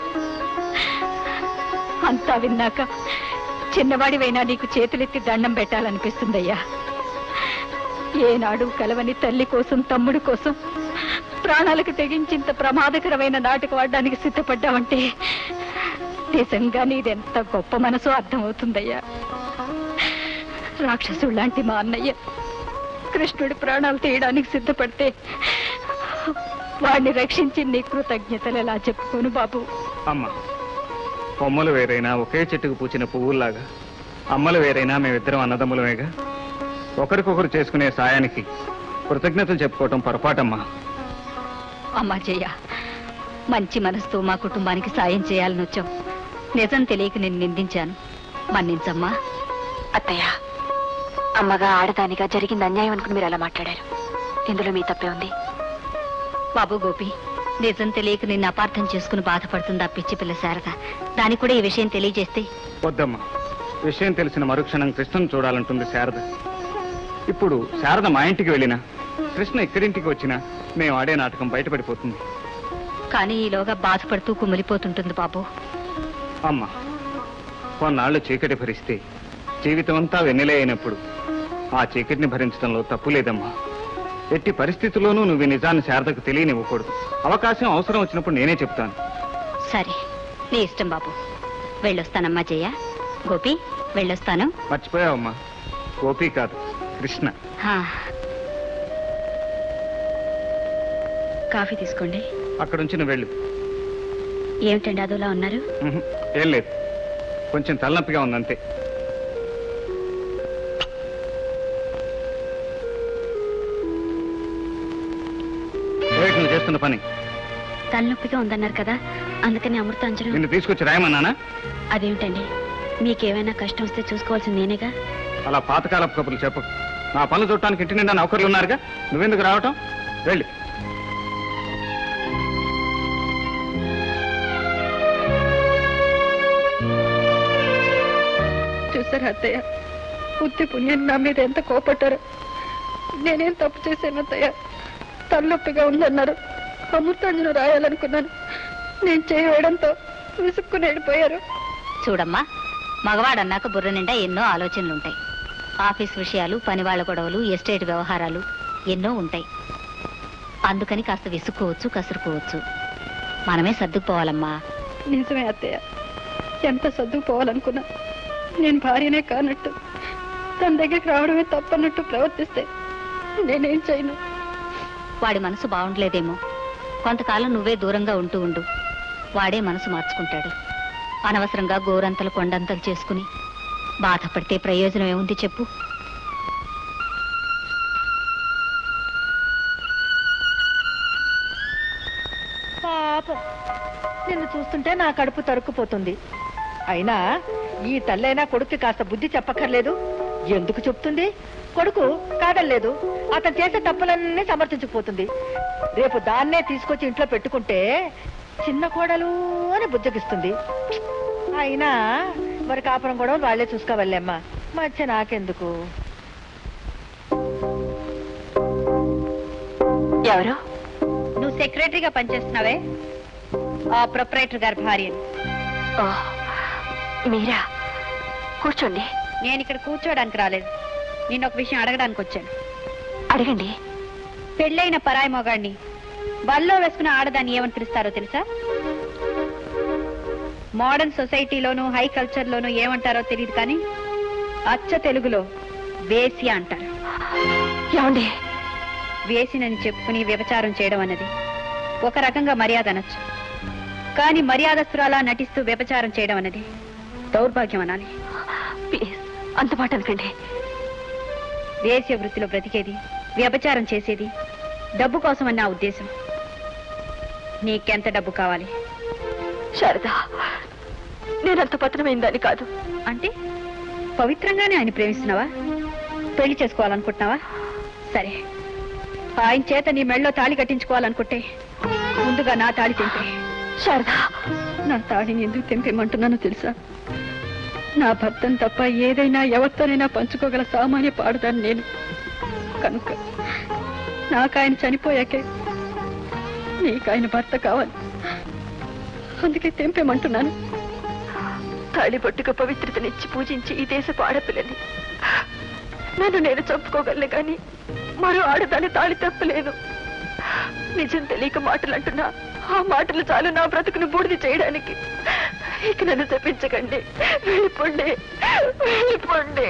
అంతా విన్నాక చిన్నవాడివైనా నీకు చేతులెత్తి దండం పెట్టాలనిపిస్తుందయ్యా ఏనాడు కలవని తల్లి కోసం తమ్ముడు కోసం ప్రాణాలకు తెగించింత ప్రమాదకరమైన నాటకం ఆడడానికి సిద్ధపడ్డావంటే నిజంగా నీదెంత గొప్ప మనసు అర్థమవుతుందయ్యా రాక్షసుడు లాంటి మా అన్నయ్య కృష్ణుడి ప్రాణాలు తీయడానికి సిద్ధపడితే వాడిని రక్షించి నీ కృతజ్ఞతలు ఎలా చెప్పుకోను బాబు అమ్మ కొమ్మలు వేరైనా ఒకే చెట్టుకు పూచిన పువ్వుల్లాగా అమ్మలు వేరైనా మేమిద్దరం అన్నదమ్ములమేగా ఒకరికొకరు చేసుకునే సాయానికి కృతజ్ఞతలు చెప్పుకోవటం పొరపాటమ్మా అమ్మా జయ మంచి మనసుతో మా కుటుంబానికి సాయం చేయాలని వచ్చాం నిజం తెలియక నేను నిందించాను మన్నించమ్మా అత్తయ్య అమ్మగా ఆడదానిగా జరిగింది అన్యాయం అనుకుని మీరు అలా మాట్లాడారు ఇందులో మీ తప్పే ఉంది బాబు గోపి నిజం తెలియక నిన్ను అపార్థం చేసుకుని బాధపడుతుంది ఆ పిచ్చి పిల్ల శారద దానికి కూడా ఈ విషయం తెలియజేస్తే వద్దమ్మా విషయం తెలిసిన మరుక్షణం కృష్ణను చూడాలంటుంది శారద ఇప్పుడు శారద మా ఇంటికి వెళ్ళినా కృష్ణ ఇక్కడింటికి వచ్చినా మేము ఆడే నాటకం బయటపడిపోతుంది కానీ ఈలోగా బాధపడుతూ కుమిలిపోతుంటుంది బాబు అమ్మా కొన్నాళ్ళు చీకటి భరిస్తే జీవితం అంతా వెన్నెలే అయినప్పుడు ఆ చీకటిని భరించడంలో తప్పు లేదమ్మా ఎట్టి పరిస్థితుల్లోనూ నువ్వు ఈ నిజాన్ని శారదకు తెలియనివ్వకూడదు అవకాశం అవసరం వచ్చినప్పుడు నేనే చెప్తాను సరే నీ ఇష్టం బాబు వెళ్ళొస్తానమ్మా జయ గోపి వెళ్ళొస్తాను మర్చిపోయావమ్మా గోపి కాదు కృష్ణ హా. కాఫీ తీసుకోండి అక్కడుంచి నువ్వు వెళ్ళు ఏమిటండి అదోలా ఉన్నారు ఉహు, ఏం లేదు కొంచెం తలనొప్పిగా ఉందంతే ఏమిటి నువ్వు చేస్తున్న పని తలనొప్పిగా ఉందన్నారు కదా అందుకని అమృతాంజనం నిన్ను తీసుకొచ్చి రాయమన్నానా అదేమిటండి మీకేమైనా కష్టం వస్తే చూసుకోవాల్సింది నేనేగా అలా పాతకాలపు కబుర్లు చెప్పు నా పనులు చూడటానికి ఇంటి నిండా నౌకర్లు ఉన్నారుగా నువ్వెందుకు రావటం వెళ్ళి చూసారు అత్తయ్య బుద్ధి పుణ్యం నా మీద ఎంత కోపట్టారు నేనేం తప్పు చేశాను అత్తయ్య తలనొప్పిగా ఉందన్నారు అమృతాంజనం రాయాలనుకున్నాను నేను చేయడంతో విసుక్కుని వెళ్ళిపోయారు చూడమ్మా మగవాడన్నాక బుర్ర నిండా ఎన్నో ఆలోచనలుంటాయి ఆఫీస్ విషయాలు పనివాళ్ల గొడవలు ఎస్టేట్ వ్యవహారాలు ఎన్నో ఉంటాయి అందుకని కాస్త విసుక్కోవచ్చు కసురుకోవచ్చు మనమే సర్దుకుపోవాలమ్మా నిజమే అత్తయ్య ఎంత సర్దుకుపోవాలనుకున్నా నేను భార్యనే కానట్టు తన దగ్గరికి రావడమే తప్పన్నట్టు ప్రవర్తిస్తే నేనేం చేయను వాడి మనసు బాగుండలేదేమో కొంతకాలం నువ్వే దూరంగా ఉంటూ ఉండు వాడే మనసు మార్చుకుంటాడు అనవసరంగా గోరంతలు కొండంతలు చేసుకుని బాధపడితే ప్రయోజనం ఏముంది చెప్పు పాపం నిన్ను చూస్తుంటే నా కడుపు తరుక్కుపోతుంది అయినా ఈ తల్లైనా కొడుక్కి కాస్త బుద్ధి చెప్పక్కర్లేదు ఎందుకు చెప్తుంది కొడుకు కాదల్లేదు అతను చేసే తప్పులన్నీ సమర్థించుకుపోతుంది రేపు దాన్నే తీసుకొచ్చి ఇంట్లో పెట్టుకుంటే చిన్న కోడలు అని బుజ్జగిస్తుంది అయినా మరి కాపురం కూడా వాళ్ళే చూసుకోవాలేమ్మా మధ్య నాకెందుకు ఎవరు నువ్వు సెక్రటరీగా పనిచేస్తున్నావే ఆ ప్రొపరేటర్ గారి భార్యని మీరా కూర్చోండి నేను ఇక్కడ కూర్చోడానికి రాలేదు నేను ఒక విషయం అడగడానికి వచ్చాను అడగండి పెళ్ళైన పరాయి మొగాడిని బల్లో వేసుకున్న ఆడదాన్ని ఏమని పిలుస్తారో తెలుసా మోడర్న్ సొసైటీలోను హై కల్చర్లోను ఏమంటారో తెలియదు కానీ అచ్చ తెలుగులో వేశ్య అంటారు ఏమండి వేసినని చెప్పుకుని వ్యభిచారం చేయడం అన్నది ఒక రకంగా మర్యాద అనొచ్చు కానీ మర్యాదస్తురాలా నటిస్తూ వ్యభిచారం చేయడం అన్నది దౌర్భాగ్యం అనాలి అంత మాట అనకండి వేశ్య వృత్తిలో బ్రతికేది వ్యభిచారం చేసేది డబ్బు కోసం అని నా ఉద్దేశం నీకెంత డబ్బు కావాలి శారదా నేనంత పత్రమైందని కాదు అంటే పవిత్రంగానే ఆయన ప్రేమిస్తున్నావా పెళ్లి చేసుకోవాలనుకుంటున్నావా సరే ఆయన చేత నీ మెళ్ళలో తాళి కట్టించుకోవాలనుకుంటే ముందుగా నా తాళి తెంపే శారదా నా తాడిని ఎందుకు తెంపేమంటున్నానో తెలుసా నా భర్తను తప్ప ఏదైనా ఎవరితోనైనా పంచుకోగల సామాన్య పాడుదాన్ని నేను కనుక నాకు ఆయన చనిపోయాకే నీకు ఆయన భర్త కావాలి అందుకే తెంపేమంటున్నాను తాళి పట్టుకు పవిత్రతనిచ్చి పూజించి ఈ దేశపు ఆడపిల్లని నన్ను నేను చంపుకోగలను కానీ మరో ఆడదాన్ని తాళి తప్పలేను నిజం తెలియక మాటలు అంటున్నా ఆ మాటలు చాలు నా బ్రతుకును బూడిది చేయడానికి ఇక నన్ను తప్పించకండి వెళ్ళిపోండి వెళ్ళిపోండి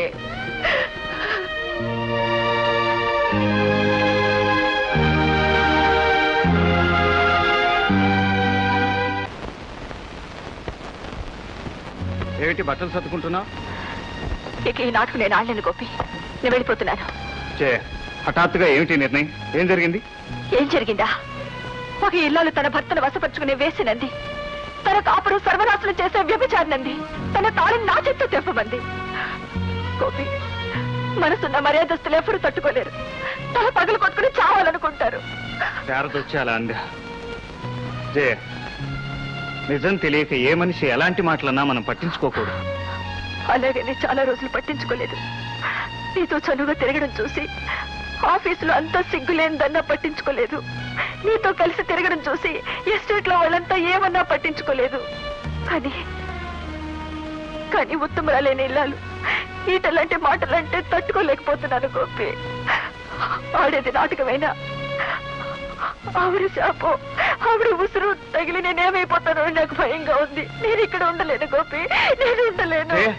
ఏమిటి బట్టలు సర్దుకుంటున్నావు ఇక ఈ నాటకు నేను ఆడలేను గోపి నేను వెళ్ళిపోతున్నాను చే హఠాత్తుగా ఏమిటి నిర్ణయం ఏం జరిగింది ఏం జరిగిందా ఒక ఇల్లాలు తన భర్తను వశపరుచుకునే వేసినంది తన కాపురం సర్వనాశనం చేసే వ్యభిచారినంది తన తాళిని నా చేత్తో తెంపమంది గోపి మనసున్న మర్యాదస్తులు ఎప్పుడు తట్టుకోలేరు తల పగలు కొట్టుకుని చావాలనుకుంటారు శారద వచ్చి అలా అందా జయ నిజం తెలియక ఏ మనిషి ఎలాంటి మాటలన్నా మనం పట్టించుకోకూడదు అలాగే నేను చాలా రోజులు పట్టించుకోలేదు నీతో చనువుగా తిరగడం చూసి ఆఫీసులో అంతా సిగ్గులేనిదన్నా పట్టించుకోలేదు నీతో కలిసి తిరగడం చూసి ఎస్టేట్ లో వాళ్ళంతా ఏమన్నా పట్టించుకోలేదు కానీ కానీ ఉత్తమరాలేని ఇల్లాలు ఈటలాంటి మాటలంటే తట్టుకోలేకపోతున్నాను గోపి ఆడేది నాటకమైనా ఆవిడ శాపం ఆవిడ ఉసురు తగిలి నేనేమైపోతానో అని నాకు భయంగా ఉంది నేను ఇక్కడ ఉండలేను గోపి నేను ఉండలేను జయ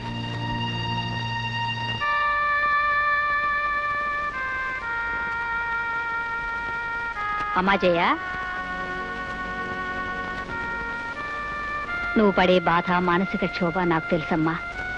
అమ్మా జయ నువ్వు పడే బాధ మానసిక క్షోభ నాకు తెలుసమ్మా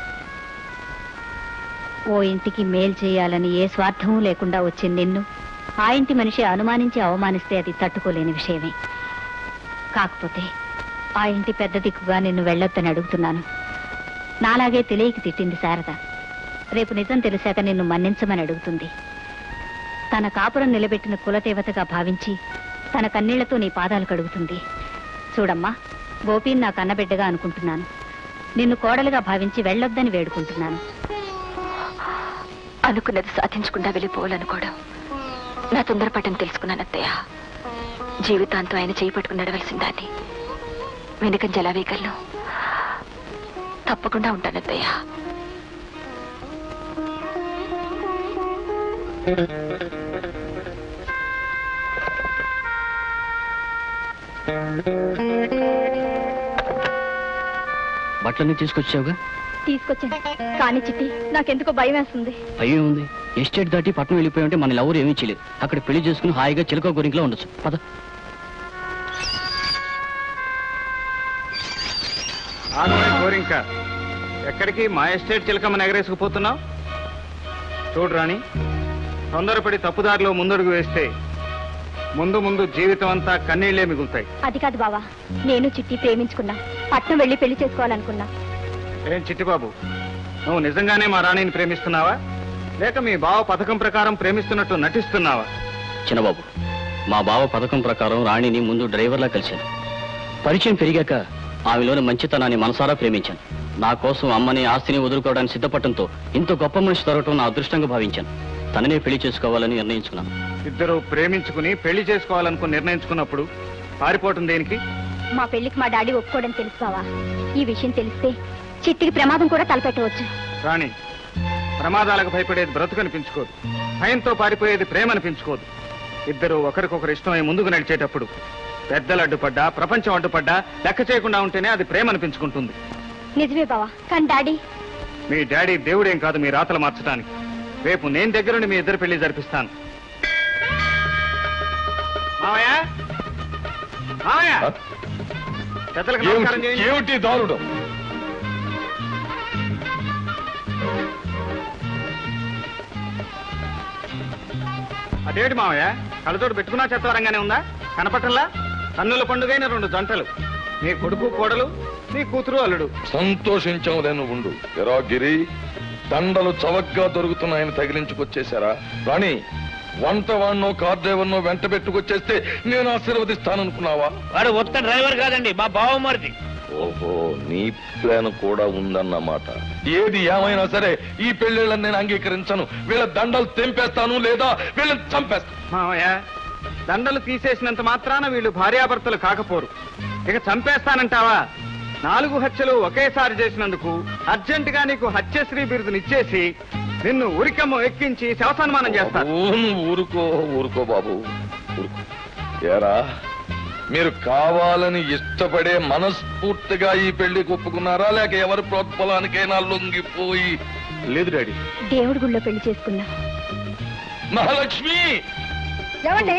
ఓ ఇంటికి మేలు చేయాలని ఏ స్వార్థమూ లేకుండా వచ్చిన నిన్ను ఆ ఇంటి మనిషి అనుమానించి అవమానిస్తే అది తట్టుకోలేని విషయమే కాకపోతే ఆ ఇంటి పెద్ద దిక్కుగా నిన్ను వెళ్ళొద్దని అడుగుతున్నాను నాలాగే తెలియక తిట్టింది శారద రేపు నిజం తెలిసాక నిన్ను మన్నించమని అడుగుతుంది తన కాపురం నిలబెట్టిన కులదేవతగా భావించి తన కన్నీళ్లతో నీ పాదాలు కడుగుతుంది చూడమ్మా గోపిని నా కన్నబిడ్డగా అనుకుంటున్నాను నిన్ను కోడలుగా భావించి వెళ్ళొద్దని వేడుకుంటున్నాను అనుకున్నది సాధించకుండా వెళ్ళిపోవాలనుకోవడం నా తొందరపడని తెలుసుకున్నాను అత్తయ్య జీవితాంతం ఆయన చేయి పట్టుకుని నడవలసిన దాన్ని వెనుకంజ ఎలా వేయగలను తప్పకుండా ఉంటాను అత్తయ్య బట్టలన్నీ తీసుకొచ్చావుగా తీసుకొచ్చాను కానీ చిట్టి నాకెందుకో భయం వేస్తుంది అయ్యే ఉంది ఎస్టేట్ దాటి పట్టణం వెళ్ళిపోయి ఉంటే మన ఎవరు ఏమీ చేయలేదు అక్కడ పెళ్లి చేసుకుని హాయిగా చిలక గురింకిలో ఉండొచ్చు పద ఆగమై గోరింక ఎక్కడికి మా ఎస్టేట్ చిలకమ్మని ఎగరేసుకుపోతున్నావు చూడు రాణి తొందరపడి తప్పుదారిలో ముందడుగు వేస్తే ముందు ముందు జీవితం అంతా కన్నీళ్లే మిగులుతాయి అది కాదు బావా నేను చిట్టి ప్రేమించుకున్నా పట్నం వెళ్ళి పెళ్లి చేసుకోవాలనుకున్నా ఏం చిట్టిబాబు నువ్వు నిజంగానే మా రాణిని ప్రేమిస్తున్నావా లేక మీ బావ పథకం ప్రకారం ప్రేమిస్తున్నట్టు నటిస్తున్నావా చిన్నబాబు మా బావ పథకం ప్రకారం రాణిని ముందు డ్రైవర్లా కలిశాను పరిచయం పెరిగాక ఆమెలోని మంచితనాన్ని మనసారా ప్రేమించాను నా కోసం అమ్మని ఆస్తిని వదులుకోవడానికి సిద్ధపడటంతో ఇంత గొప్ప మనిషి దొరకటం నా అదృష్టంగా భావించాను తననే పెళ్లి చేసుకోవాలని నిర్ణయించుకున్నాను ఇద్దరు ప్రేమించుకుని పెళ్లి చేసుకోవాలనుకుని నిర్ణయించుకున్నప్పుడు పారిపోవటం దేనికి మా పెళ్లికి మా డాడీ ఒప్పుకోవడం తెలుసు బావా ఈ విషయం తెలిస్తే చిట్టికి ప్రమాదం కూడా తలపెట్టవచ్చు రాణి ప్రమాదాలకు భయపడేది బ్రతుకు అనిపించుకోదు భయంతో పారిపోయేది ప్రేమ అనిపించుకోదు ఇద్దరు ఒకరికొకరు ఇష్టమై ముందుకు నడిచేటప్పుడు పెద్దలు అడ్డుపడ్డా ప్రపంచం అడ్డుపడ్డా లెక్క చేయకుండా ఉంటేనే అది ప్రేమ అనిపించుకుంటుంది నిజమే బావా కానీ డాడీ మీ డాడీ దేవుడేం కాదు మీ రాతలు మార్చడానికి రేపు నేను దగ్గరుండి మీ ఇద్దరు పెళ్లి జరిపిస్తాను మావయ్య మావయ్య పెద్దలకు నమస్కారం ఏమిటి- చేయండి ఏమిటి దారుణం అదేంటి మావయ్య కళ్ళతోటి పెట్టుకున్నా చెత్తవరంగానే ఉందా కనపట్టంలా కన్నుల పండుగైన రెండు జంటలు నీ కొడుకు కోడలు నీ కూతురు అల్లుడు సంతోషించవులే నువ్వు ఉండు ఎరా గిరి దండలు చవగ్గా దొరుకుతున్నాయని తగిలించుకొచ్చేశారా రాణి వంట వాడినో కార్ డ్రైవర్నో వెంట పెట్టుకొచ్చేస్తే నేను ఆశీర్వదిస్తాననుకున్నావా వాడు ఒక్క డ్రైవర్ కాదండి మా బావమరిది ఓహో నీ ప్లాన్ కూడా ఉందన్నమాట ఏది ఏమైనా సరే ఈ పెళ్లిళ్ళని నేను అంగీకరించను వీళ్ళ దండలు తెంపేస్తాను లేదా వీళ్ళని చంపేస్తాను మావయ్య దండలు తీసేసినంత మాత్రాన వీళ్ళు భార్యాభర్తలు కాకపోరు ఇక చంపేస్తానంటావా నాలుగు హత్యలు ఒకేసారి చేసినందుకు అర్జెంటుగా నీకు హత్యశ్రీ బిరుదునిచ్చేసి నిన్ను ఉరికమ్మ ఎక్కించి శవసన్మానం చేస్తాను బాబు, నువ్వు ఊరుకో ఊరుకో బాబు ఊరుకో ఏరా మీరు కావాలని ఇష్టపడే మనస్ఫూర్తిగా ఈ పెళ్లికి ఒప్పుకున్నారా లేక ఎవరి ప్రోత్బలానికైనా లొంగిపోయి లేదు డాడీ దేవుడి గుళ్ళో పెళ్లి చేసుకున్నా మహాలక్ష్మి ఏమండి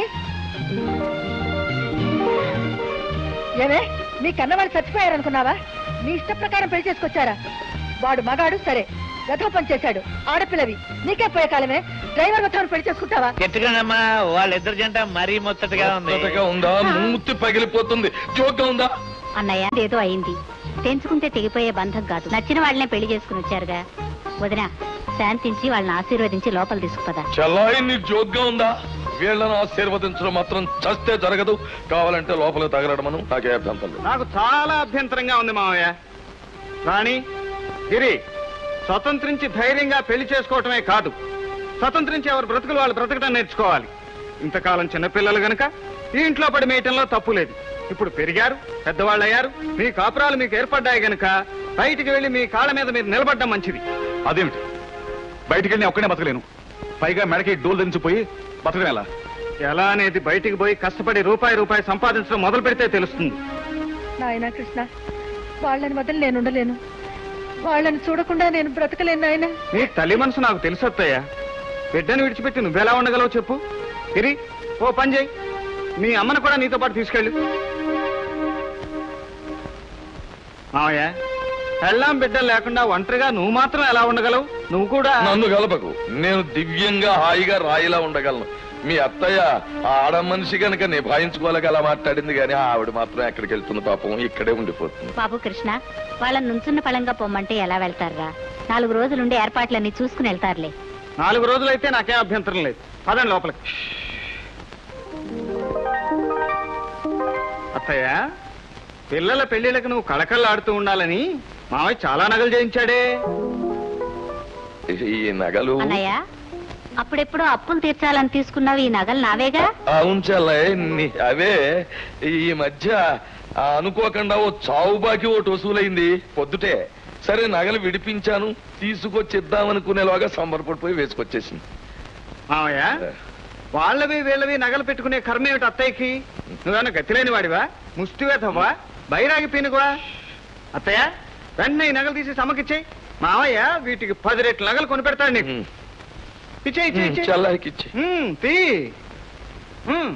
ఏమే మీ కన్నవాడు చచ్చిపోయారనుకున్నావా మీ ఇష్ట ప్రకారం పెళ్లి చేసుకొచ్చారా వాడు మగాడు సరే రథం పని చేశాడు ఆడపిల్లవి నీకే పోయే కాలమే డ్రైవర్ మొత్తం పెళ్లి చేసుకుంటావా గట్టిగానమ్మా వాళ్ళిద్దరి జంట మరీ ముచ్చటగా ఉంది కొత్తగా ఉందా మూతి పగిలిపోతుంది జోక్గా ఉందా అన్నయ్య ఏదో అయింది తెంచుకుంటే తెగిపోయే బంధం కాదు నచ్చిన వాళ్ళనే పెళ్లి చేసుకుని వచ్చారుగా వదిన శాంతించి వాళ్ళని ఆశీర్వదించి లోపల తీసుకుపదా చెల్లాయి నీ జోగ్గా ఉందా వీళ్ళను ఆశీర్వదించడం మాత్రం చస్తే జరగదు కావాలంటే లోపల తగలడమను నాకే అభ్యంతరం లేదు నాకు చాలా అభ్యంతరంగా ఉంది మామయ్య రాణి గిరి స్వతంత్రించి ధైర్యంగా పెళ్లి చేసుకోవటమే కాదు స్వతంత్రించి ఎవరు బ్రతుకులు వాళ్ళు బ్రతకడం నేర్చుకోవాలి ఇంతకాలం చిన్నపిల్లలు గనక ఈ ఇంట్లో పడి మేయటంలో తప్పు లేదు ఇప్పుడు పెరిగారు పెద్దవాళ్ళు అయ్యారు మీ కాపురాలు మీకు ఏర్పడ్డాయి గనక బయటికి వెళ్ళి మీ కాళ్ళ మీద మీరు నిలబడ్డం మంచిది అదేమిటి బయటికి వెళ్ళి ఒక్కనే బతకలేను పైగా మెడకి డోలు దించిపోయి బతకడం ఎలా ఎలా అనేది బయటికి పోయి కష్టపడి రూపాయి రూపాయి సంపాదించడం మొదలు పెడితే తెలుస్తుంది నాయనా కృష్ణ వాళ్ళని వదిలి నేను ఉండలేను వాళ్ళని చూడకుండా నేను బ్రతకలేను నాయనా నీ తల్లి మనసు నాకు తెలుసొత్తయ్యా బిడ్డను విడిచిపెట్టి నువ్వెలా ఉండగలవు చెప్పు ఇరి ఓ పని చేయి మీ అమ్మను కూడా నీతో పాటు తీసుకెళ్ళు మావయ్య పెళ్ళాం బిడ్డలు లేకుండా ఒంటరిగా నువ్వు మాత్రం ఎలా ఉండగలవు నువ్వు కూడా నన్ను గలపకు నేను దివ్యంగా హాయిగా రాయిలా ఉండగలను మీ అత్తయ్య ఆ ఆడ మనిషి కనుక నిభాయించుకోలేక అలా మాట్లాడింది కానీ ఆవిడ మాత్రం ఎక్కడికి వెళ్తుంది పాపం ఇక్కడే ఉండిపోతుంది బాబు కృష్ణ వాళ్ళని నుంచున్న పళంగా పొమ్మంటే ఎలా వెళ్తారా నాలుగు రోజులుండి ఏర్పాట్లన్నీ చూసుకుని వెళ్తారులే నాలుగు రోజులైతే నాకేం అభ్యంతరం లేదు పదండి లోపలికి అత్తయ్య పిల్లల పెళ్లిళ్ళకి నువ్వు కళకళలాడుతూ ఉండాలని మావయ్య చాలా నగలు చేయించాడే ఈ నగలు అన్నయ్య అప్పుడెప్పుడు అప్పులు తీర్చాలని తీసుకున్నావు ఈ నగలు నావేగా అవును చెల్లయ్య నీ- అవే ఈ మధ్య ఆ అనుకోకుండా ఓ చావు బాకి ఒకటి వసూలైంది పొద్దుటే సరే నగలు విడిపించాను తీసుకొచ్చిద్దామనుకునేలాగా సంబరపడిపోయి వేసుకొచ్చేసింది మావయ్య వాళ్ళవి వీళ్ళవి నగలు పెట్టుకునే కర్మ ఏమిటి అత్తయ్యకి నువ్వేమన్నా గతిలేని వాడివా ముష్టివేతవా బైరాగి పీనుగువా అత్తయ్య వెంటనే ఈ నగలు తీసి సమకిచ్చేయి మావయ్య వీటికి పది రెట్ల నగలు కొనిపెడతాడు నీకు ఇచ్చే ఇచ్చే ఇచ్చే చెల్లయ్యకి ఇచ్చే తీ ఉమ్.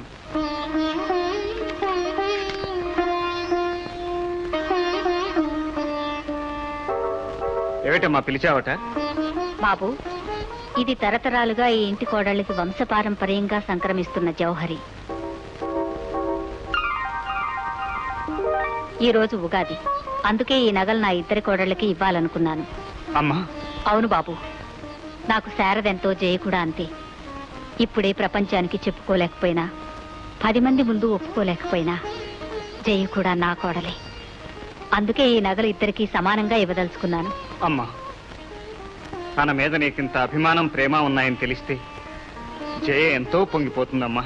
ఏమిటమ్మా పిలిచావట బాబు ఇది తరతరాలుగా ఈ ఇంటి కోడళ్ళకి వంశపారంపర్యంగా సంక్రమిస్తున్న జౌహరి ఈ రోజు ఉగాది అందుకే ఈ నగలు నా ఇద్దరి కోడళ్ళకి ఇవ్వాలనుకున్నాను అమ్మా అవును బాబు నాకు శారదెంతో జయ కూడా అంతే ఇప్పుడే ప్రపంచానికి చెప్పుకోలేకపోయినా పది మంది ముందు ఒప్పుకోలేకపోయినా జయ కూడా నా కోడలే అందుకే ఈ నగలు ఇద్దరికి సమానంగా ఇవ్వదలుచుకున్నాను అమ్మా తన మీద నీకింత అభిమానం ప్రేమ ఉన్నాయని తెలిస్తే జయ ఎంతో పొంగిపోతుందమ్మా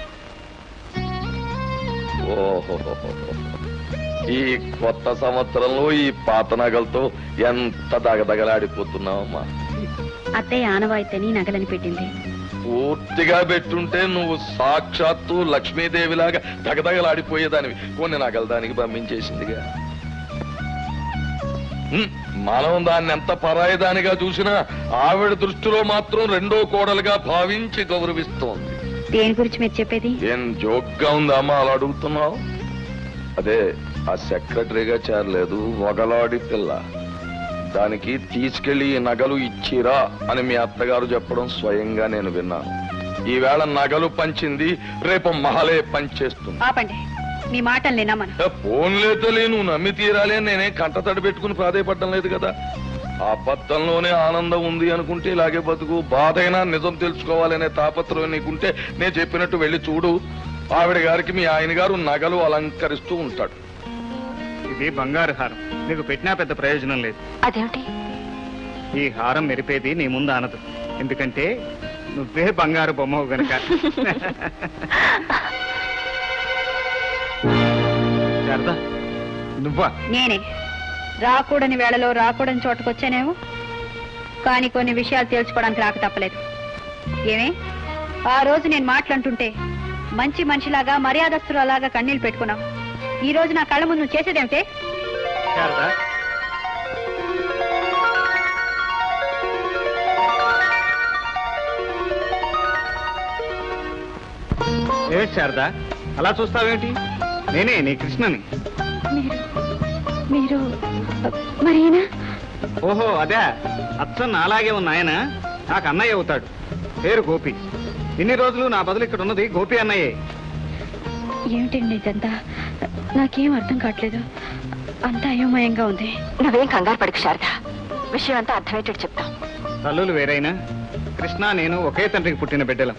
ఓహో ఈ కొత్త సంవత్సరంలో ఈ పాత నగలతో ఎంత దగదగలాడిపోతున్నావమ్మా అత్తయ్య ఆనవాయితని నగలని పెట్టింది పూర్తిగా పెట్టుంటే నువ్వు సాక్షాత్తు లక్ష్మీదేవిలాగా దగదగలాడిపోయేదానివి కొన్ని నగలు దానికి పంపించేసిందిగా హ్మ్, మనం దాన్ని ఎంత పరాయి దానిగా చూసినా ఆవిడ దృష్టిలో మాత్రం రెండో కోడలుగా భావించి గౌరవిస్తోంది దేని గురించి మీరు చెప్పేది ఏం జోక్గా ఉందా అమ్మా అలా అడుగుతున్నావు అదే ఆ సెక్రటరీగా చేరలేదు వగలాడి పిల్ల దానికి తీసుకెళ్లి ఈ నగలు ఇచ్చిరా అని మీ అత్తగారు చెప్పడం స్వయంగా నేను విన్నాను ఈవేళ నగలు పంచింది రేపు మహలే పంచేస్తుంది ఆపండి మీ మాటల్ని నమ్మను ఏ, ఫోన్లే తల్లి నువ్వు నమ్మి తీరాలి అని నేనే కంట తడి పెట్టుకుని ప్రాధాయపడడం లేదు కదా ఆ అబద్ధంలోనే ఆనందం ఉంది అనుకుంటే ఇలాగే బతుకు బాధైనా నిజం తెలుసుకోవాలనే తాపత్రయం నీకుంటే నేను చెప్పినట్టు వెళ్ళి చూడు ఆవిడ గారికి మీ ఆయన గారు నగలు అలంకరిస్తూ ఉంటాడు ఇది బంగారు హారం నీకు పెట్టినా పెద్ద ప్రయోజనం లేదు అదేమిటి ఈ హారం మెరిపేది నీ ముందు అనదు ఎందుకంటే నువ్వే బంగారు బొమ్మవు గనక శారదా నువ్వా నేనే రాకూడని వేళలో రాకూడని చోటుకొచ్చానేమో కానీ కొన్ని విషయాలు తేల్చుకోవడానికి రాక తప్పలేదు ఏమే ఆ రోజు నేను మాట్లాడుతుంటే మంచి మనిషిలాగా మర్యాదస్తులాగా కన్నీళ్లు పెట్టుకున్నావు ఈ రోజు నా కళ్ళ ముందు నువ్వు చేసేదేమిటే శారదా ఏ శారదా అలా చూస్తావేంటి నేనే నీ కృష్ణని మీరు మరేనా ఓహో అదే అచ్చన్ అలాగే ఉన్న ఆయన నాకు అన్నయ్య అవుతాడు పేరు గోపి ఇన్ని రోజులు నా బదులు ఇక్కడ ఉన్నది గోపి అన్నయ్యే ఏమిటండి ఇదంతా నాకేం అర్థం కావట్లేదు అంతా అయోమయంగా ఉంది నువ్వేం కంగారు పడకు శారద విషయం అంతా అర్థమయ్యేటట్టు చెప్తాం తల్లులు వేరైనా కృష్ణ నేను ఒకే తండ్రికి పుట్టిన బిడ్డలం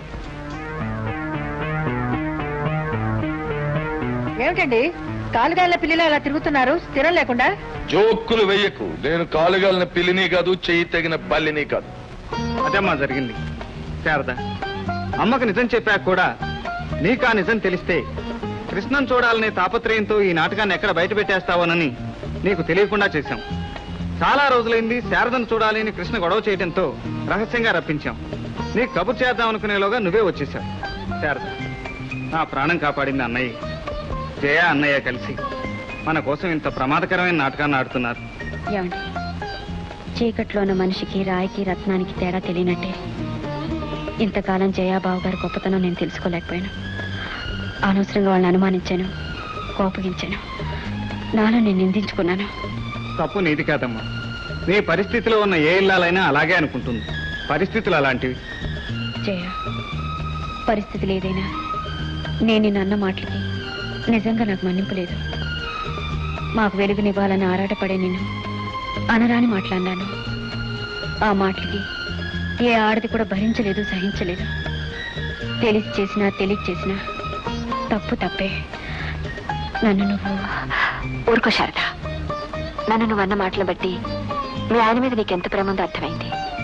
ఏమిటండి కాలుగాయల పిల్లలు అలా తిరుగుతున్నారు స్థిరం లేకుండా జోక్కులు వెయ్యకు నేను కాలుగాలిన పిల్లిని కాదు చెయ్యి తగిన బల్లిని కాదు అదమ్మా జరిగింది శారద అమ్మకు నిజం చెప్పాక కూడా నీకు ఆ నిజం తెలిస్తే కృష్ణం చూడాలనే తాపత్రయంతో ఈ నాటకాన్ని ఎక్కడ బయట పెట్టేస్తావోనని నీకు తెలియకుండా చేశాం చాలా రోజులైంది శారదను చూడాలని కృష్ణ గొడవ చేయడంతో రహస్యంగా రప్పించాం నీకు కబుర్ చేద్దాం అనుకునేలోగా నువ్వే వచ్చేసావు శారద నా ప్రాణం కాపాడింది అన్నయ్య జయ అన్నయ్య కలిసి మన కోసం ఇంత ప్రమాదకరమైన నాటకాన్ని ఆడుతున్నారు ఏమండి చీకట్లో ఉన్న మనిషికి రాయికి రత్నానికి తేడా తెలియనట్టే ఇంతకాలం జయాబాబు గారి గొప్పతనం నేను తెలుసుకోలేకపోయాను అనవసరంగా వాళ్ళని అనుమానించాను కోపగించాను నాలో నేను నిందించుకున్నాను తప్పు నీది కాదమ్మా నీ పరిస్థితిలో ఉన్న ఏ ఇల్లాలైనా అలాగే అనుకుంటుంది పరిస్థితులు అలాంటివి జయ పరిస్థితులు ఏదైనా నేను నిన్న అన్న మాటలకి నిజంగా నాకు మన్నింపు లేదు మాకు వెలుగునివ్వాలని ఆరాటపడే నేను అనరాని మాట్లాడినాను ఆ మాటలకి ఏ ఆడది కూడా భరించలేదు సహించలేదు తెలిసి చేసినా తెలియక చేసినా తప్పు తప్పే నన్ను నువ్వు ఊరుకో శారద నన్ను నువ్వు అన్న మాటలు బట్టి మీ ఆయన మీద నీకెంత ప్రేమ ఉందో అర్థమైంది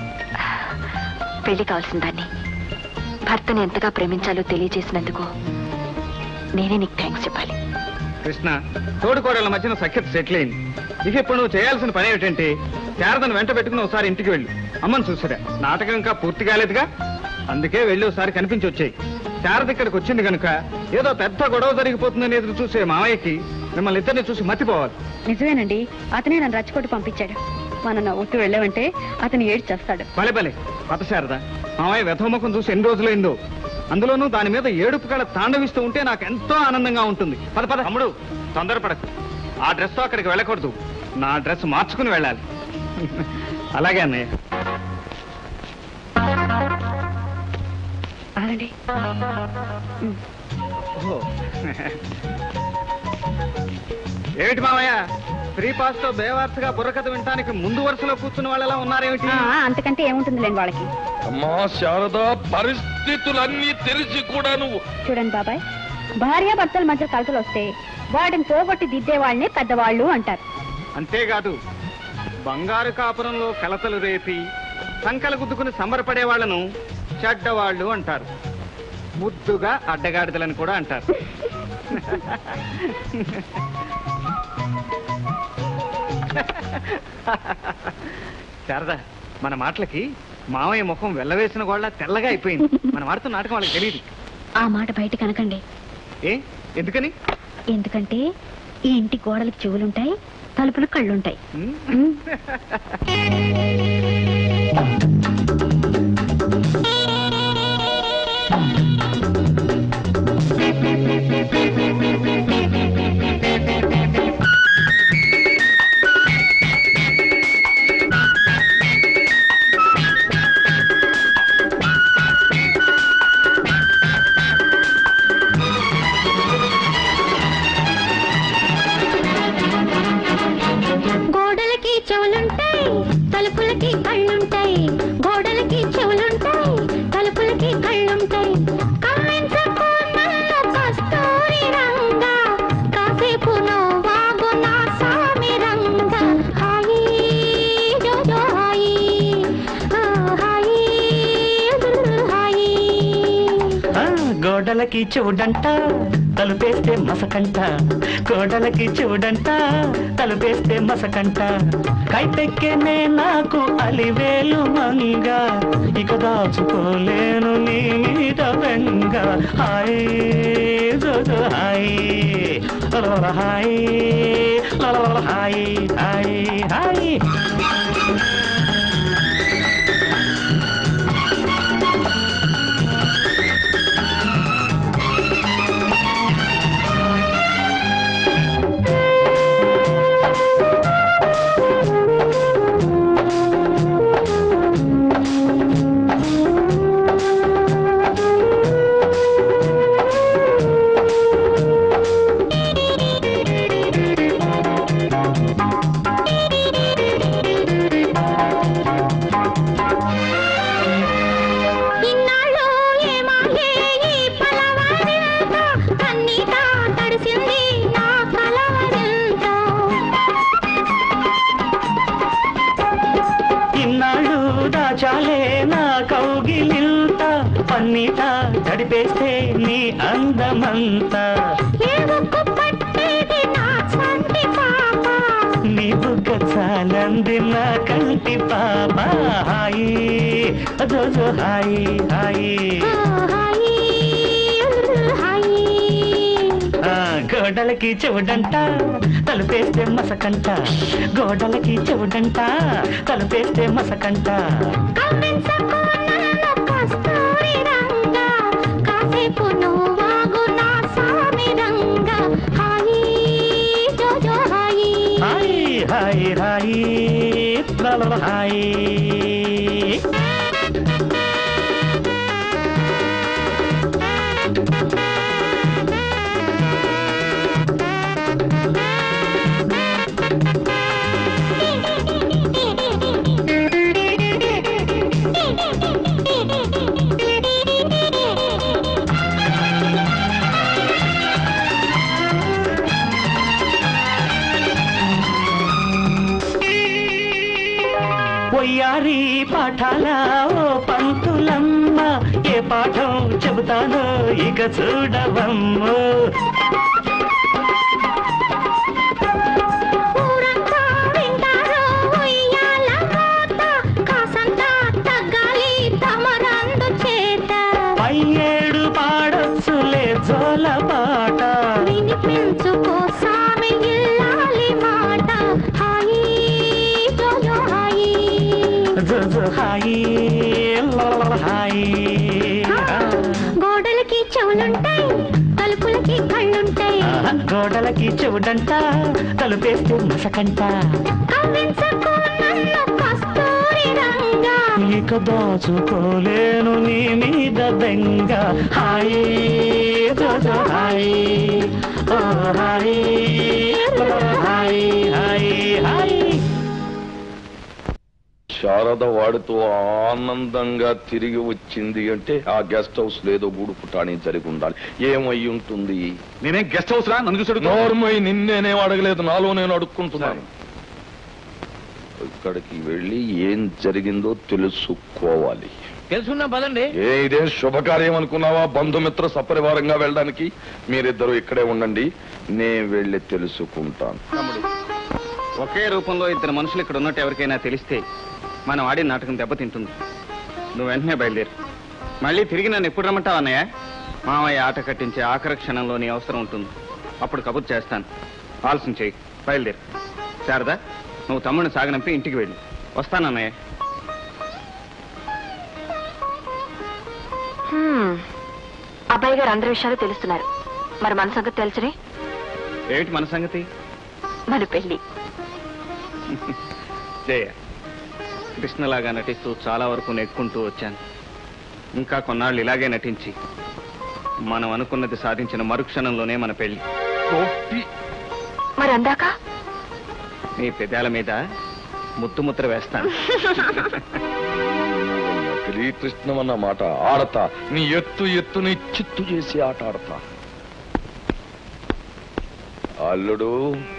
పెళ్లి కావాల్సిన దాన్ని భర్తని ఎంతగా ప్రేమించాలో తెలియజేసినందుకు నేనే నీకు థ్యాంక్స్ చెప్పాలి కృష్ణ తోడుకోడల మధ్యన సఖ్యత సెటిల్ అయింది ఇక ఇప్పుడు నువ్వు చేయాల్సిన పని ఏమిటంటే శారదను వెంట పెట్టుకుని ఒకసారి ఇంటికి వెళ్ళు అమ్మని చూసారా నాటకం ఇంకా పూర్తి కాలేదుగా అందుకే వెళ్ళి ఒకసారి కనిపించి వచ్చాయి శారద ఇక్కడికి వచ్చింది కనుక ఏదో పెద్ద గొడవ జరిగిపోతుందని ఎదురు చూసే మావయ్యకి మిమ్మల్ని ఇద్దరిని చూసి మతిపోవాలి నిజమేనండి అతనే నన్ను రచ్చకొట్టి పంపించాడు మనం నవ్వుతూ వెళ్ళామంటే అతను ఏడు చేస్తాడు భలే భలే పత శారద మావయ్య వ్యథముఖం చూసి ఎన్ని రోజులైందో అందులోనూ దాని మీద ఏడుపు కళ తాండవిస్తూ ఉంటే నాకు ఎంతో ఆనందంగా ఉంటుంది పద పద తమ్ముడు తొందరపడకు ఆ డ్రెస్ తో అక్కడికి వెళ్ళకూడదు నా డ్రెస్ మార్చుకుని వెళ్ళాలి అలాగే అన్నయ్య ఆగండి ఓహో. ఏమిటి మావయ్య ఫ్రీ పాస్ తో బేవార్తగా బుర్రకథ వినటానికి ముందు వరుసలో కూర్చున్న వాళ్ళలా ఉన్నారేమిటి అంతకంటే ఏముంటుందిలేండి వాళ్ళకి అమ్మా శారద పరిస్థితులన్నీ తెలిసి కూడా నువ్వు చూడండి బాబాయ్ భార్య భర్తల మధ్య కలతలు వస్తే వాటిని పోగొట్టి దిద్దే వాళ్ళని పెద్దవాళ్ళు అంటారు అంతేకాదు బంగారు కాపురంలో కలతలు రేపి సంకలు గుద్దుకుని సంబరపడే వాళ్లను చెడ్డవాళ్ళు అంటారు ముద్దుగా అడ్డగాడిదలని కూడా అంటారు శారదా మన మాటలకి మామయ్య ముఖం వెళ్ళవేసిన గోళ్ళ తెల్లగా అయిపోయింది మన వాడుతున్న నాటకం వాళ్ళకి తెలియదు ఆ మాట బయట కనకండి ఏ ఎందుకని ఎందుకంటే ఈ ఇంటి గోడలకు చెవులుంటాయి తలుపులు కళ్ళుంటాయి గోడలకి చెవులుంటాయి తలుపులకి కళ్ళుంటాయి గోడలకి చెవులుంటాయి తలుపులకి కళ్ళుంటాయి కమ్మించకు నన్ను కస్తూరి రంగా కాసేపు నవ్వాగు నా సామి రంగా హాయి జోజో హాయి ఆ, హాయి హాయి ఆ, గోడలకి చూడంట తలుపేస్తే మసకంట గోడలకి చూడంట తలుపేస్తే మసకంట కైపెక్కేనే నాకు అలివేలు మంగ ఇక దాచుకోలేను నీ మీద వెంగ హాయ్ జోజో హాయ్ లలల హాయ్ లలల హాయ్ హాయ్ హాయ్ ఆ ఇన్నాళ్ళు దాచాలే నా కౌగిలింత పన్నీట తడిపేస్తే నీ అందమంతా నీ బుగ్గ చాలంది నా కంటి పాప హాయి అదోజో హాయి హాయి ఆ, గోడలకి చెవుడంట తలుపేస్తే మసకంట గోడలకి చెవుడంట తలుపేస్తే మసకంట కాసేపు నువ్వాగు నా సామి రంగ హాయి జోజో హాయి హాయి హాయి హాయి లలల హాయి పొయ్యారి పాఠాల ఓ పంతులమ్మ ఏ పాఠం చెబుతానో ఇక చూడవమ్ము ఊరంతా వింటారు ఉయ్యాల మోత కాసంతా తగ్గాలి తమరందు చేత పై ఏడు పాడొచ్చులే జోల పాట వినిపించుకో సామి ఇల్లాలి మాట హాయి జోజో హాయి జోజో హాయి లలల హాయి గోడలకి చెవులుంటాయి తలుపులకి కళ్ళుంటాయి ఆహా, గోడలకి చెవుడంట తలుపేస్తే మసకంట కవ్వించకు నన్ను కస్తూరి రంగా ఇక దాచుకోలేను నీ మీద బెంగ హాయి జోజో హాయి ఓ హాయి లలల హాయి హాయి హాయి శారద వాడితో ఆనందంగా తిరిగి వచ్చింది అంటే ఆ గెస్ట్ హౌస్ లేదో గూడు పుటాని జరిగి ఉండాలి ఏమై ఉంటుంది నేనేం గెస్ట్ హౌస్ రా నన్ను చూసాడు నోర్మై నిన్నేనేం అడగలేదు నాలో నేను అడుక్కుంటున్నాను ఇక్కడికి వెళ్ళి ఏం జరిగిందో తెలుసుకోవాలి తెలుసుకుందాం పదండి ఏ ఇదే శుభకార్యం అనుకున్నావా బంధుమిత్ర సపరివారంగా వెళ్ళడానికి మీరిద్దరూ ఇక్కడే ఉండండి నేను వెళ్ళి తెలుసుకుంటాను తమ్ముడు ఒకే రూపంలో ఇద్దరు మనుషులు ఇక్కడ ఉన్నట్టు ఎవరికైనా తెలిస్తే మనం ఆడిన నాటకం దెబ్బతింటుంది నువ్వు వెంటనే బయలుదేరు మళ్ళీ తిరిగి నన్ను ఎప్పుడు రమ్మంటావు అన్నయ్య మామయ్య ఆట కట్టించే ఆఖరి క్షణంలో నీ అవసరం ఉంటుంది అప్పుడు కబుర్ చేస్తాను ఆలస్యం చేయి బయలుదేరు శారదా నువ్వు తమ్ముడిని సాగనంపి ఇంటికి వెళ్ళు వస్తానన్నయ్య హ్మ్. అబ్బాయి గారు అందరి విషయాలు తెలుస్తున్నారు మరి మన సంగతి తెలుసునే ఏమిటి మన సంగతి మన పెళ్లి జయ కృష్ణలాగా నటిస్తూ చాలా వరకు నెక్కుంటూ వచ్చాను ఇంకా కొన్నాళ్ళు ఇలాగే నటించి మనం అనుకున్నది సాధించిన మరుక్షణంలోనే మన పెళ్లి మరి అందాక నీ పెదాల మీద ముత్తు ముద్ర వేస్తాను నకిలీ కృష్ణం అన్న మాట ఆడతా నీ ఎత్తు ఎత్తుని చిత్తు చేసి ఆట ఆడతా అల్లుడు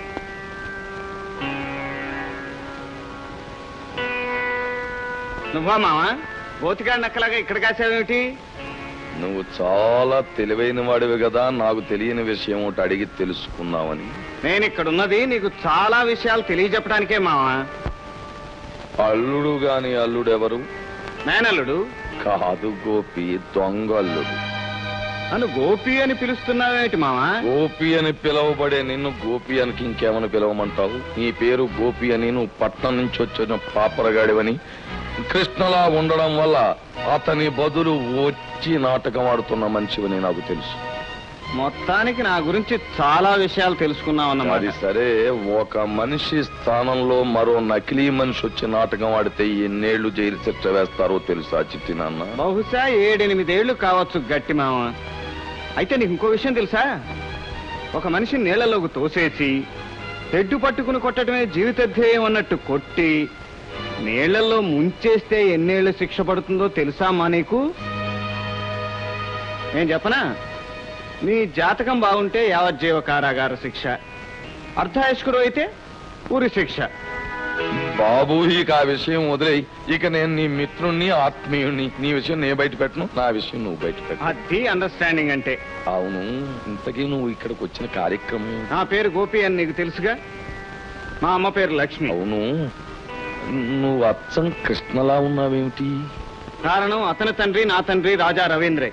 నువ్వా మావా బోతిగాడి నక్కలాగా ఇక్కడ కాసావేమిటి నువ్వు చాలా తెలివైన వాడివి కదా నాకు తెలియని విషయం ఒకటి అడిగి తెలుసుకుందామని నేను ఇక్కడ ఉన్నది నీకు చాలా విషయాలు తెలియజెప్పడానికే మావా అల్లుడు గాని అల్లుడెవరు మేనల్లుడు కాదు గోపి దొంగ అల్లుడు నన్ను గోపి అని పిలుస్తున్నావేమిటి మావా గోపి అని పిలవబడే నిన్ను గోపి అని ఇంకేమని పిలవమంటావు నీ పేరు గోపి అని నువ్వు పట్నం నుంచి వచ్చిన పాపరగాడివని కృష్ణలా ఉండడం వల్ల అతని బదులు వచ్చి నాటకం ఆడుతున్న మనిషివని నాకు తెలుసు మొత్తానికి నా గురించి చాలా విషయాలు తెలుసుకున్నావు అది అన్నమాట సరే ఒక మనిషి స్థానంలో మరో నకిలీ మనిషి వచ్చి నాటకం ఆడితే ఎన్నేళ్లు జైలు శిక్ష వేస్తారో తెలుసా చిట్టి నాన్న బహుశా ఏడెనిమిదేళ్లు కావచ్చు గట్టి మామ అయితే నీకు ఇంకో విషయం తెలుసా ఒక మనిషిని నీళ్లలోకి తోసేసి తెడ్డు పట్టుకుని కొట్టడమే జీవిత ధ్యేయం అన్నట్టు కొట్టి నీళ్లలో ముంచేస్తే ఎన్నేళ్లు శిక్ష పడుతుందో తెలుసా మా నీకు నేను చెప్పనా నీ జాతకం బాగుంటే యావజ్జీవ కారాగార శిక్ష అర్ధాయుష్కుడు అయితే ఉరి శిక్ష బాబు ఇక ఆ విషయం వదిలేయి ఇక నేను నీ మిత్రుణ్ణి ఆత్మీయుణ్ణి నీ విషయం నేను బయట పెట్టను నా విషయం నువ్వు బయట పెట్టు అది అండర్స్టాండింగ్ అంటే అవును ఇంతకీ నువ్వు ఇక్కడికి వచ్చిన కార్యక్రమం నా పేరు గోపి అని నీకు తెలుసుగా మా అమ్మ పేరు లక్ష్మి అవును నువ్వు అచ్చం కృష్ణలా ఉన్నావేమిటి కారణం అతని తండ్రి నా తండ్రి రాజా రవీంద్రే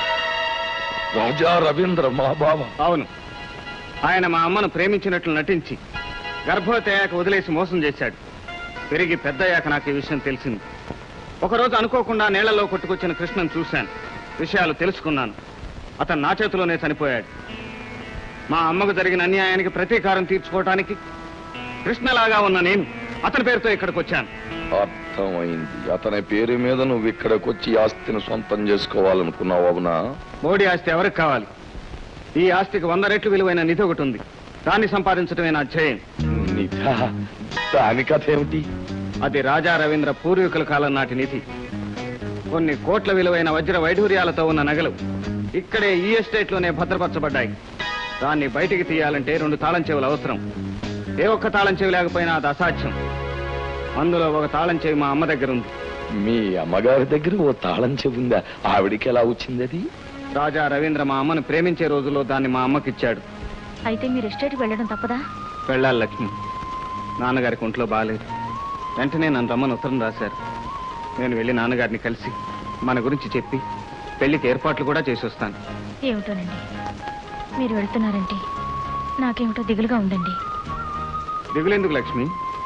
రాజా రవీంద్ర మా బావ అవును ఆయన మా అమ్మను ప్రేమించినట్లు నటించి గర్భవతి అయ్యాక వదిలేసి మోసం చేశాడు పెరిగి పెద్దయ్యాక నాకు ఈ విషయం తెలిసింది ఒకరోజు అనుకోకుండా నీళ్లలో కొట్టుకొచ్చిన కృష్ణను చూశాను విషయాలు తెలుసుకున్నాను అతను నా చేతిలోనే చనిపోయాడు మా అమ్మకు జరిగిన అన్యాయానికి ప్రతీకారం తీర్చుకోవటానికి కృష్ణలాగా ఉన్న నేను అతని పేరుతో ఇక్కడికి వచ్చాను అర్థమైంది అతని పేరు మీద నువ్వు ఇక్కడికి వచ్చి ఈ ఆస్తిని సొంతం చేసుకోవాలనుకున్నావు అవునా మోడీ ఆస్తి ఎవరికి కావాలి ఈ ఆస్తికి వంద రెట్లు విలువైన నిధి ఒకటి ఉంది దాన్ని సంపాదించడమే నా ధ్యేయం నిధా దాని కథ ఏమిటి అది రాజా రవీంద్ర పూర్వీకుల కాలం నాటి నిధి కొన్ని కోట్ల విలువైన వజ్ర వైఢూర్యాలతో ఉన్న నగలు ఇక్కడే ఈ ఎస్టేట్ లోనే భద్రపరచబడ్డాయి దాన్ని బయటికి తీయాలంటే రెండు తాళం చెవులు అవసరం ఏ ఒక్క తాళం చెవి లేకపోయినా అది అసాధ్యం అందులో ఒక తాళం చెవి మా అమ్మ దగ్గర ఉంది మీ అమ్మగారి దగ్గర ఓ తాళం చెబుందా ఆవిడికి ఎలా వచ్చింది అది రాజా రవీంద్ర మా అమ్మను ప్రేమించే రోజుల్లో దాన్ని మా అమ్మకిచ్చాడు అయితే మీరు ఎస్టేట్కి వెళ్ళడం తప్పదా వెళ్ళాలి లక్ష్మి నాన్నగారికి ఒంట్లో బాగాలేదు వెంటనే నన్ను రమ్మని ఉత్తరం రాశారు నేను వెళ్ళి నాన్నగారిని కలిసి మన గురించి చెప్పి పెళ్లికి ఏర్పాట్లు కూడా చేసి వస్తాను ఏమిటోనండి మీరు వెళ్తున్నారంటే నాకేమిటో దిగులుగా ఉందండి దిగులెందుకు లక్ష్మి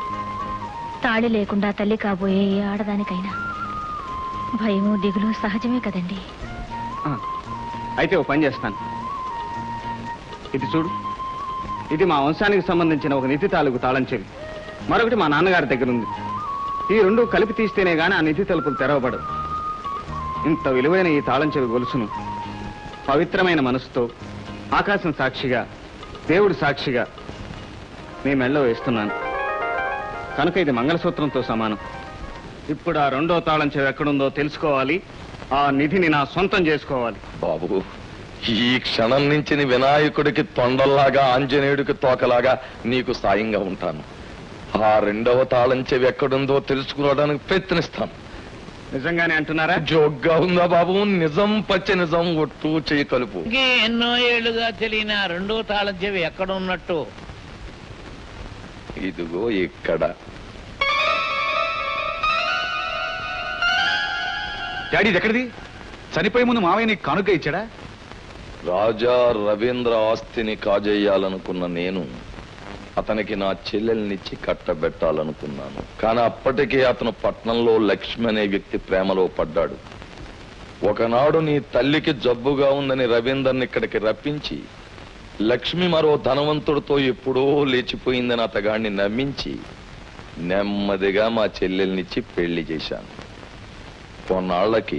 తాళి లేకుండా తల్లి కాబోయే ఏ ఆడదానికైనా భయము దిగులు సహజమే కదండి ఆ, అయితే ఓ పని చేస్తాను ఇది చూడు ఇది మా వంశానికి సంబంధించిన ఒక నిధి తాలూకు తాళం చెవి మరొకటి మా నాన్నగారి దగ్గర ఉంది ఈ రెండు కలిపి తీస్తేనే గానీ ఆ నిధి తలుపులు తెరవబడవు ఇంత విలువైన ఈ తాళం చెవి గొలుసును పవిత్రమైన మనసుతో ఆకాశం సాక్షిగా దేవుడి సాక్షిగా మీ మెళ్ళో వేస్తున్నాను కనుక ఇది మంగళసూత్రంతో సమానం ఇప్పుడు ఆ రెండో తాళం చెవి ఎక్కడుందో తెలుసుకోవాలి ఆ నిధిని నా సొంతం చేసుకోవాలి బాబు ఈ క్షణం నుంచి నీ వినాయకుడికి తొండల్లాగా ఆంజనేయుడికి తోకలాగా నీకు సాయంగా ఉంటాను ఆ రెండవ తాళం చెవి ఎక్కడుందో తెలుసుకోవడానికి ప్రయత్నిస్తాను నిజంగానే అంటున్నారా జోగ్గా ఉందా బాబు నిజం పచ్చ నిజం ఒట్టు చేయి కలుపు ఇంకే ఎన్నో ఏళ్లుగా తెలియని ఆ రెండో తాళం చెవి ఎక్కడ ఉన్నట్టు ఇదిగో ఇక్కడ డాడీ ఇది ఎక్కడిది చనిపోయే ముందు మావయ్య నీకు కానుక ఇచ్చాడా రాజా రవీంద్ర ఆస్తిని కాజేయాలనుకున్న నేను అతనికి నా చెల్లెల్నిచ్చి కట్టబెట్టాలనుకున్నాను కానీ అప్పటికే అతను పట్నంలో లక్ష్మి అనే వ్యక్తి ప్రేమలో పడ్డాడు ఒకనాడు నీ తల్లికి జబ్బుగా ఉందని రవీందర్ని ఇక్కడికి రప్పించి లక్ష్మి మరో ధనవంతుడితో ఎప్పుడో లేచిపోయిందని అతగాడిని నమ్మించి నెమ్మదిగా మా చెల్లెల్నిచ్చి పెళ్లి చేశాను కొన్నాళ్లకి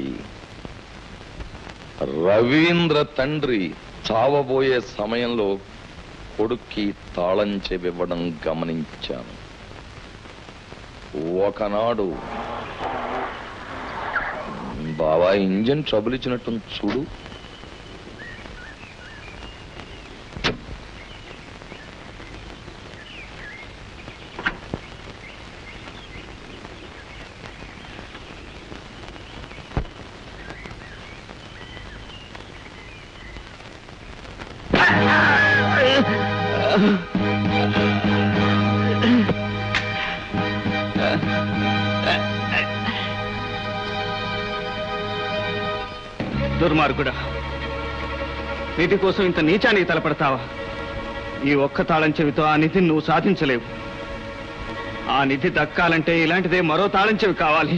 రవీంద్ర తండ్రి చావబోయే సమయంలో కొడుక్కి తాళం చెవివ్వడం గమనించాను ఒకనాడు బావా ఇంజన్ ట్రబుల్ ఇచ్చినట్టు చూడు దుర్మార్గుడా నిధి కోసం ఇంత నీచానికి తలపడతావా ఈ ఒక్క తాళం చెవితో ఆ నిధిని నువ్వు సాధించలేవు ఆ నిధి దక్కాలంటే ఇలాంటిదే మరో తాళం చెవి కావాలి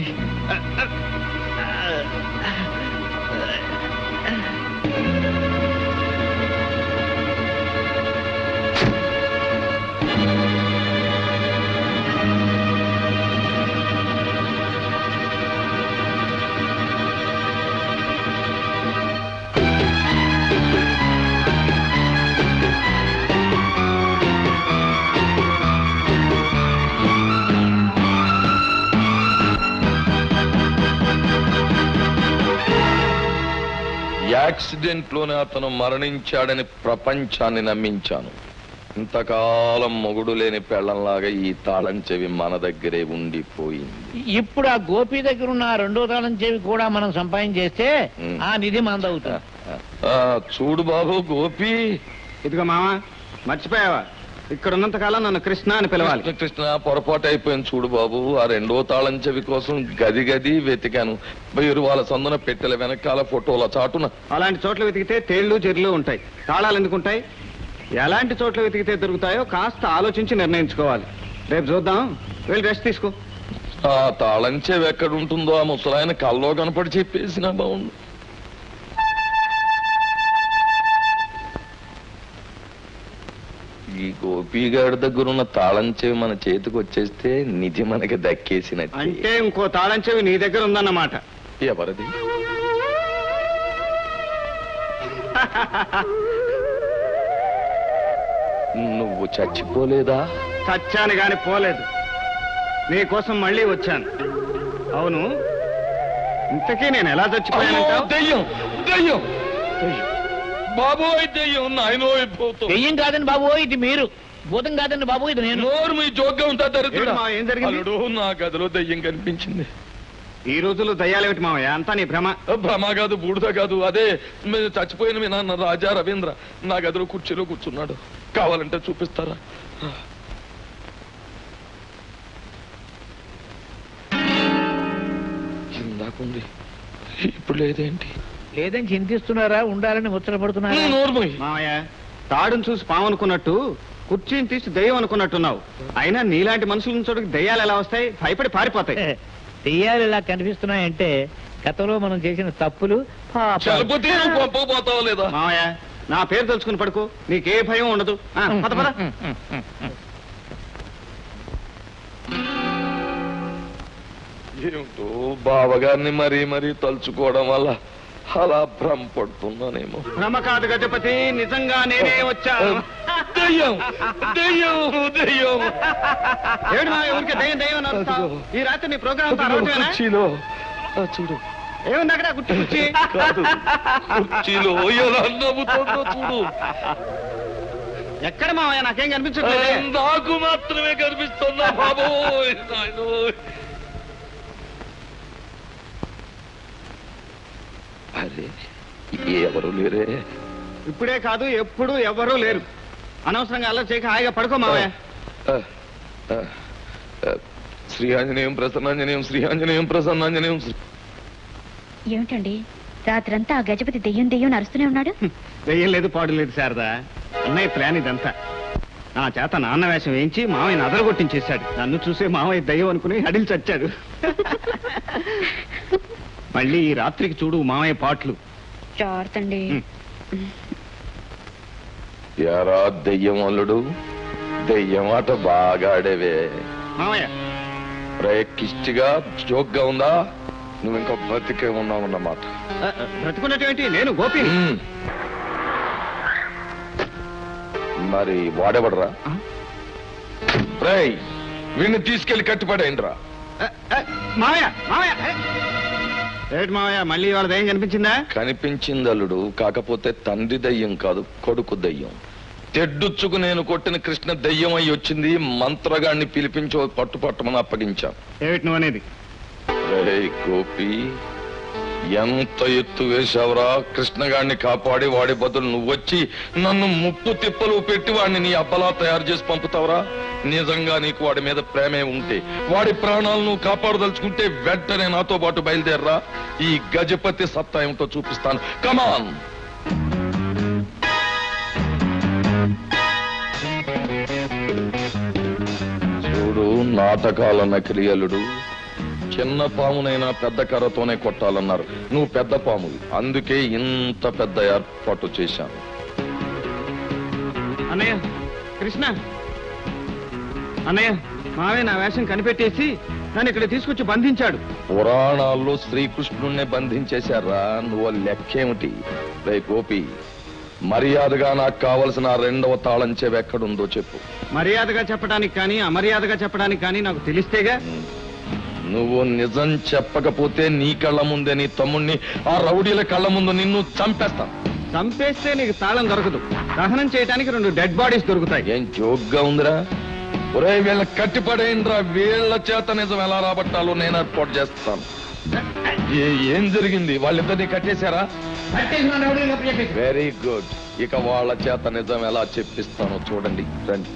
యాక్సిడెంట్ లోనే అతను మరణించాడని ప్రపంచాన్ని నమ్మించాను ఇంతకాలం మొగుడు లేని పెళ్ళంలాగా ఈ తాళం చెవి మన దగ్గరే ఉండిపోయింది ఇప్పుడు ఆ గోపి దగ్గర ఉన్న ఆ రెండో తాళం చెవి కూడా మనం సంపాదించేస్తే ఉమ్. ఆ నిధి మందవుతుంది ఆ, చూడు బాబు గోపి ఇదిగో మామ మర్చిపోయావా ఇక్కడ ఉన్నంత కాలం నన్ను కృష్ణ అని పిలవాలి కృష్ణ కృష్ణ పొరపాటు అయిపోయింది చూడు బాబు ఆ రెండో తాళం చెవి కోసం గది గది వెతికాను బయరు వాళ్ళ సందున పెట్టెల వెనకాల ఫోటోల చాటున అలాంటి చోట్ల వెతికితే తేళ్లు చెర్లు ఉంటాయి తాళాలు ఎందుకు ఉంటాయి ఎలాంటి చోట్ల వెతికితే దొరుకుతాయో కాస్త ఆలోచించి నిర్ణయించుకోవాలి రేపు చూద్దాం వెళ్ళి రెస్ట్ తీసుకో ఆ తాళం చెవి ఎక్కడ ఉంటుందో ఆ ముసలాయన కల్లో కనపడి చెప్పేసిన బాగుండు ఈ గోపిగాడి దగ్గర ఉన్న తాళం చెవి మన చేతికి వచ్చేస్తే నిధి మనకి దక్కేసినట్టు అంటే ఇంకో తాళం చెవి నీ దగ్గర ఉందన్నమాట ఎవరిది నువ్వు చచ్చిపోలేదా చచ్చాను గాని పోలేదు నీ కోసం మళ్ళీ వచ్చాను అవును ఇంతకీ నేను ఎలా చచ్చిపోయానంటావు దెయ్యం దెయ్యం దెయ్యం. బాబోయ్ దెయ్యం నాయనో అయిపోతావు దెయ్యం కాదండి బాబు ఇది మీరు భూతం కాదండి బాబు ఇది నేను నోరు మీ జోగ్గా ఉంటా దరిద్రుడా. ఏంటి మా, ఏం జరిగింది? అల్లుడు నా గదిలో దెయ్యం కనిపించింది ఈ రోజుల్లో దయ్యాలేమిటి మావయ్య అంతా నీ భ్రమ భ్రమ కాదు బూడిద కాదు అదే మీ చచ్చిపోయిన మీ నాన్న రాజా రవీంద్ర నా గదిలో కుర్చీలో కూర్చున్నాడు కావాలంటే చూపిస్తారా ఇందాకుంది ఇప్పుడు లేదేంటి లేదని చింతిస్తున్నారా ఉండాలని ముచ్చటపడుతున్నారా నోర్మోయ్ మావయ్య తాడును చూసి పాము అనుకున్నట్టు కుర్చీని తీసి దయ్యం అనుకున్నట్టున్నావు అయినా నీలాంటి మనుషుల చోటుకి దయ్యాలు ఎలా వస్తాయి భయపడి పారిపోతాయి దెయ్యాలు ఇలా కనిపిస్తున్నాయంటే గతంలో మనం చేసిన తప్పులు పాపాలు. చలపతి నువ్వు పంపకపోతావా లేదా మావయ్య నా పేరు తెలుసుకుని పడుకో నీకే భయం ఉండదు ఆ, పద పద ఏమిటో బావగారిని మరీ మరీ తలుచుకోవడం వల్ల అలా భ్రమ పడుతున్నానేమో భ్రమ కాదు గజపతి నిజంగా నేనే వచ్చాను దెయ్యం దెయ్యం దెయ్యం ఏమిటి మావయ్య ఊరికే దయ్యం దయ్యం అని అరుస్తావు? ఈ రాత్రి నీ ప్రోగ్రామ్ అంతా అరవటమేనా? కుర్చీలో ఆ, చూడు ఏముంది అక్కడ కుర్చీ కుర్చీ కాదు కుర్చీలో ఎలా నవ్వుతుందో చూడు ఎక్కడ మావయ్య నాకేం కనిపించట్లేదే నాకు మాత్రమే కనిపిస్తుందా బాబోయ్ నాయనోయ్. అరే ఎవరు లేరే ఇప్పుడే కాదు ఎప్పుడు ఎవరూ లేరు అనవసరంగా అలా చేయక హాయిగా పడుకో మావయ్య ఆ, ఆ, ఆ, శ్రీ ఆంజనేయం ప్రసన్నాంజనేయం శ్రీ ఆంజనేయం ప్రసన్నాంజనేయం శ్రీ ఏమిటండి రాత్రంతా ఆ గజపతి దెయ్యం దెయ్యం నరుస్తూనే ఉన్నాడు దెయ్యం లేదు పాడు లేదు శారదా అన్నయ్య ప్లాన్ ఇదంతా నా చేత నాన్న వేషం వేయించి మావయ్యని అదరగొట్టించేశాడు నన్ను చూసే మావయ్య దయ్యం అనుకుని అడిలి చచ్చాడు మళ్ళీ ఈ రాత్రికి చూడు మావయ్య పాటలు జాగ్రత్తండి యారా దెయ్యం అల్లుడు దెయ్యం ఆట బాగా ఆడేవే మావయ్య కిష్టిగా జోక్గా ఉందా నువ్వు ఇంకా బతికే ఉన్నావు అన్నమాట ఆ, ఆ, బ్రతుకున్నటువంటి నేను గోపి ఉమ్. మరి వాడేవడరా రేయ్ వీడిని తీసుకెళ్లి కట్టిపడేయండిరా మావయ్య మావయ్య ఏ? ఏమిటి మావయ్య మళ్ళీ వాళ్ళ దయ్యం కనిపించిందా కనిపించింది అల్లుడు కాకపోతే తండ్రి దయ్యం కాదు కొడుకు దయ్యం తెడ్డుచ్చుకు నేను కొట్టిన కృష్ణ దయ్యం అయి వచ్చింది మంత్రగాడిని పిలిపించి ఓ పట్టు పట్టమని అప్పగించాను ఏమిటి నువ్వు అనేది రేయ్ గోపి ఎంత ఎత్తు వేశావురా కృష్ణగాడిని కాపాడి వాడి బదులు నువ్వొచ్చి నన్ను ముప్పు తిప్పలు పెట్టి వాడిని నీ అబ్బలా తయారు చేసి పంపుతావురా నిజంగా నీకు వాడి మీద ప్రేమే ఉంటే వాడి ప్రాణాలను కాపాడదలుచుకుంటే వెంటనే నాతో పాటు బయలుదేరరా ఈ గజపతి సత్తా ఏమిటో చూపిస్తాను కమాన్ చూడు నాటకాల నకిలియలుడు చిన్న పామునైనా పెద్ద కర్రతోనే కొట్టాలన్నారు నువ్వు పెద్ద పామువి అందుకే ఇంత పెద్ద ఏర్పాటు చేశాను అన్నయ్య కృష్ణ అన్నయ్య మావయ్య నా వేషం కనిపెట్టేసి నన్ను ఇక్కడ తీసుకొచ్చి బంధించాడు పురాణాల్లో శ్రీకృష్ణుణ్ణి బంధించేశారా నువ్వు లెక్కేమిటి రే గోపి మర్యాదగా నాకు కావలసిన ఆ రెండవ తాళం చెవి ఎక్కడుందో చెప్పు మర్యాదగా చెప్పడానికి కానీ అమర్యాదగా చెప్పడానికి కానీ నాకు తెలిస్తేగా నువ్వు నిజం చెప్పకపోతే నీ కళ్ళ ముందే నీ తమ్ముణ్ణి ఆ రౌడీల కళ్ళ ముందు నిన్ను చంపేస్తాను చంపేస్తే నీకు తాళం దొరకదు దహనం చేయడానికి రెండు డెడ్ బాడీస్ దొరుకుతాయి ఏం జోక్గా ఉందిరా ఒరే వీళ్ళ కట్టిపడేయండిరా వీళ్ళ చేత నిజం ఎలా రాబట్టాలో నేను ఏర్పాటు చేస్తాను ఏ- ఏం జరిగింది వాళ్ళిద్దరిని కట్టేశారా వెరీ గుడ్ ఇక వాళ్ళ చేత నిజం ఎలా చెప్పిస్తానో చూడండి రండి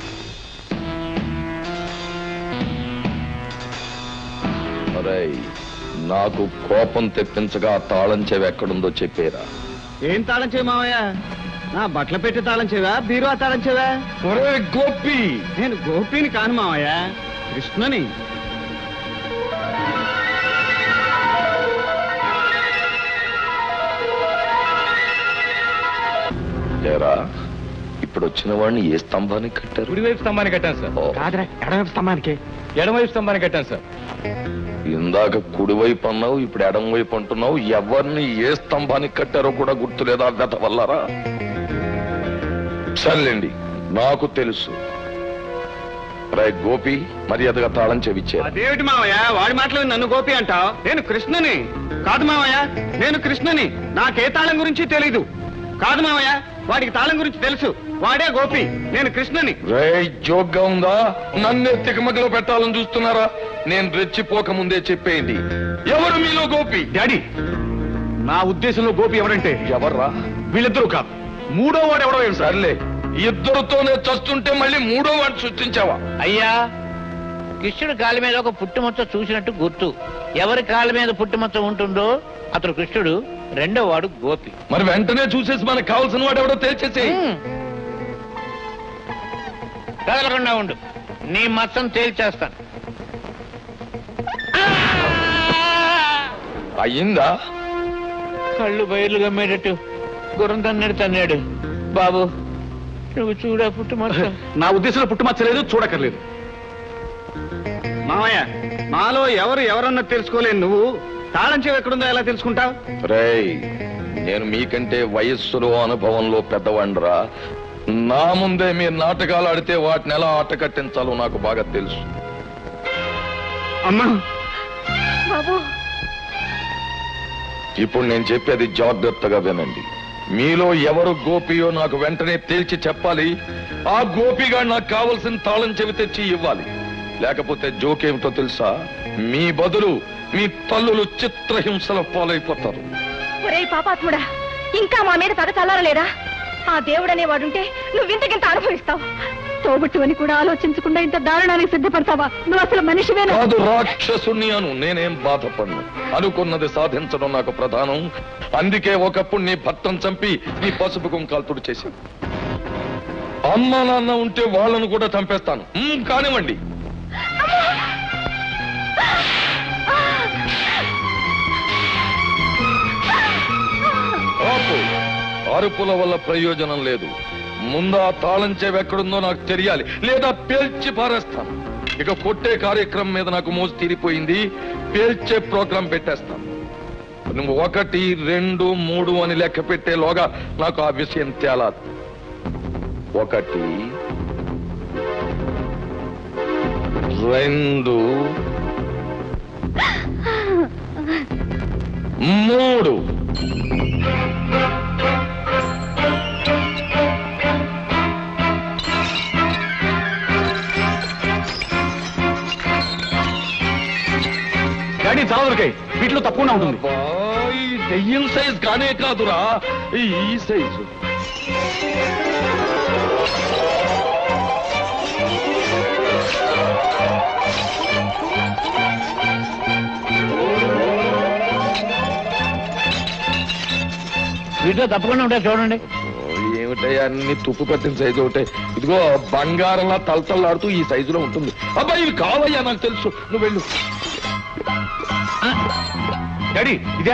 ఒరేయ్, నాకు కోపం తెప్పించగా ఆ తాళం చెవి ఎక్కడుందో చెప్పేరా ఏం తాళం చేయ మావయ్య నా బట్టలు పెట్టి తాళం చెవా బీరువా తాళం చెవా ఒరే గోపి నేను గోపిని కాను మావయ్య కృష్ణని ఏరా ఇప్పుడు వచ్చిన వాడిని ఏ స్తంభానికి కట్టారు కుడివైపు స్తంభాన్ని కట్టాను సార్ కాదురా ఎడమవైపు స్తంభానికి ఎడమవైపు స్తంభాన్ని కట్టాను సార్ ఇందాక కుడివైపు అన్నావు ఇప్పుడు ఎడం వైపు అంటున్నావు ఎవరిని ఏ స్తంభానికి కట్టారో కూడా గుర్తులేదా గత వల్లరా సర్లేండి నాకు తెలుసు రై గోపి మర్యాదగా తాళం చెవిచ్చారు అదేమిటి మావయ్య వాడి మాటలు నన్ను గోపి అంటావు నేను కృష్ణని కాదు మావయ్య నేను కృష్ణని నాకే తాళం గురించి తెలీదు కాదు మావయ్య వాడికి తాళం గురించి తెలుసు వాడే గోపి నేను కృష్ణని రే జోక్గా ఉందా నన్నే తికమకలో పెట్టాలని చూస్తున్నారా నేను రెచ్చిపోక ముందే చెప్పేయండి ఎవరు మీలో గోపి డాడీ నా ఉద్దేశంలో గోపి ఎవరంటే ఎవర్రా వీళ్ళిద్దరూ కాదు మూడో వాడు ఎవడో ఏం సార్ సర్లే ఇద్దరుతోనే చస్తుంటే మళ్ళీ మూడో వాడిని సృష్టించావా అయ్యా కృష్ణుడి కాళ్ళ మీద ఒక పుట్టుమచ్చ చూసినట్టు గుర్తు ఎవరి కాళ్ళ మీద పుట్టుమచ్చ ఉంటుందో అతడు కృష్ణుడు రెండో వాడు గోపి మరి వెంటనే చూసేసి మనకు కావాల్సిన వాడు ఎవడో తేల్చేసి కదలకుండా ఉండు నీ మచ్చం తేల్చేస్తాను అయ్యిందా కళ్ళు బయర్లు గమ్మేటట్టు గుర్రం తన్నాడు తన్నాడు బాబు నువ్వు చూడ పుట్టుమచ్చ నా ఉద్దేశంలో పుట్టుమచ్చలేదు చూడక్కర్లేదు మావయ్య మాలో ఎవరు ఎవరన్నా తెలుసుకోలేను నువ్వు తాళం చెవి ఎక్కడుందో ఎలా తెలుసుకుంటావు రేయ్ నేను మీకంటే వయస్సులో అనుభవంలో పెద్దవాడిరా నా ముందే మీరు నాటకాలు ఆడితే వాటిని ఎలా ఆట కట్టించాలో నాకు బాగా తెలుసు అమ్మా బాబు ఇప్పుడు నేను చెప్పేది జాగ్రత్తగా వినండి మీలో ఎవరు గోపియో నాకు వెంటనే తేల్చి చెప్పాలి ఆ గోపిగా నాకు కావలసిన తాళం చెవి తెచ్చి ఇవ్వాలి లేకపోతే జోకేమిటో తెలుసా మీ బదులు మీ తల్లులు చిత్రహింసల పాలైపోతారు ఒరేయ్ పాపాత్ముడా ఇంకా మా మీద పగ చల్లారలేదా ఆ దేవుడనే వాడుంటే నువ్వింతకింత అనుభవిస్తావు తోబుట్టు అని కూడా ఆలోచించకుండా ఇంత దారుణానికి సిద్ధపడతావా నువ్వు అసలు మనిషివేనా కాదు రాక్షసుని అను నేనేం బాధపడను అనుకున్నది సాధించడం నాకు ప్రధానం అందుకే ఒకప్పుడు నీ భర్తను చంపి నీ పసుపు కుంకాలు చేసి అమ్మ నాన్న ఉంటే వాళ్ళను కూడా చంపేస్తాను ఉమ్, కానివ్వండి ఆపు. అరుపుల వల్ల ప్రయోజనం లేదు ముందు ఆ తాళం చెవి ఎక్కడుందో నాకు తెలియాలి లేదా పేల్చి పారేస్తాను ఇక కొట్టే కార్యక్రమం మీద నాకు మోసు తీరిపోయింది పేల్చే ప్రోగ్రాం పెట్టేస్తాను నువ్వు ఒకటి రెండు మూడు అని లెక్క పెట్టేలోగా నాకు ఆ విషయం తేలాలి ఒకటి రెండు మూడు డాడీ చాలా దొరికాయి వీటిలో తప్పకుండా ఉంటుంది అబ్బా, ఈ దెయ్యం సైజ్ కానే కాదురా ఈ ఈ సైజు వీటిలో తప్పకుండా ఉంటాయి చూడండి ఓ, ఏమిటయ్యా అన్ని తుప్పు పట్టిన సైజు ఒకటే ఇదిగో బంగారంలా తలతల్లాడుతూ ఈ సైజులో ఉంటుంది అబ్బా ఇవి కావయ్యా నాకు తెలుసు నువ్వు వెళ్ళు డాడీ ఇదే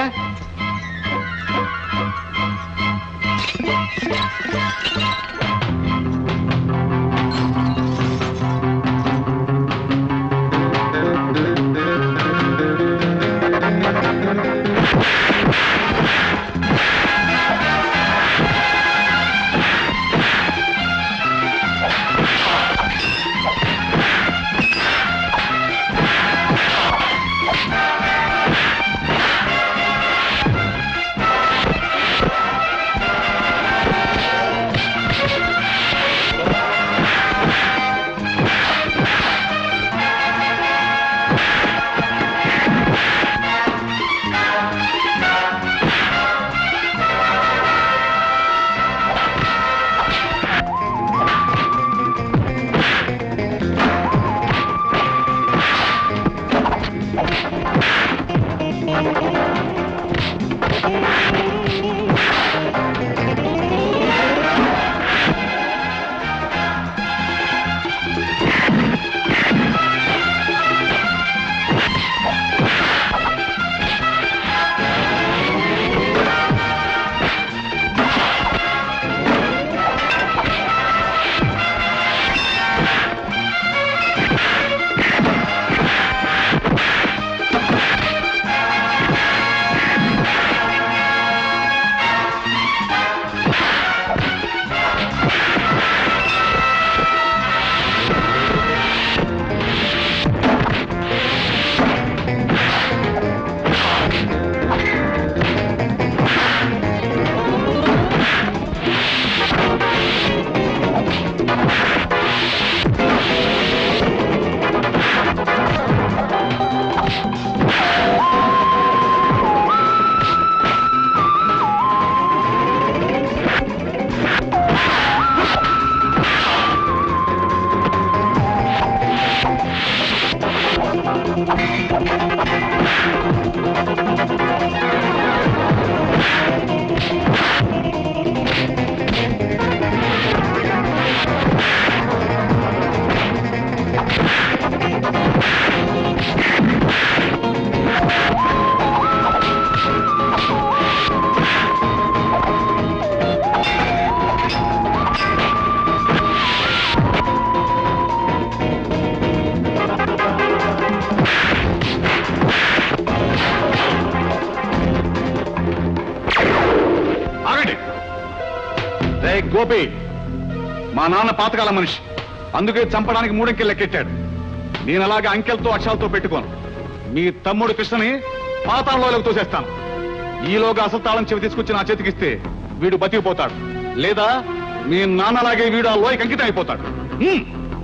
ఆగండి రే గోపి మా నాన్న పాతకాల మనిషి అందుకే చంపడానికి మూడంకెలు లెక్కెట్టాడు నేను అలాగే అంకెలతో అక్షరాలతో పెట్టుకోను మీ తమ్ముడు కృష్ణని పాతాళంలోకి తోసేస్తాను ఈలోగా అసలు తాళం చెవి తీసుకొచ్చి నా చేతికిస్తే వీడు బతికిపోతాడు లేదా మీ నాన్నలాగే వీడు ఆ లోయకి అంకితం అయిపోతాడు హ్మ్.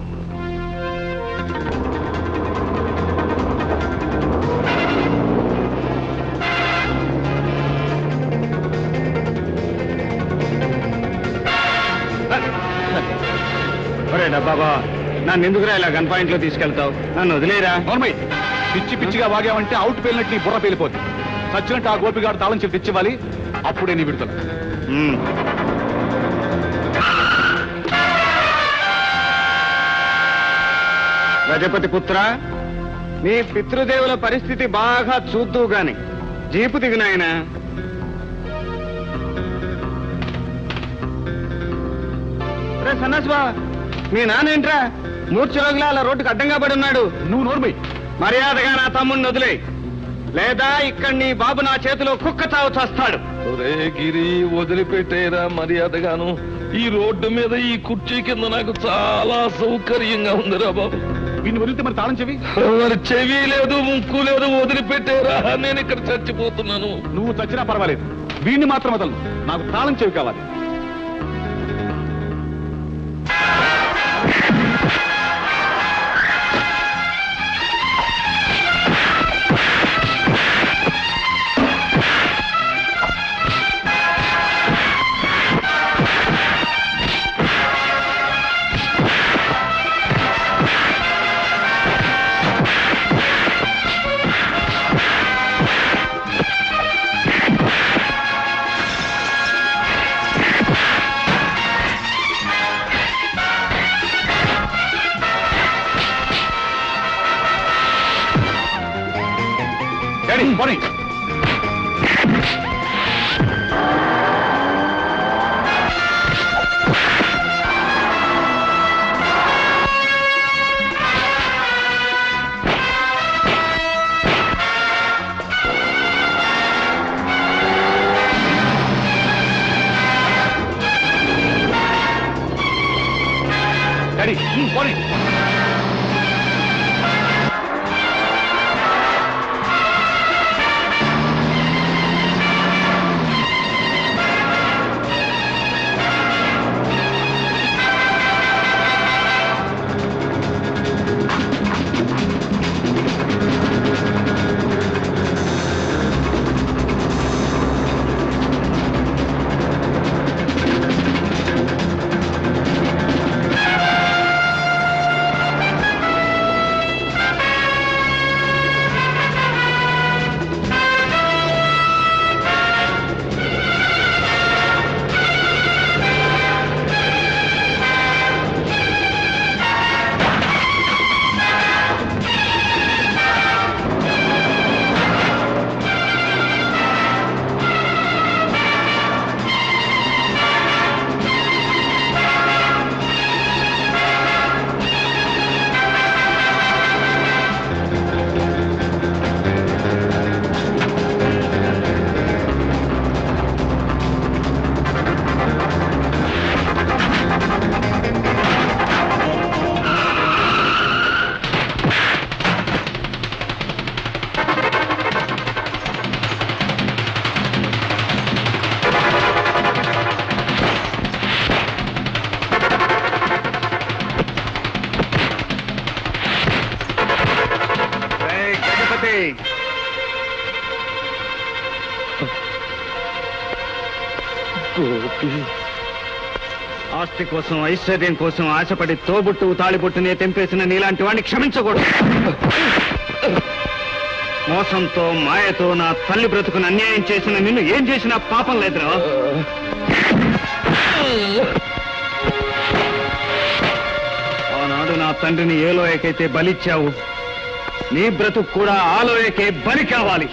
ఒరే డబ్బాబా నన్ను ఎందుకురా ఇలా గన్ పాయింట్ లో తీసుకెళ్తావు నన్ను వదిలేరా నోర్మయ్ పిచ్చి పిచ్చిగా వాగావంటే అవుట్ పేలినట్టు నీ బుర్ర పేలిపోతుంది సచ్చినట్టు ఆ గోపిగాడు తాళం చెవి తెచ్చివ్వాలి అప్పుడే నీ విడుదల గజపతి పుత్ర నీ పితృదేవుల పరిస్థితి బాగా చూద్దు గాని జీపు దిగు నాయనా రే సన్నాసి బా మీ నాన్నేంట్రా మూర్ఛరోగిలా అలా రోడ్డుకు అడ్డంగా పడి ఉన్నాడు నువ్వు నోర్మై మర్యాదగా నా తమ్ముడిని వదిలే లేదా ఇక్కడ నీ బాబు నా చేతిలో కుక్క చావు చేస్తాడు ఒరే గిరి వదిలిపెట్టేరా మర్యాదగాను ఈ రోడ్డు మీద ఈ కుర్చీ కింద నాకు చాలా సౌకర్యంగా ఉందిరా బాబు వీడిని వదిలితే మరి తాళం చెవి మరి చెవి లేదు ముక్కు లేదు వదిలిపెట్టేరా నేను ఇక్కడ చచ్చిపోతున్నాను నువ్వు చచ్చినా పర్వాలేదు వీడిని మాత్రం వదలను నాకు తాళం చెవి కావాలి డాడీ పోనీ డాడీ పోనీ ఏయ్, గజపతి ఆస్తి కోసం ఐశ్వర్యం కోసం ఆశపడి తోబుట్టు తాళిబొట్టునే తెంపేసిన నీలాంటి వాడిని క్షమించకూడదు మోసంతో మాయతో నా తల్లి బ్రతుకును అన్యాయం చేసిన నిన్ను ఏం చేసినా పాపం లేదురా ఆనాడు నా తండ్రిని ఏ లోయకైతే బలిచ్చావు నీ బ్రతుకు కూడా ఆ లోయకే బలి కావాలి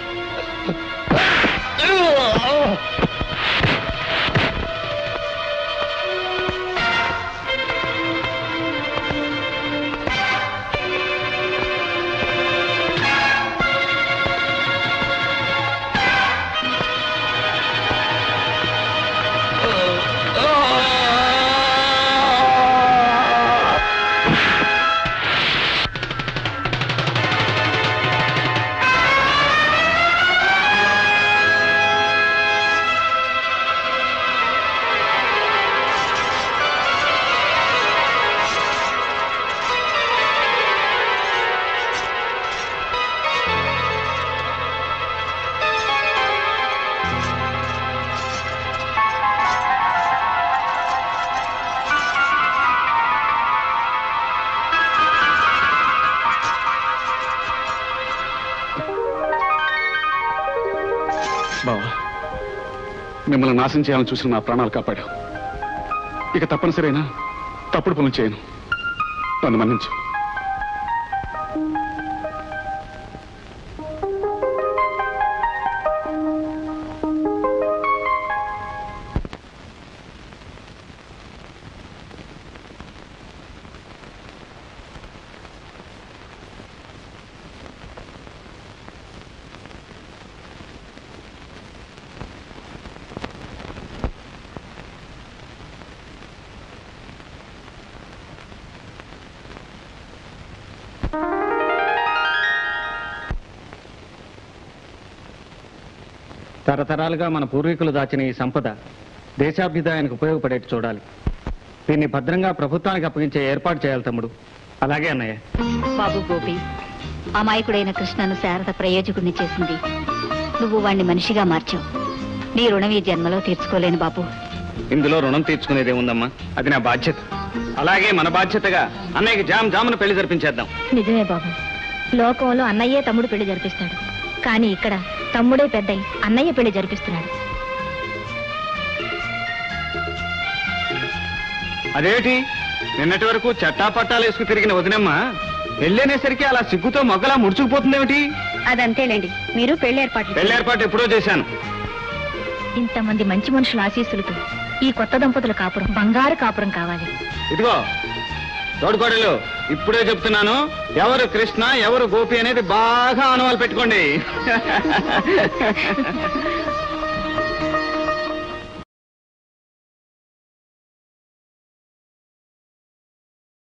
బావా మిమ్మల్ని నాశనం చేయాలని చూసిన నా ప్రాణాలు కాపాడావు ఇక తప్పనిసరైనా తప్పుడు పనులు చేయను నన్ను మన్నించు తరతరాలుగా మన పూర్వీకులు దాచిన ఈ సంపద దేశాభ్యుదయానికి ఉపయోగపడేట్టు చూడాలి దీన్ని భద్రంగా ప్రభుత్వానికి అప్పగించే ఏర్పాటు చేయాలి తమ్ముడు అలాగే అన్నయ్య బాబు గోపి అమాయకుడైన కృష్ణను శారద ప్రయోజకుడిని చేసింది నువ్వు వాణ్ణి మనిషిగా మార్చావు నీ రుణం ఈ జన్మలో తీర్చుకోలేను బాబు ఇందులో రుణం తీర్చుకునేదే ఉందమ్మా అది నా బాధ్యత అలాగే మన బాధ్యతగా అన్నయ్యకి జామ్ జామును పెళ్లి జరిపించేద్దాం నిజమే బాబు లోకంలో అన్నయ్యే తమ్ముడు పెళ్లి జరిపిస్తాడు కానీ ఇక్కడ తమ్ముడే పెద్దయి అన్నయ్య పెళ్లి జరిపిస్తున్నాడు అదేమిటి నిన్నటి వరకు చట్టా పట్టాలు వేసుకు తిరిగిన వదినమ్మ పెళ్ళనేసరికి అలా సిగ్గుతో మొగ్గలా ముడుచుకుపోతుందేమిటి అదంతేలేండి మీరు పెళ్లి ఏర్పాట్లు పెళ్లి ఏర్పాటు ఎప్పుడో చేశాను ఇంతమంది మంచి మనుషుల ఆశీస్సులతో ఈ కొత్త దంపతుల కాపురం బంగారు కాపురం కావాలి ఇదిగో తోడుకోడలు ఇప్పుడే చెప్తున్నాను ఎవరు కృష్ణ ఎవరు గోపి అనేది బాగా అనువాలు పెట్టుకోండి